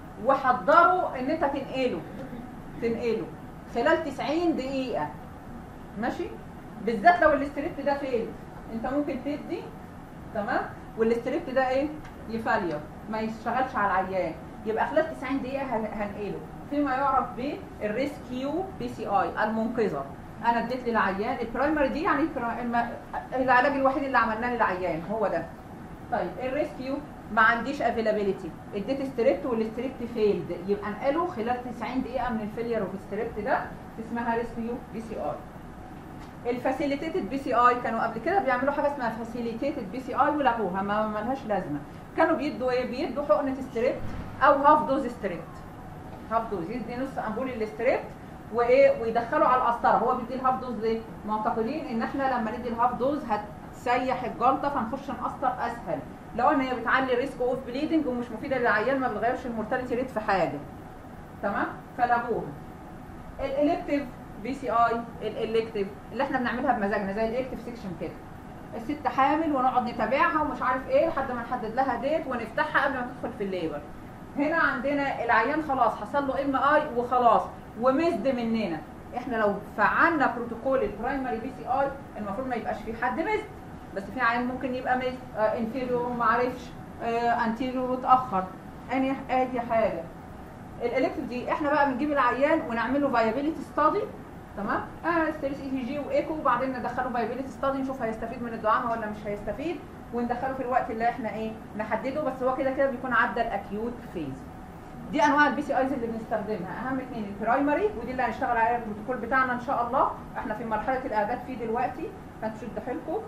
وحضره ان انت تنقله تنقله خلال 90 دقيقه ماشي بالذات لو الاستريبت ده فين انت ممكن تدي تمام والاستريبت ده ايه يفالير ما يشتغلش على العيان يبقى خلال 90 دقيقه هن- هنقله فيما يعرف بالريسكيو بي سي اي المنقذه انا اديت للعيان البرايمري دي يعني البرا- الم- العلاج الوحيد اللي عملناه للعيان هو ده طيب الريسكيو ما عنديش افيلابيلتي اديت ستريبت والستريبت فيلد يبقى انقله خلال 90 دقيقه من الفيلير اوف ستريبت ده اسمها ريسكيو بي سي اي الفاسيليتيتد بي سي اي كانوا قبل كده بيعملوا حاجه اسمها فاسيليتيتد بي سي اي ولغوها ما ما لهاش لازمه كانوا بيدوا ايه بيدوا حقنه ستريبت او هاف دوز ستريبت هاف دوز يدي نص امبول الستريبت وايه ويدخلوا على القسطره هو بيدي الهاف دوز ليه معتقدين ان احنا لما ندي الهاف دوز هتسيح الجلطه فنخش نقسطر اسهل لو ان هي بتعلي ريسك اوف بليدنج ومش مفيده للعيان ما بتغيرش المورتاليتي ريت في حاجه تمام فلغوها الالكتيف بي سي اي الالكتيف اللي احنا بنعملها بمزاجنا زي الالكتيف سيكشن كده الست حامل ونقعد نتابعها ومش عارف ايه لحد ما نحدد لها ديت ونفتحها قبل ما تدخل في الليبر هنا عندنا العيان خلاص حصل له ام اي وخلاص ومزد مننا احنا لو فعلنا بروتوكول البرايمري بي سي اي المفروض ما يبقاش في حد مزد بس في عيان ممكن يبقى مزد آه انفيريور وما عرفش آه انتيريور واتاخر اي اي حاجه الالكتيف دي احنا بقى بنجيب العيان ونعمل له فايابيليتي ستادي تمام اه ستيريس اي جي وايكو وبعدين ندخله فايابيليتي ستادي نشوف هيستفيد من الدعامه ولا مش هيستفيد وندخله في الوقت اللي احنا ايه نحدده بس هو كده كده بيكون عدى الاكيوت فيز دي انواع البي سي ايز اللي بنستخدمها اهم اثنين البرايمري ودي اللي هنشتغل عليها البروتوكول بتاعنا ان شاء الله احنا في مرحله الاعداد فيه دلوقتي هتشد حيلكم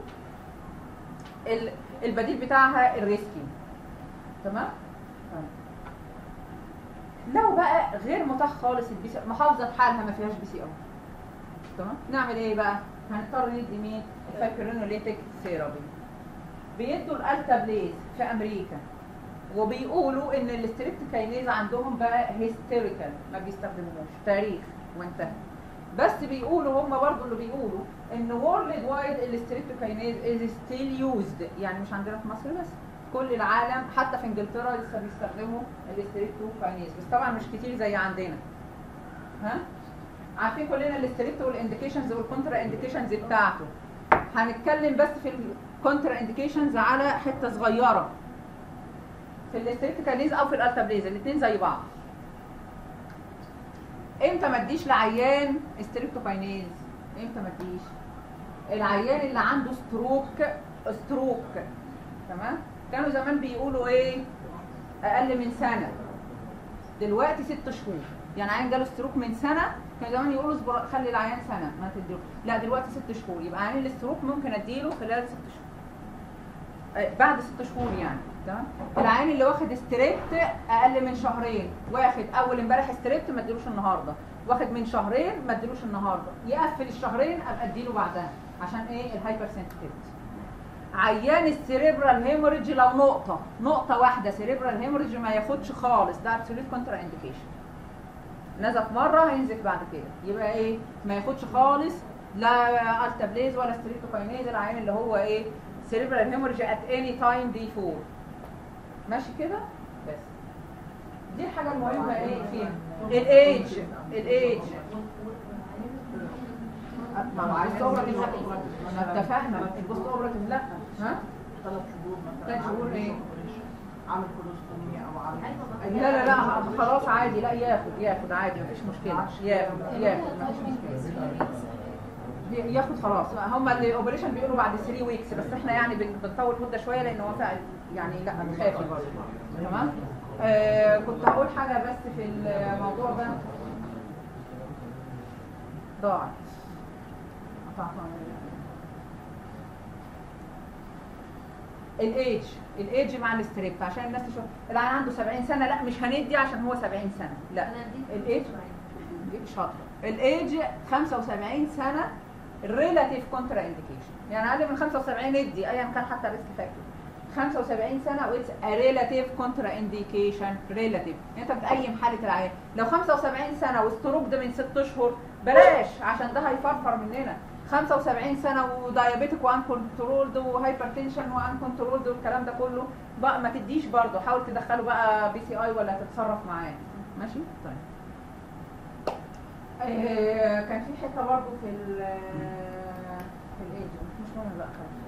ال- البديل بتاعها الريسكي تمام طيب. لو بقى غير متاح خالص البي سي محافظه بحالها ما فيهاش بي سي اي تمام نعمل ايه بقى هنضطر ندي مين الفايبرينوليتيك ثيرابي بيدوا الالتابليز في امريكا وبيقولوا ان الستريبت كاينيز عندهم بقى هيستيريكال ما بيستخدموهوش تاريخ وانتهى بس بيقولوا هم برضو اللي بيقولوا ان وورلد وايد الستريبت كاينيز از ستيل يوزد يعني مش عندنا في مصر بس كل العالم حتى في انجلترا لسه بيستخدموا الستريبتو كاينيز بس طبعا مش كتير زي عندنا ها عارفين كلنا الستريبتو والانديكيشنز والكونترا انديكيشنز بتاعته هنتكلم بس في الكونترا انديكيشنز على حته صغيره في الستريبت كاينيز او في الالتابليز الاثنين زي بعض امتى ما اديش لعيان ستريبتوكاينيز امتى ما اديش العيان اللي عنده ستروك ستروك تمام كانوا زمان بيقولوا ايه اقل من سنه دلوقتي ست شهور يعني عيان جاله ستروك من سنه كان زمان يقولوا اصبر خلي العيان سنه ما تديله لا دلوقتي ست شهور يبقى عيان الستروك ممكن اديله خلال ست شهور آه، بعد ست شهور يعني تمام العيان اللي واخد ستريبت اقل من شهرين واخد اول امبارح ستريبت ما اديلوش النهارده واخد من شهرين ما اديلوش النهارده يقفل الشهرين ابقى اديله بعدها عشان ايه الهايبر سنسيتيفيتي عيان السيريبرال هيموريدج لو نقطه نقطه واحده سيريبرال هيموريدج ما ياخدش خالص ده ابسوليت كونترا انديكيشن نزف مره هينزف بعد كده يبقى ايه ما ياخدش خالص لا التابليز ولا ستريبتوكاينيز العيان اللي هو ايه سيريبرال هيموريدج ات اني تايم دي 4 ماشي كده بس دي الحاجه المهمه ايه فيها الايدج الايدج ما هو عايز اوبراتيف ما انت فاهمه البوست اوبراتيف لا ها ثلاث شهور مثلا ثلاث شهور ايه عامل كولوستومي او عامل لا لا لا خلاص عادي لا ياخد ياخد عادي مفيش مشكله ياخد ياخد مفيش مشكله ي- ياخد خلاص هم الاوبريشن بيقولوا بعد 3 ويكس بس احنا يعني بن- بنطول مده شويه لان هو فعلا يعني لا خافي برضه تمام آه كنت هقول حاجه بس في الموضوع ده ضاعت قطعتها الايدج الايدج مع الاستريب عشان الناس تشوف العيان عنده 70 سنه لا مش هندي عشان هو 70 سنه لا انا اديت الايدج شاطر الايدج 75 سنه ريلاتيف كونترا انديكيشن يعني اقل من 75 ادي ايا كان حتى ريسك فاكتور 75 سنه واتس ريلاتيف كونترا انديكيشن ريلاتيف انت بتقيم حاله العيان لو 75 سنه واستروك ده من 6 اشهر بلاش عشان ده هيفرفر مننا 75 سنه ودايابيتك وان كنترولد وهايبرتنشن وان كنترولد والكلام ده كله بقى ما تديش برضه حاول تدخله بقى بي سي اي ولا تتصرف معاه ماشي طيب آه، كان في حته برضه في ال في الايج مش مهم بقى خلاص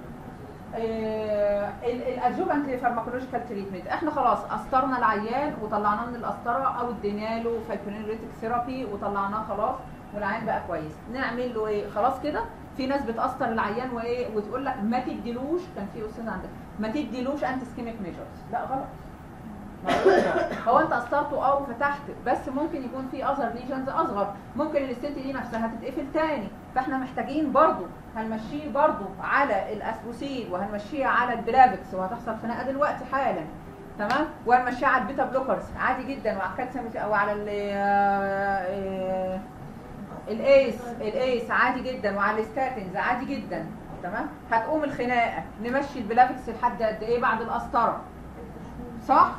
الادجوفنت فارماكولوجيكال تريتمنت احنا خلاص قسطرنا العيان وطلعناه من القسطره او ادينا له فايبرينريتك ثيرابي وطلعناه خلاص والعيان بقى كويس نعمل له ايه خلاص كده في ناس بتقسطر العيان وايه وتقول لك ما تديلوش كان في استاذ عندك ما تديلوش انتي سكيميك ميجرز لا غلط هو انت قسطرته او فتحت بس ممكن يكون في اذر ليجنز اصغر ممكن الستنت دي نفسها تتقفل تاني فاحنا محتاجين برضو هنمشيه برضو على الاسبوسيل وهنمشيه على البلافكس وهتحصل خناقه دلوقتي حالا تمام وهنمشيه على البيتا بلوكرز عادي جدا وعلى الكالسيوم او على ال آه، الايس الايس عادي جدا وعلى الستاتينز عادي جدا تمام هتقوم الخناقه نمشي البلافكس لحد قد ايه بعد القسطره صح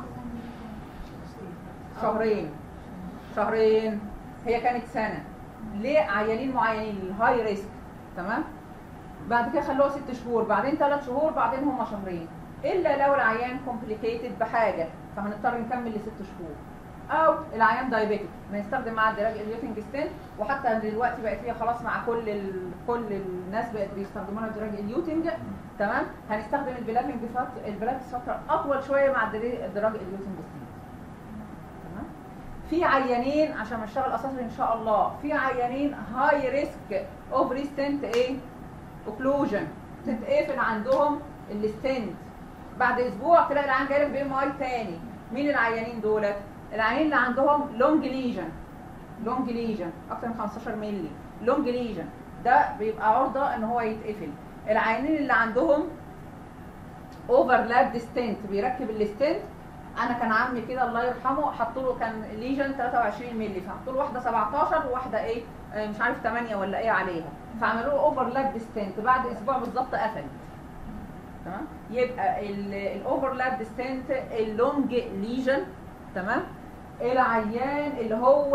شهرين شهرين هي كانت سنه ليه عيانين معينين الهاي ريسك تمام بعد كده خلوها ست شهور بعدين ثلاث شهور بعدين هم شهرين الا لو العيان كومبليكيتد بحاجه فهنضطر نكمل لست شهور او العيان دايابيتك بنستخدم مع الدراج اليوتنج ستين وحتى دلوقتي بقت هي خلاص مع كل ال... كل الناس بقت بيستخدموها الدراج اليوتنج تمام هنستخدم البلافنج فات البلافنج فتره اطول شويه مع الدري- الدراج اليوتنج ستين تمام في عيانين عشان نشتغل اساسا ان شاء الله في عيانين هاي ريسك اوف ريستنت ايه اوكلوجن تتقفل عندهم الستنت بعد اسبوع تلاقي العيان جاي لك بي ام اي تاني مين العيانين دولت العيانين اللي عندهم لونج ليجن لونج ليجن اكتر من 15 مللي لونج ليجن ده بيبقى عرضه ان هو يتقفل العيانين اللي عندهم اوفرلاب ستنت بيركب الستنت انا كان عمي كده الله يرحمه حط له كان ليجن 23 مللي فحط له واحده 17 وواحده ايه آه، مش عارف 8 ولا ايه عليها فعملوا له اوفرلاب ستنت بعد اسبوع بالظبط قفلت تمام يبقى الاوفرلاب ستنت اللونج ليجن تمام العيان اللي هو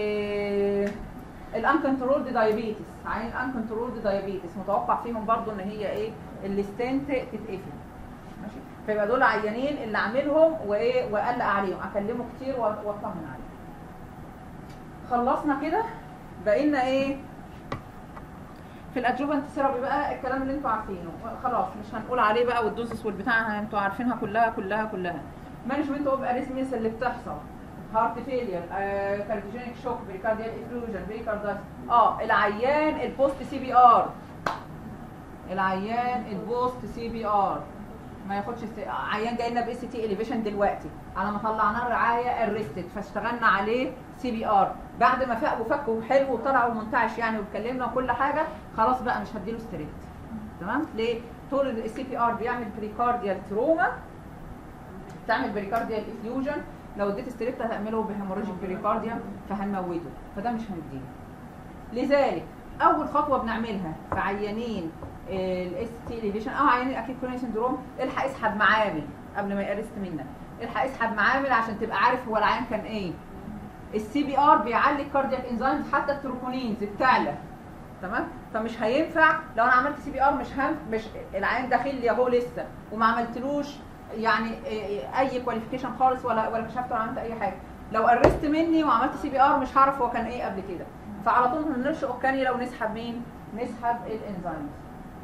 الانكنترولد دايابيتس عيان الانكنترولد دايابيتس متوقع فيهم برضو ان هي ايه الستنت تتقفل ماشي فيبقى دول عيانين اللي اعملهم وايه واقلق عليهم اكلمه كتير وأ- واطمن عليه خلصنا كده بقينا ايه في الادجوفنت ثيرابي بقى الكلام اللي انتوا عارفينه خلاص مش هنقول عليه بقى والدوزس والبتاع انتوا عارفينها كلها كلها كلها مانجمنت اوف اريثميس اللي بتحصل هارت فيلير كارديوجينيك شوك بريكارديال افلوجن بريكاردايتس اه العيان البوست سي بي ار العيان البوست سي بي ار ما ياخدش است... عيان جاي لنا باس تي اليفيشن دلوقتي على ما طلعناه الرعايه ارستد فاشتغلنا عليه سي بي ار بعد ما فاق وفك حلو وطلع ومنتعش يعني واتكلمنا وكل حاجه خلاص بقى مش هديله ستريت تمام ليه طول السي بي ار بيعمل بريكارديال تروما تعمل بريكارديال افيوجن لو اديت ستريبت هتعمله بهيموراجيك بريكارديا فهنموته فده مش هنديه لذلك اول خطوه بنعملها في عيانين الاس تي اليفيشن او عيانين اكيد كوروني سندروم الحق اسحب معامل قبل ما يقرست منك الحق اسحب معامل عشان تبقى عارف هو العيان كان ايه السي بي ار بيعلي الكاردياك انزيمز حتى التروبونينز بتعلى تمام فمش هينفع لو انا عملت سي بي ار مش هم مش العيان داخل لي اهو لسه وما عملتلوش يعني اي كواليفيكيشن خالص ولا ولا كشفت ولا عملت اي حاجه لو قرست مني وعملت سي بي ار مش هعرف هو كان ايه قبل كده فعلى طول ما بنرش اوكاني لو نسحب مين نسحب الانزيمز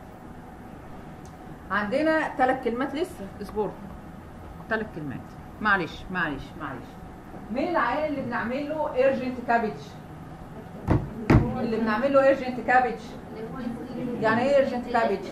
عندنا ثلاث كلمات لسه اصبروا ثلاث كلمات معلش معلش معلش مين العيان اللي بنعمل له ايرجنت كابج اللي بنعمل له ايرجنت كابج يعني ايه urgent cabbage؟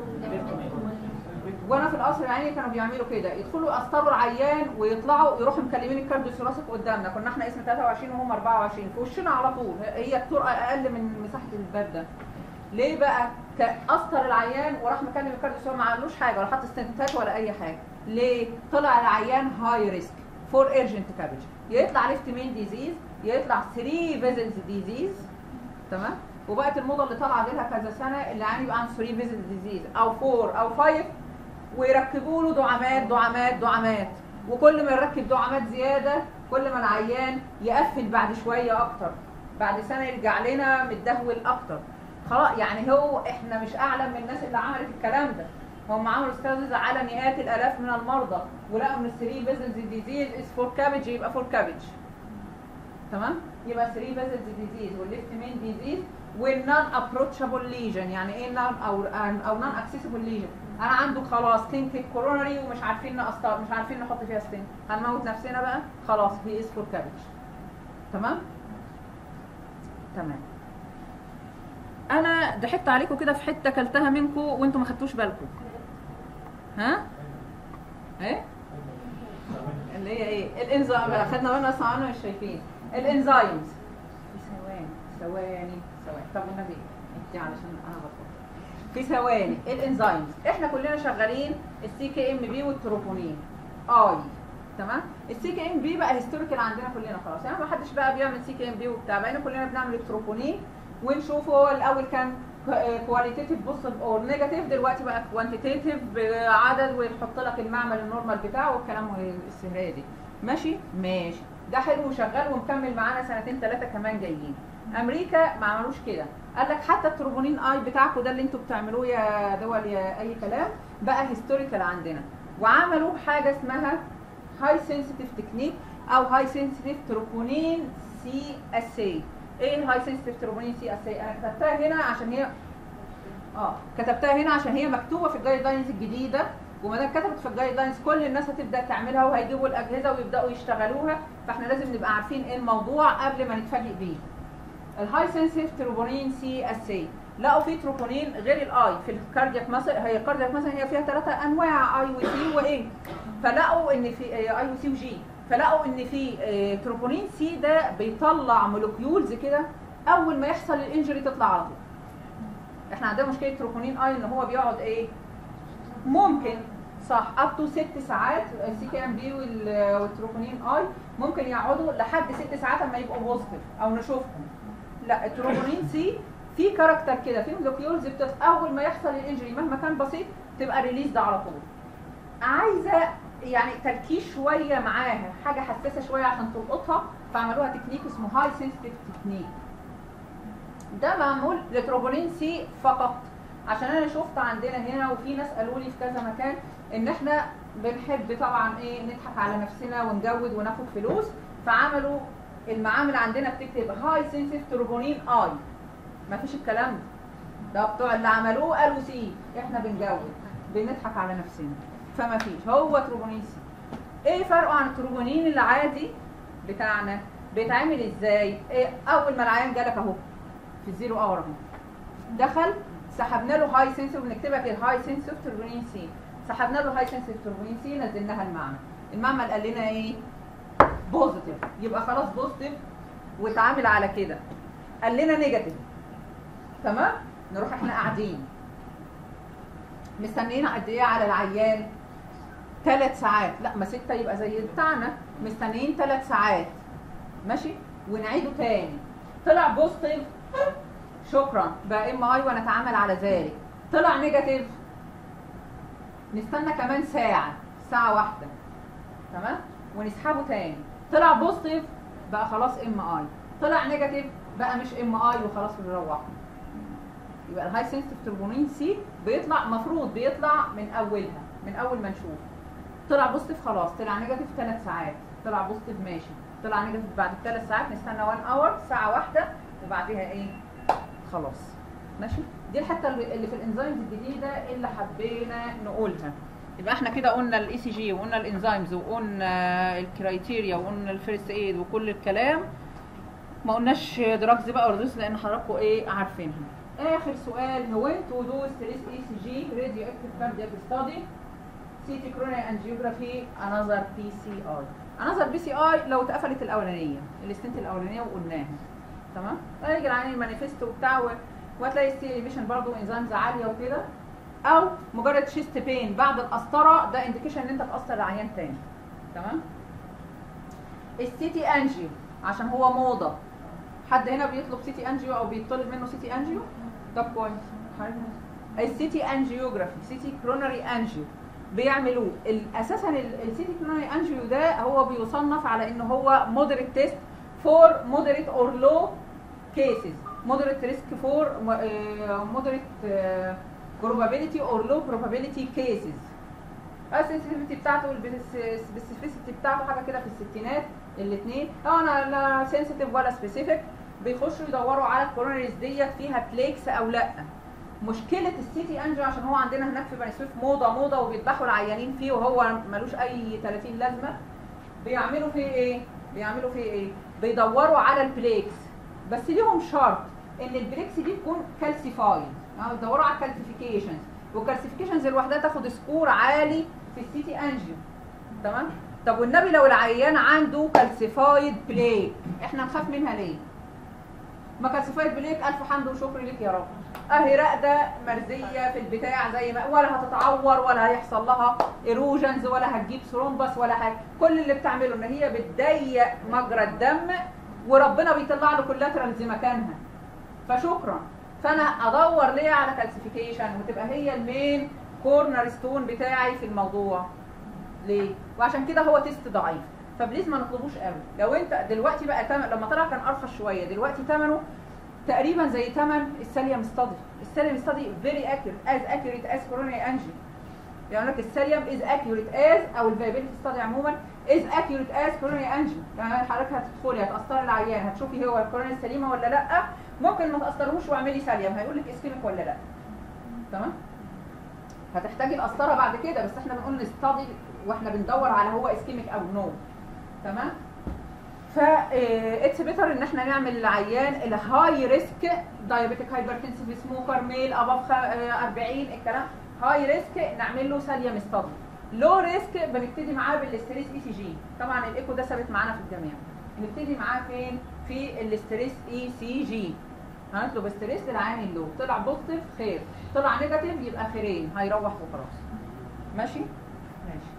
وانا في القصر العيني كانوا بيعملوا كده يدخلوا يقسطروا العيان ويطلعوا يروحوا مكلمين الكارديوثوراسيك قدامنا كنا احنا اسم 23 وهم 24 في وشنا على طول هي الطرقه اقل من مساحه الباب ده ليه بقى ك- قسطر العيان وراح مكلم الكارديوثوراسيك ما عملوش حاجه ولا حط ستنتات ولا اي حاجه ليه طلع العيان هاي ريسك فور ايرجنت كابج يطلع ليفت مين ديزيز يطلع 3 فيزلز ديزيز تمام وبقت الموضه اللي طالعه دي لها كذا سنه اللي يعني يبقى عن 3 فيزل ديزيز او 4 او 5 ويركبوا له دعامات دعامات دعامات وكل ما يركب دعامات زياده كل ما العيان يقفل بعد شويه اكتر بعد سنه يرجع لنا متدهول اكتر خلاص يعني هو احنا مش اعلم من الناس اللي عملت الكلام ده هم عملوا ستاديز على مئات الالاف من المرضى ولقوا ان 3 فيزلز ديزيز از فور كابج يبقى فور كابج تمام يبقى 3 فيزلز ديزيز والليفت مين ديزيز والنون ابروتشابل ليجن يعني ايه نون او او نون اكسسبل ليجن انا عنده خلاص كلينيك كورونري ومش عارفين نقسطر مش عارفين نحط فيها ستين هنموت نفسنا بقى خلاص هي از فور كابج تمام تمام انا ضحكت عليكم كده في حته كلتها منكم وانتم ما خدتوش بالكم ها ايه اللي هي ايه الانزيم خدنا بالنا اصلا عنه مش شايفين الانزيمز في ثواني ثواني ثواني طب والنبي انت علشان انا بطلت في ثواني الانزيمز احنا كلنا شغالين السي كي ام بي والتروبونين اي تمام السي كي ام بي بقى هيستوريكال عندنا كلنا خلاص يعني ما حدش بقى بيعمل سي كي ام بي وبتاع بقينا كلنا بنعمل التروبونين ونشوفه هو الاول كان كواليتيتيف بوزيتيف اور نيجاتيف دلوقتي بقى كوانتيتيف بعدد ويحط لك المعمل النورمال بتاعه والكلام السهريه دي ماشي ماشي ده حلو وشغال ومكمل معانا سنتين ثلاثه كمان جايين امريكا ما عملوش كده قال لك حتى التروبونين اي بتاعكم ده اللي انتوا بتعملوه يا دول يا اي كلام بقى هيستوريكال عندنا وعملوا حاجه اسمها هاي سنسيتيف تكنيك او هاي سنسيتيف تروبونين سي اس اي ايه الهاي سنسيتيف تروبونين سي اس اي انا كتبتها هنا عشان هي اه كتبتها هنا عشان هي مكتوبه في الجايد لاينز الجديده وما دام كتبت في الجايد لاينز كل الناس هتبدا تعملها وهيجيبوا الاجهزه ويبداوا يشتغلوها فاحنا لازم نبقى عارفين ايه الموضوع قبل ما نتفاجئ بيه الهاي سنسيتيف تروبونين سي اس اي لقوا في تروبونين غير الاي في الكاردياك مثلا هي الكاردياك مثلا هي فيها ثلاثه انواع اي وسي وايه فلقوا ان في اي وسي وجي فلقوا ان في آه، تروبونين سي ده بيطلع مولكيولز كده اول ما يحصل الانجري تطلع على طول احنا عندنا مشكله تروبونين اي ان هو بيقعد ايه ممكن صح اب تو ست ساعات السي كي ام بي والتروبونين اي ممكن يقعدوا لحد ست ساعات اما يبقوا بوزيتيف او نشوفهم لا التروبونين سي في كاركتر كده في مولكيولز بتت... اول ما يحصل الانجري مهما كان بسيط تبقى ريليز ده على طول عايزه يعني تركيز شويه معاها حاجه حساسه شويه عشان تلقطها فعملوها تكنيك اسمه هاي سنسيتيف تكنيك ده معمول لتروبونين سي فقط عشان انا شفت عندنا هنا وفي ناس قالوا لي في كذا مكان ان احنا بنحب طبعا ايه نضحك على نفسنا ونجود وناخد فلوس فعملوا المعامل عندنا بتكتب هاي سنسيتيف تروبونين اي مفيش الكلام ده ده بتوع اللي عملوه قالوا سي احنا بنجود بنضحك على نفسنا فما فيش هو تروبونين سي ايه فرقه عن التروبونين العادي بتاعنا بيتعمل ازاي إيه اول ما العيان جالك اهو في الزيرو اور اهو دخل سحبنا له هاي سنسيف بنكتبها كده هاي سنسيف توربونين سي سحبنا له هاي سنسيف توربونين سي نزلناها المعمل المعمل قال لنا ايه بوزيتيف يبقى خلاص بوزيتيف واتعامل على كده قال لنا نيجاتيف تمام نروح احنا قاعدين مستنيين قد ايه على العيان ثلاث ساعات لا ما ستة يبقى زي بتاعنا مستنيين ثلاث ساعات ماشي ونعيده تاني طلع بوزيتيف شكرا بقى ام اي ونتعامل على ذلك طلع نيجاتيف نستنى كمان ساعة ساعة واحدة تمام ونسحبه تاني طلع بوزيتيف بقى خلاص ام اي طلع نيجاتيف بقى مش ام اي وخلاص بنروح يبقى الهاي سنسيتيف تربونين سي بيطلع مفروض بيطلع من اولها من اول ما نشوف طلع بوزيتيف خلاص طلع نيجاتيف ثلاث ساعات طلع بوزيتيف ماشي طلع نيجاتيف بعد ثلاث ساعات نستنى 1 اور ساعه واحده وبعدها ايه خلاص ماشي دي الحته اللي اللي في الانزيمز الجديده اللي حبينا نقولها يبقى احنا كده قلنا الاي سي جي وقلنا الانزيمز وقلنا الكرايتيريا وقلنا الفيرست ايد وكل الكلام ما قلناش دراجز بقى وردوس لان حضراتكم ايه عارفينها اخر سؤال هو انتوا دو ستريس اي سي جي راديو اكتيف كاردياك ستادي سيتي كروني انجيوجرافي انذر بي سي اي انذر بي سي اي لو اتقفلت الاولانيه الاستنت الاولانيه وقلناها تمام هيجي العين المانيفستو بتاعه وهتلاقي السي ايميشن برضه انزيمز عاليه وكده او مجرد شيست بين بعد القسطره ده انديكيشن ان انت تقسطر العيان تاني تمام السيتي انجيو عشان هو موضه حد هنا بيطلب سيتي انجيو او بيطلب منه سيتي انجيو طب كويس حاجة. السيتي انجيوجرافي سيتي كرونري انجيو بيعملوه ال- اساسا ال- السيتي كرونري انجيو ده هو بيصنف على ان هو مودريت تيست فور مودريت اور لو كيسز مودريت ريسك فور مودريت probability or low probability cases السنسيتيفيتي بتاعته والسبيسيفيسيتي بتاعته حاجه كده في الستينات الاثنين اه انا لا سنسيتيف ولا سبيسيفيك بيخشوا يدوروا على الكورونريز ديت فيها بليكس او لا مشكله السيتي انجو عشان هو عندنا هناك في بني سويف موضه موضه وبيذبحوا العيانين فيه وهو ملوش اي 30 لازمه بيعملوا فيه ايه بيعملوا فيه ايه بيدوروا على البليكس بس ليهم شرط ان البليكس دي تكون كالسيفايد يعني بيدوروا على الكالسيفيكيشنز والكالسيفيكيشنز لوحدها تاخد سكور عالي في السيتي انجيو تمام طب والنبي لو العيان عنده كالسيفايد بليك احنا نخاف منها ليه ما كالسيفايد بليك الف حمد وشكر لك يا رب اهي راقده مرزيه في البتاع زي ما ولا هتتعور ولا هيحصل لها ايروجنز ولا هتجيب ثرومبس ولا حاجه كل اللي بتعمله ان هي بتضيق مجرى الدم وربنا بيطلع له كولاترالز مكانها فشكرا فانا ادور ليه على كالسيفيكيشن وتبقى هي المين كورنر ستون بتاعي في الموضوع ليه وعشان كده هو تيست ضعيف فبليز ما نطلبوش قوي لو انت دلوقتي بقى تمن لما طلع كان ارخص شويه دلوقتي ثمنه تقريبا زي ثمن الساليوم ستادي الساليوم ستادي فيري اكيوريت از اكيوريت از كورونري انجي يعني لك الساليوم از اكيوريت از او الفيابيلتي ستادي عموما از اكيوريت از كورونري انجي يعني حضرتك هتدخلي هتقسطري العيان هتشوفي هو الكورونري سليمه ولا لا ممكن ما تقسطرهوش واعملي ساليوم هيقول لك اسكيميك ولا لا تمام هتحتاجي القسطره بعد كده بس احنا بنقول نستادي واحنا بندور على هو اسكيميك او نو تمام فا اتس بيتر ان احنا نعمل العيان الهاي ريسك دايابيتيك هايبرتنسيف سموكر ميل اباف 40 الكلام هاي ريسك نعمل له ساليوم ستادي لو ريسك بنبتدي معاه بالاستريس اي سي جي طبعا الايكو ده ثابت معانا في الجميع نبتدي معاه فين في الاستريس اي سي جي هنطلب استريس للعيان اللو طلع بوزيتيف خير طلع نيجاتيف يبقى خيرين هيروح وخلاص ماشي ماشي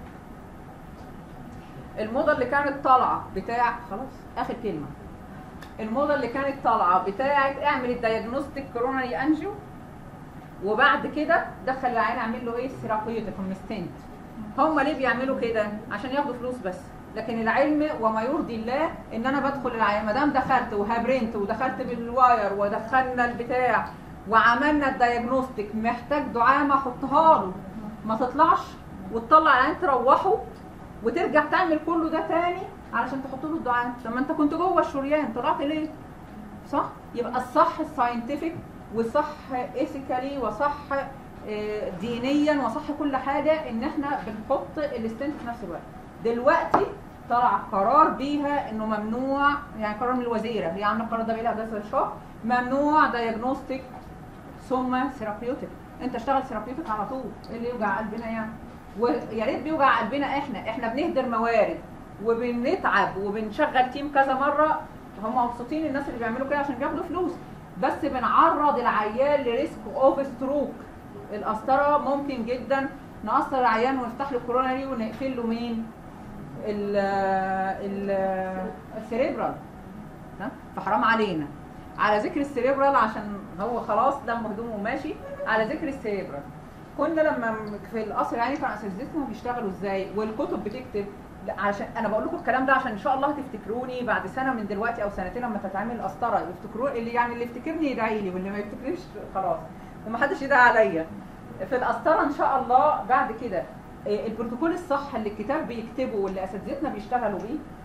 الموضه اللي كانت طالعه بتاع خلاص اخر كلمه الموضه اللي كانت طالعه بتاعه اعمل الدايجنوستيك كوروناري انجيو وبعد كده دخل العيان اعمل له ايه ثيرابيوتيك ستنت هم ليه بيعملوا كده عشان ياخدوا فلوس بس لكن العلم وما يرضي الله ان انا بدخل العيان ما دام دخلت وهبرنت ودخلت بالواير ودخلنا البتاع وعملنا الدايجنوستيك محتاج دعامه احطها له ما تطلعش وتطلع العيان تروحه وترجع تعمل كله ده تاني علشان تحط له الدعامه لما انت كنت جوه الشريان طلعت ليه صح يبقى الصح الساينتفك وصح ايثيكالي وصح آه، دينيا وصح كل حاجه ان احنا بنحط الاستنت في نفس الوقت دلوقتي طلع قرار بيها انه ممنوع يعني قرار من الوزيره هي عامله القرار ده بقالها 11 شهر ممنوع دايجنوستيك ثم ثيرابيوتيك انت اشتغل ثيرابيوتيك على طول ايه اللي يوجع قلبنا يعني ويا ريت بيوجع قلبنا احنا احنا بنهدر موارد وبنتعب وبنشغل تيم كذا مره هم مبسوطين الناس اللي بيعملوا كده عشان بياخدوا فلوس بس بنعرض العيان لريسك اوف ستروك القسطره ممكن جدا نقصر العيان ونفتح له كوروناري ونقفل له مين ال ال السريبرال ها؟ فحرام علينا على ذكر السريبرال عشان هو خلاص دم هدومه ماشي على ذكر السريبرال كنا لما في القصر يعني كانوا اساتذتنا بيشتغلوا ازاي والكتب بتكتب لا عشان انا بقول لكم الكلام ده عشان ان شاء الله تفتكروني بعد سنه من دلوقتي او سنتين لما تتعمل قسطره يفتكروا اللي يعني اللي يفتكرني يدعي لي واللي ما يفتكرنيش خلاص ومحدش يدعي عليا في القسطره ان شاء الله بعد كده إيه، البروتوكول الصح اللي الكتاب بيكتبه واللي اساتذتنا بيشتغلوا بيه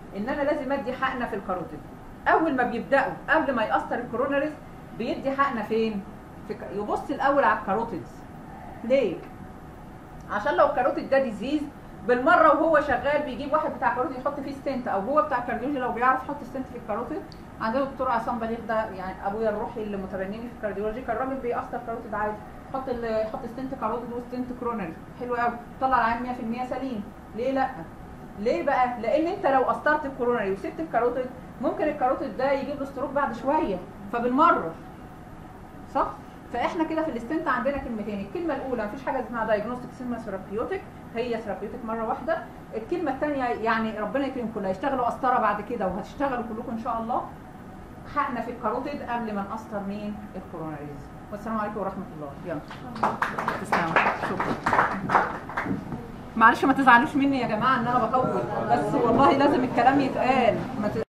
ان انا لازم ادي حقنه في الكاروتيد اول ما بيبداوا قبل ما ياثر الكوروناريز بيدي حقنه فين في ك... يبص الاول على الكاروتيدز ليه عشان لو الكاروتيد ده ديزيز بالمره وهو شغال بيجيب واحد بتاع كاروتيد يحط فيه ستنت او هو بتاع كارديولوجي لو بيعرف يحط ستنت في الكاروتيد عندنا الدكتور عصام بليغ ده يعني ابويا الروحي اللي متبنيني في الكارديولوجي كان راجل بيقصر كاروتيد عادي يحط ال- يحط ستنت كاروتيد وستنت كرونري حلو قوي طلع العين 100% سليم ليه لا ليه بقى لان انت لو قسطرت الكورونري وسبت الكاروتيد ممكن الكاروتيد ده يجيب له ستروك بعد شويه فبنمرر صح فاحنا كده في الاستنت عندنا كلمتين الكلمه الاولى مفيش حاجه اسمها دايجنوستيك اسمها ثيرابيوتيك هي ثيرابيوتيك مره واحده الكلمه الثانيه يعني ربنا يكرمكم هيشتغلوا قسطره بعد كده وهتشتغلوا كلكم ان شاء الله حقنا في الكاروتيد قبل ما نقسطر مين الكوروناريز والسلام عليكم ورحمه الله يلا تسلموا شكرا معلش ما تزعلوش مني يا جماعه ان انا بطول بس والله لازم الكلام يتقال ما ت...